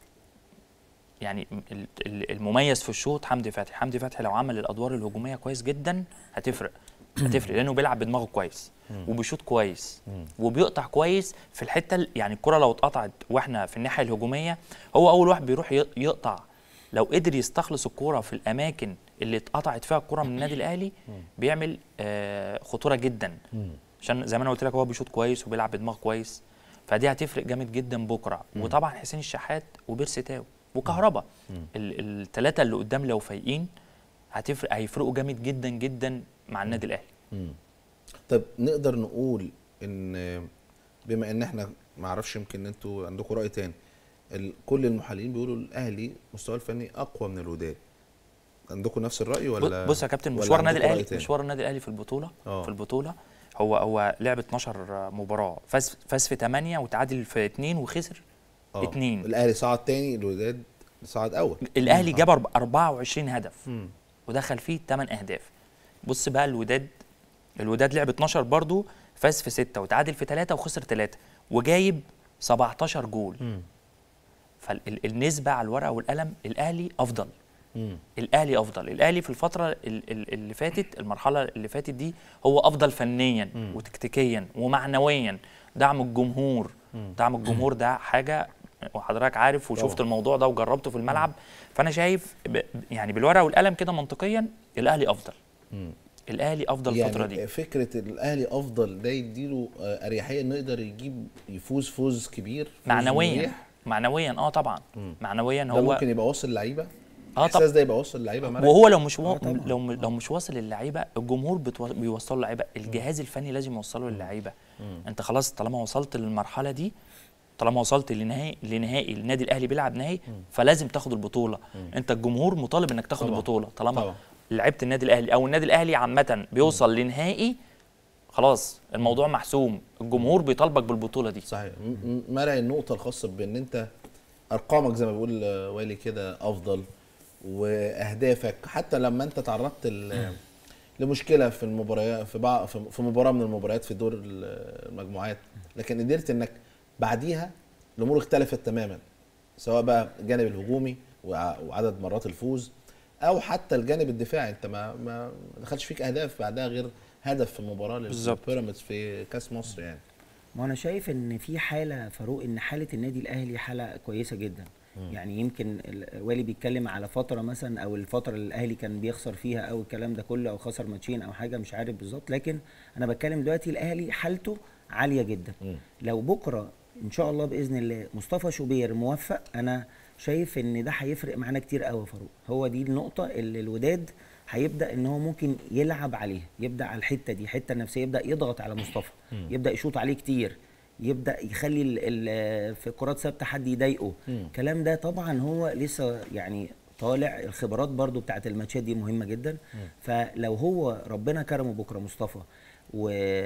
يعني ال- ال- المميز في الشوط حمدي فتحي حمدي فتحي لو عمل الادوار الهجوميه كويس جدا هتفرق هتفرق لانه بيلعب بدماغه كويس وبيشوط كويس وبيقطع كويس في الحته ال- يعني الكره لو اتقطعت واحنا في الناحيه الهجوميه هو اول واحد بيروح ي- يقطع لو قدر يستخلص الكره في الاماكن اللي اتقطعت فيها الكره من النادي الاهلي بيعمل آه خطوره جدا عشان زي ما انا قلت لك هو بيشوط كويس وبيلعب بدماغ كويس فدي هتفرق جامد جدا بكره وطبعا حسين الشحات وبيرسي تاو وكهربا الثلاثه اللي قدام لو فايقين هتفرق هيفرقوا جامد جدا جدا مع النادي الاهلي طب نقدر نقول ان بما ان احنا ما اعرفش يمكن انتوا عندكم راي تاني ال- كل المحللين بيقولوا الاهلي مستواه الفني اقوى من الوداد عندكم نفس الراي ولا بص يا كابتن ولا مشوار النادي عندكم رأي الاهلي تاني؟ مشوار النادي الاهلي في البطوله آه. في البطوله هو هو لعب 12 مباراه فاز فاز في 8 وتعادل في 2 وخسر آه. 2 الاهلي صعد تاني الوداد صعد اول الاهلي آه. جاب أرب- 24 هدف مم. ودخل فيه 8 اهداف بص بقى الوداد الوداد لعب 12 برضه فاز في 6 وتعادل في 3 وخسر 3 وجايب 17 جول فالنسبه على الورقه والقلم الاهلي افضل مم. الاهلي افضل الاهلي في الفتره ال- ال- اللي فاتت المرحله اللي فاتت دي هو افضل فنيا وتكتيكيا ومعنويا دعم الجمهور دعم الجمهور ده حاجه وحضرتك عارف وشفت طبعا. الموضوع ده وجربته في الملعب فانا شايف ب- يعني بالورقه والقلم كده منطقيا الاهلي افضل الاهلي افضل يعني الفتره دي فكره الاهلي افضل ده يديله آه، اريحيه انه يقدر يجيب يفوز فوز كبير فوز معنويا مريح. معنويا اه طبعا معنويا ده هو ممكن يبقى واصل للعيبه اه الاحساس طبعا ده يبقى واصل للعيبه مرعي. وهو لو مش و... آه طبعاً. لو م- لو مش واصل للعيبه الجمهور بتو... بيوصله للعيبه الجهاز الفني لازم يوصله للعيبه انت خلاص طالما وصلت للمرحله دي طالما وصلت لنهائي لنهائي النادي الاهلي بيلعب نهائي فلازم تاخد البطوله انت الجمهور مطالب انك تاخد طبعاً. البطوله طالما طبعاً. لعيبه النادي الاهلي او النادي الاهلي عامه بيوصل لنهائي خلاص الموضوع محسوم الجمهور بيطالبك بالبطوله دي صحيح م- م- مرعي النقطه الخاصه بان انت ارقامك زي ما بيقول آه، والي كده افضل واهدافك حتى لما انت تعرضت ل- لمشكله في المباريات في بعض في في مباراه من المباريات في دور المجموعات لكن قدرت انك بعديها الامور اختلفت تماما سواء بقى الجانب الهجومي وع- وعدد مرات الفوز او حتى الجانب الدفاعي انت ما ما دخلش فيك اهداف بعدها غير هدف في مباراه بالظبط. للبيراميدز في كاس مصر يعني ما انا شايف ان في حاله فاروق ان حاله النادي الاهلي حاله كويسه جدا يعني يمكن ال- والي بيتكلم على فتره مثلا او الفتره اللي الاهلي كان بيخسر فيها او الكلام ده كله او خسر ماتشين او حاجه مش عارف بالظبط لكن انا بتكلم دلوقتي الاهلي حالته عاليه جدا لو بكره ان شاء الله باذن الله مصطفى شوبير موفق انا شايف ان ده هيفرق معانا كتير قوي يا فاروق هو دي النقطه اللي الوداد هيبدا ان هو ممكن يلعب عليها يبدا على الحته دي حته نفسيه يبدا يضغط على مصطفى يبدا يشوط عليه كتير يبدا يخلي ال ال في كرات ثابته حد يضايقه الكلام ده طبعا هو لسه يعني طالع الخبرات برضو بتاعت الماتشات دي مهمه جدا فلو هو ربنا كرمه بكره مصطفى و...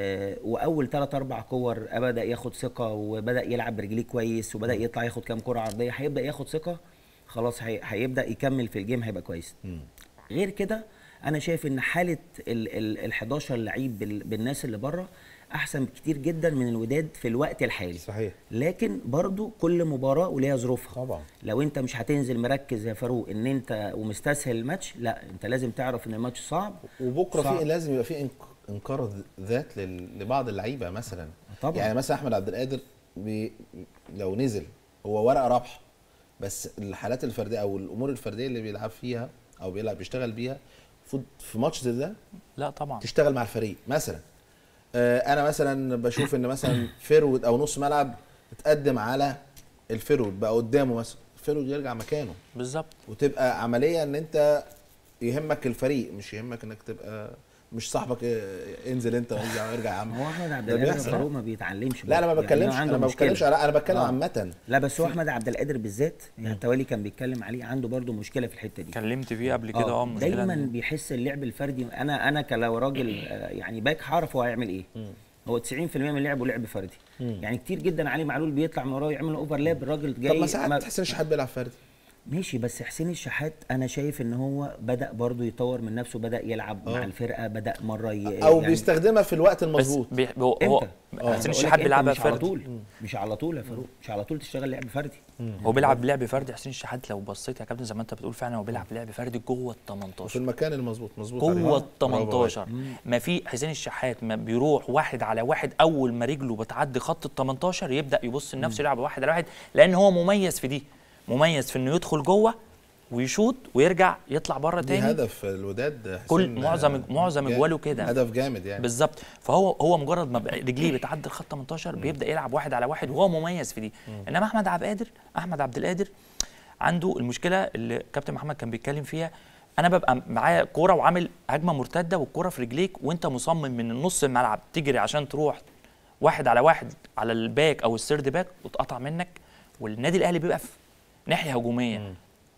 واول ثلاث اربع كور بدا ياخد ثقه وبدا يلعب برجليه كويس وبدا يطلع ياخد كام كره عرضيه هيبدا ياخد ثقه خلاص هي... هيبدا يكمل في الجيم هيبقى كويس غير كده انا شايف ان حاله ال ال 11 لعيب بال- بالناس اللي بره احسن بكتير جدا من الوداد في الوقت الحالي صحيح لكن برضو كل مباراه وليها ظروفها طبعا لو انت مش هتنزل مركز يا فاروق ان انت ومستسهل الماتش لا انت لازم تعرف ان الماتش صعب وبكره صعب. في لازم يبقى في إنك- انكار ذات لل- لبعض اللعيبه مثلا طبعا. يعني مثلا احمد عبد القادر بي لو نزل هو ورقه رابحه بس الحالات الفرديه او الامور الفرديه اللي بيلعب فيها او بيلعب بيشتغل بيها المفروض في ماتش زي ده لا طبعا تشتغل مع الفريق مثلا آه، انا مثلا بشوف ان مثلا فيرود او نص ملعب اتقدم على الفيرود بقى قدامه مثلا الفيرود يرجع مكانه بالظبط وتبقى عمليه ان انت يهمك الفريق مش يهمك انك تبقى مش صاحبك آه، انزل انت وارجع ارجع يا عم هو احمد عبد ده القادر بيحصل. فاروق ما بيتعلمش لا انا ما برضه. يعني بتكلمش هو عنده انا ما مشكلة. بتكلمش على انا بتكلم آه. عامه لا بس هو احمد عبد القادر بالذات يعني التوالي كان بيتكلم عليه عنده برضو مشكله في الحته دي اتكلمت فيه قبل كده اه المشكلة دايما إن- بيحس اللعب الفردي انا انا كلو راجل آه، يعني باك هعرف هو هيعمل ايه هو 90% من لعبه لعب فردي يعني كتير جدا علي معلول بيطلع من وراه يعمل اوفرلاب الراجل جاي طب ما ساعات ما- تحس ان حد بيلعب فردي ماشي بس حسين الشحات انا شايف ان هو بدا برضو يطور من نفسه بدا يلعب مع الفرقه بدا مره ي... او يعني بيستخدمها في الوقت بس المظبوط بي... هو هو امتى؟ حسين بقول لك الشحات إمتى؟ بيلعبها مش على فردي طول مش على طول يا فاروق مش على طول تشتغل لعب فردي هو بيلعب لعب فردي حسين الشحات لو بصيت يا كابتن زي ما انت بتقول فعلا هو بيلعب لعب فردي جوه ال في 18 المكان المظبوط مظبوط عليه. جوه ال برافو عليك. 18 ما في حسين الشحات ما بيروح واحد على واحد اول ما رجله بتعدي خط ال 18 يبدا يبص لنفسه يلعب واحد على واحد لان هو مميز في دي مميز في انه يدخل جوه ويشوط ويرجع يطلع بره دي تاني هدف الوداد كل حسين، معظم آه، معظم جا- اجواله كده هدف جامد يعني بالظبط فهو هو مجرد ما بقى رجليه بتعدي الخط 18 بيبدا يلعب واحد على واحد وهو مميز في دي انما احمد عبد القادر احمد عبد القادر عنده المشكله اللي كابتن محمد كان بيتكلم فيها انا ببقى معايا كوره وعامل هجمه مرتده والكوره في رجليك وانت مصمم من نص الملعب تجري عشان تروح واحد على واحد على الباك او السيرد باك وتقطع منك والنادي الاهلي بيبقى في ناحيه هجوميه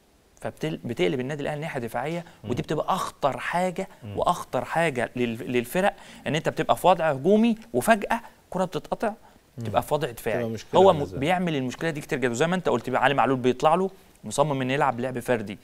فبتقلب النادي الاهلي ناحيه دفاعيه ودي بتبقى اخطر حاجه واخطر حاجه لل- للفرق ان انت بتبقى في وضع هجومي وفجاه كره بتتقطع تبقى في وضع دفاعي تبقى مشكلة هو م- بالنسبة لك. بيعمل المشكله دي كتير جدا وزي ما انت قلت بقى علي معلول بيطلع له مصمم انه يلعب لعب فردي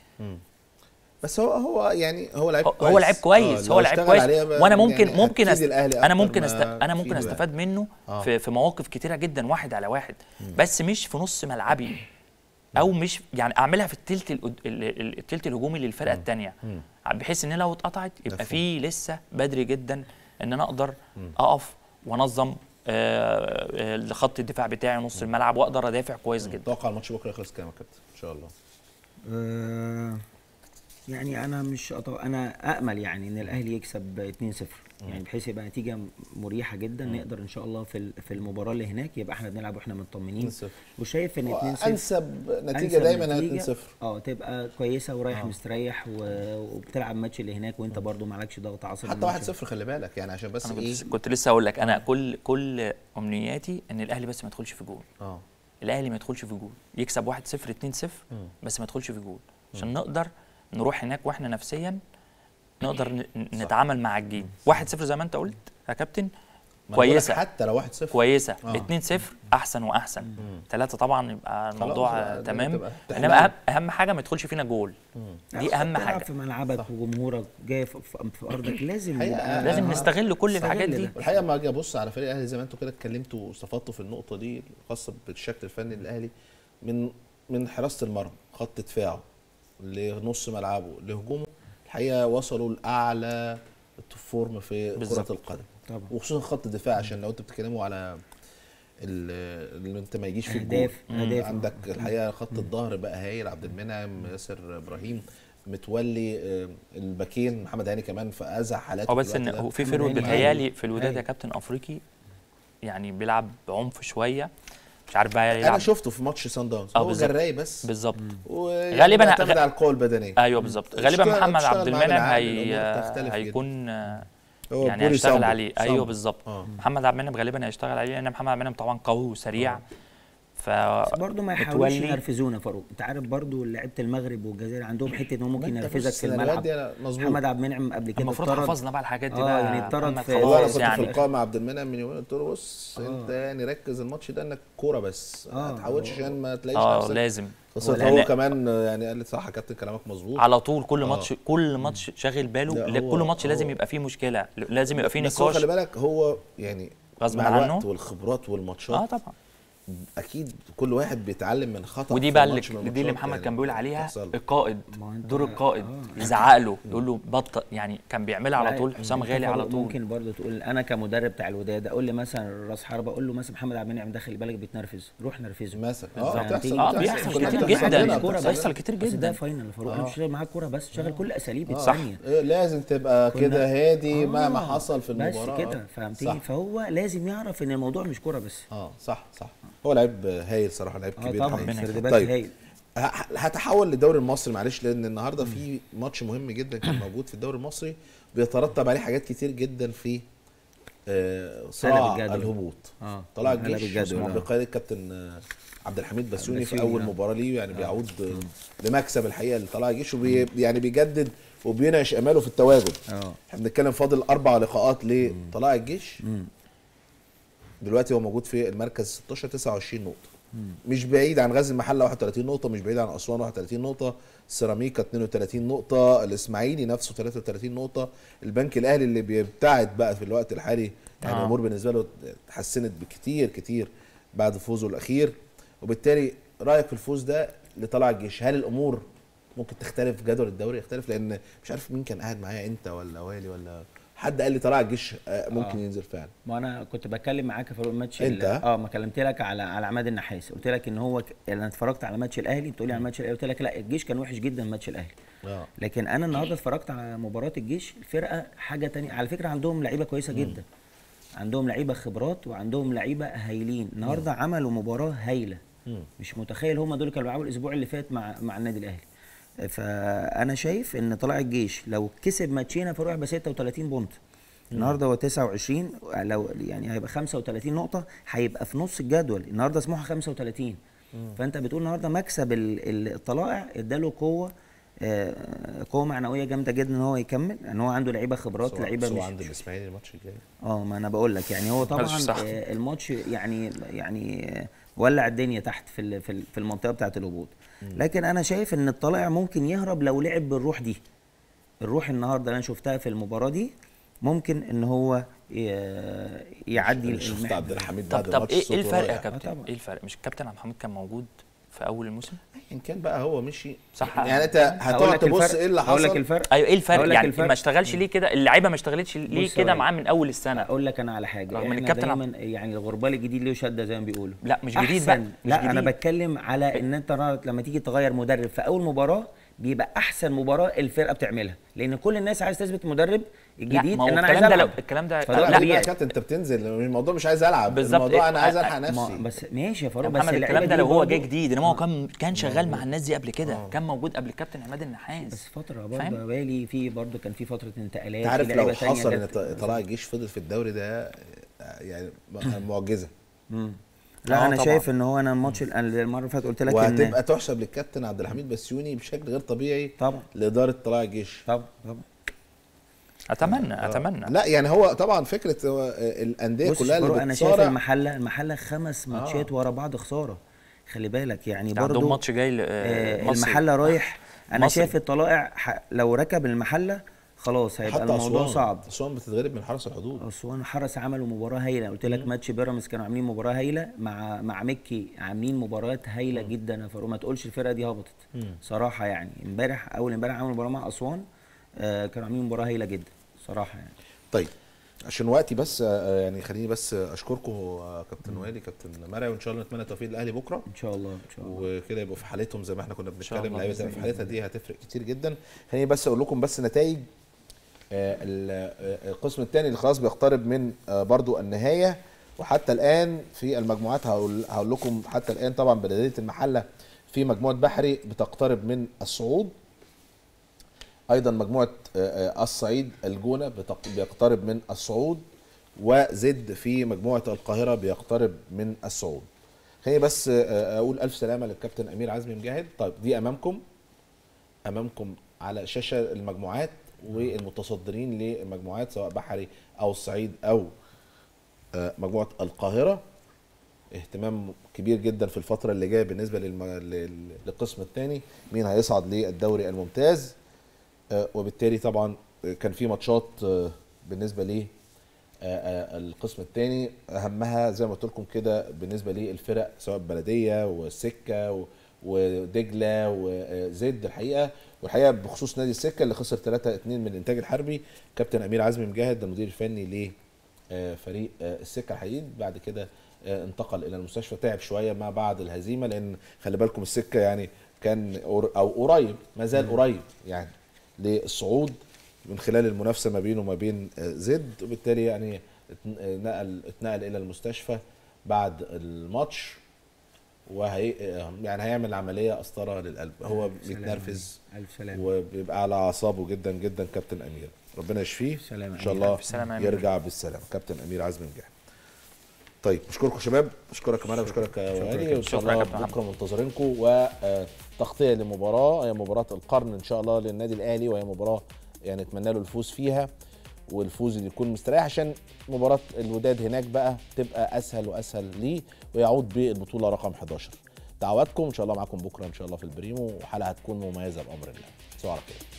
بس هو هو يعني هو لعيب هو- كويس هو لعيب كويس آه، هو لو لعيب اشتغل كويس عليه بقى وانا ممكن يعني ممكن هتفيد أست... الأهلي انا أكتر ممكن ما أست... انا ممكن تفيده استفاد منه آه. في في مواقف كتيره جدا واحد على واحد بس مش في نص ملعبي او مش يعني اعملها في التلت ال- ال- ال- التلت الهجومي للفرقه الثانيه بحيث ان لو اتقطعت يبقى في لسه بدري جدا ان انا اقدر اقف وانظم آه، آه، لخط الدفاع بتاعي نص الملعب واقدر ادافع كويس جدا توقع الماتش بكره يخلص كام يا كابتن ان شاء الله آه يعني انا مش أطو... انا امل يعني ان الاهلي يكسب 2-0 يعني بحيث يبقى نتيجه مريحه جدا نقدر ان شاء الله في ال- في المباراه اللي هناك يبقى احنا بنلعب واحنا مطمنين 2-0. وشايف ان 2-0 انسب نتيجه أنسب دايما هي نتيجة 2-0 اه تبقى كويسه ورايح مستريح و- وبتلعب ماتش اللي هناك وانت برضو معلكش ضغط عصبي حتى الماتش 1-0 خلي بالك يعني عشان بس انا ايه كنت, كنت لسه اقول لك انا كل كل امنياتي ان الاهلي بس ما يدخلش في جول اه الاهلي ما يدخلش في جول يكسب 1 0 2 0 بس ما يدخلش في جول عشان نقدر نروح هناك واحنا نفسيا نقدر ن- نتعامل مع الجيم 1 0 زي ما انت قلت يا كابتن ما أنا بقول لك كويسه حتى لو 1-0 كويسه آه. 2 0 احسن واحسن ثلاثه طبعا يبقى الموضوع بقى، ده تمام تبقى انما اهم اهم حاجه ما يدخلش فينا جول دي اهم بتلعب حاجه في ملعبك وجمهورك جاي في, في في ارضك لازم حقيقة يبقى- لازم آه. نستغل كل نستغل الحاجات دي ده. والحقيقه لما اجي ابص على فريق الاهلي زي ما انتوا كده اتكلمتوا واستفدتوا في النقطه دي الخاصه بالشكل الفني للاهلي من من حراسه المرمى خط دفاعه لنص ملعبه لهجومه الحقيقه وصلوا لاعلى التوب فورم في بالظبط. كره القدم طبعا وخصوصا خط الدفاع عشان لو انتوا بتتكلموا على ال- اللي انت ما يجيش في الجول أهداف- أهداف. عندك الحقيقه خط الظهر بقى هايل عبد المنعم ياسر ابراهيم متولي آه، الباكين محمد هاني كمان في ازع حالاته هو في بس ان الوقت ده. هو في محمد فيرود هاني بيتهيألي هايل. في الوداد يا هايل. كابتن افريقي يعني بيلعب بعنف شويه مش عارف بقى انا يلعب شفته في ماتش سان داونز آه، هو بالظبط. جراي بس بالظبط ويعني غالباً بيعتمد غ- على القوه البدنيه ايوه بالظبط غالبا اشتغل- محمد اشتغل عبد معاه المنعم بالعقل، هي الأمور تختلف جداً. هيكون آه، هو يعني بوري هيشتغل سامبو. عليه ايوه سامبو. بالظبط آه. محمد عبد المنعم غالبا هيشتغل عليه لان محمد عبد المنعم طبعا قوي وسريع ف بس برضه ما يحاولوش متولي- ينرفزونا فاروق انت عارف برضه لعيبه المغرب والجزائر عندهم حته ان هو ممكن ما أنت ينرفزك بص، في السيناريوهات الملعب دي أنا مظبوط محمد عبد المنعم قبل كده المفروض اتطرد. حفظنا بقى الحاجات دي اه بقى يعني اتطرد محمد في- والله انا خلاص كنت يعني في اللقاء مع عبد المنعم من يومين قلت له بص انت يعني ركز الماتش ده انك كوره بس ما آه، تحاولش هو- عشان ما تلاقيش اه نفسك لازم خاصة لأن هو كمان يعني قال لي صح يا كابتن كلامك مظبوط على طول كل آه. ماتش كل ماتش شاغل باله لا، لا، هو- كل ماتش لازم هو- يبقى فيه مشكله لازم يبقى فيه بس هو نقاش خلي بالك هو يعني غصب مع الوقت عنه. والخبرات والماتشات اه طبعا اكيد كل واحد بيتعلم من خطأ ودي في بقى اللي, ماتش من دي اللي الماتشات محمد يعني كان بيقول عليها بتحصل. القائد ما هو أنت- دور القائد آه. يزعق له يقول له بطل يعني كان بيعملها على لا، طول حسام أنت غالي على فاروق طول ممكن برضه تقول انا كمدرب بتاع الوداد اقول لي مثلا راس حربه اقول له مثلا محمد عبد المنعم ده خلي بالك بيتنرفز روح نرفزه مثلا فاهم؟ اه بتحصل تيجي- اه بتحصل. بيحصل كلنا كتير بتحصل جدا لنا، كورة بتحصل بيحصل لنا. كتير بس ده جدا فاينل يا فاروق انا آه. مش شغال معاك كوره بس شغل كل اساليب صح الثانيه إيه، لازم تبقى كنا- كده هادي آه، مهما حصل في المباراه بس كده فهمتني صح. فهو لازم يعرف ان الموضوع مش كوره بس اه صح صح هو لعيب هايل صراحه لعيب اه كبير طبعا هايل. سردباك طيب هايل ه- هتحول للدوري المصري معلش لان النهارده في ماتش مهم جدا كان موجود في الدوري المصري بيترتب عليه حاجات كتير جدا في آه، صراع الجدول. الهبوط اه طلع قلب الجيش الجدول، اسمه آه. بقياده الكابتن آه، عبد الحميد بسيوني في بسيوني، اول آه. مباراه ليه يعني بيعود آه، بمكسب الحقيقه لطلائع الجيش وبي يعني بيجدد وبينعش اماله في التواجد اه احنا بنتكلم فاضل اربع لقاءات لطلائع الجيش دلوقتي هو موجود في المركز 16 29 نقطه مش بعيد عن غزل المحله 31 نقطه مش بعيد عن اسوان 31 نقطه سيراميكا 32 نقطه الاسماعيلي نفسه 33 نقطه البنك الاهلي اللي بيبتعد بقى في الوقت الحالي يعني آه. الامور بالنسبه له اتحسنت بكتير كتير بعد فوزه الاخير وبالتالي رايك في الفوز ده لطلع الجيش هل الامور ممكن تختلف جدول الدوري يختلف لان مش عارف مين كان قاعد معايا انت ولا والي ولا حد قال لي طلع الجيش آه، ممكن آه. ينزل فعلا ما انا كنت بتكلم معاك في الماتش أنت؟ ال- اه ما كلمت لك على على عماد النحاس قلت لك ان هو ك... يعني انا اتفرجت على ماتش الاهلي بتقول لي على ماتش الاهلي قلت لك لا الجيش كان وحش جدا ماتش الاهلي اه لكن انا النهارده اتفرجت على مباراه الجيش الفرقه حاجه تانية على فكره عندهم لعيبه كويسه جدا عندهم لعيبه خبرات وعندهم لعيبه هايلين النهارده عملوا مباراه هايله مش متخيل هم دول كانوا بيلعبوا الاسبوع اللي فات مع مع النادي الاهلي فانا شايف ان طلائع الجيش لو كسب ماتشين فاروق هيبقى 36 بونت النهارده هو 29 لو يعني هيبقى 35 نقطه هيبقى في نص الجدول النهارده سموحه 35 فانت بتقول النهارده مكسب ال- ال- الطلائع اداله قوه آه، قوه معنويه جامده جدا ان هو يكمل ان هو عنده لعيبه خبرات لعيبه هو مش عند الاسماعيلي الماتش الجاي اه ما انا بقول لك يعني هو طبعا ماشي، صح. آه، الماتش يعني يعني آه، ولع الدنيا تحت في ال- في ال- في المنطقه بتاعه الهبوط لكن انا شايف ان الطلائع ممكن يهرب لو لعب بالروح دي الروح النهارده اللي انا شفتها في المباراه دي ممكن ان هو ي- يعدي أنا شفت المحور. عبد الحميد طب بعد طب الماتش ايه صوته ايه الفرق يا رايح. كابتن طبعا. ايه الفرق مش الكابتن عبد الحميد كان موجود في اول الموسم ان كان بقى هو مشي صح. يعني انت هقول هتقعد لك تبص الفرق- ايه اللي هقول لك حصل الفرق ايوه ايه الفرق هقول لك يعني الفرق. ما اشتغلش ليه كده اللعيبه ما اشتغلتش ليه بص كده هقول معاه من اول السنه اقول لك انا على حاجه رغم إن احنا الكابتن عبد- دايما يعني الغربال الجديد له شده زي ما بيقولوا لا مش جديد أحسن- بقى مش لا انا جديد. بتكلم على ان انت النهاردة لما تيجي تغير مدرب في اول مباراه بيبقى احسن مباراه الفرقه بتعملها لان كل الناس عايز تثبت مدرب الجديد ما هو ان انا عايز الكلام ده لو العب الكلام ده فده لا لا ليه بقى طبيعي. يا كابتن انت بتنزل الموضوع مش عايز العب بالظبط. الموضوع انا إيه، عايز آه، الحق آه، ما نفسي بس ماشي يا يا فاروق بس محمد اللعيبة الكلام ده دي لو هو برضو- جاي جديد انما هو كان كان شغال مع الناس دي قبل كده كان موجود قبل الكابتن عماد النحاس بس فتره فاهم؟ برضه يا بالي في برضه كان في فتره انتقالات انت عارف في لو لعيبة تانية حصل ان جت. ط- طلائع الجيش فضل في الدوري ده آه، يعني معجزه لا آه انا طبعاً. شايف ان هو انا الماتش ال- المره اللي فاتت قلت لك وهتبقى ان تحسب للكابتن عبد الحميد بسيوني بشكل غير طبيعي طبعا لاداره طلائع الجيش طبعا طبعا اتمنى اتمنى لا يعني هو طبعا فكره هو آه، الانديه بص كلها فاروق اللي انا شايف بتصارع المحله المحله خمس ماتشات ورا بعض خساره خلي بالك يعني ده عندهم برضه ماتش جاي ل- آه مصري. المحله رايح انا مصري. شايف الطلائع ح- لو ركب المحله خلاص هيبقى حتى الموضوع اسوان صعب اسوان بتتغلب من حرس الحدود اسوان حرس عملوا مباراه هايله قلت لك ماتش بيراميدز كانوا عاملين مباراه هايله مع مع مكي عاملين مباريات هايله جدا يا فاروق ما تقولش الفرقه دي هبطت صراحه يعني امبارح اول امبارح عملوا مباراه مع اسوان آه كانوا عاملين مباراه هايله جدا صراحه يعني طيب عشان وقتي بس آه، يعني خليني بس اشكركم آه، كابتن وائل كابتن مرعي وان شاء الله نتمنى التوفيق للاهلي بكره ان شاء الله ان شاء الله وكده يبقوا في حالتهم زي ما احنا كنا شاء بنتكلم الله اللعيبه بإذن تبقى في الله. حالتها دي هتفرق كتير جدا خليني بس اقول لكم بس نتائج آه، ال- آه، القسم الثاني اللي خلاص بيقترب من آه، برضو النهايه وحتى الان في المجموعات هقول, هقول لكم حتى الان طبعا بلديه المحله في مجموعه بحري بتقترب من الصعود ايضا مجموعه آه، آه، الصعيد الجونه بتق- بيقترب من الصعود وزد في مجموعه القاهره بيقترب من الصعود خليني بس آه، اقول الف سلامه للكابتن امير عزمي مجاهد طيب دي امامكم امامكم على شاشه المجموعات والمتصدرين للمجموعات سواء بحري او الصعيد او آه، مجموعه القاهره اهتمام كبير جدا في الفتره اللي جايه بالنسبه للم... لل- للقسم الثاني مين هيصعد للدوري الممتاز آه، وبالتالي طبعا كان في ماتشات آه، بالنسبه لي آه، آه، القسم الثاني اهمها زي ما قلت لكم كده بالنسبه للفرق سواء بلديه والسكه و- ودجله وزد الحقيقه والحقيقه بخصوص نادي السكه اللي خسر 3 2 من الانتاج الحربي كابتن امير عزمي مجاهد ده المدير الفني لفريق السكه الحديد بعد كده آه، انتقل الى المستشفى تعب شويه ما بعد الهزيمه لان خلي بالكم السكه يعني كان قر- او قريب ما زال قريب يعني للصعود من خلال المنافسه ما بينه وما بين آه، زد وبالتالي يعني اتن- آه، نقل اتنقل الى المستشفى بعد الماتش وهي آه، يعني هيعمل عمليه قسطره للقلب هو ألف سلامة بيتنرفز الف سلامه وبيبقى على اعصابه جدا جدا كابتن امير ربنا يشفيه سلامة ان شاء أمير. الله ألف سلامة يا أمير. يرجع بالسلامه كابتن امير عزمي مجاهد طيب بشكركم شباب بشكرك كمان بشكرك يا وائلي وان شاء شكرا يا الله كابتن محمد. بكره منتظرينكم وتغطيه لمباراه هي مباراه القرن ان شاء الله للنادي الاهلي وهي مباراه يعني نتمنى له الفوز فيها والفوز اللي يكون مستريح عشان مباراه الوداد هناك بقى تبقى اسهل واسهل ليه ويعود بالبطوله رقم 11 دعواتكم ان شاء الله معاكم بكره ان شاء الله في البريمو وحلقه هتكون مميزه بامر الله تصبحوا على خير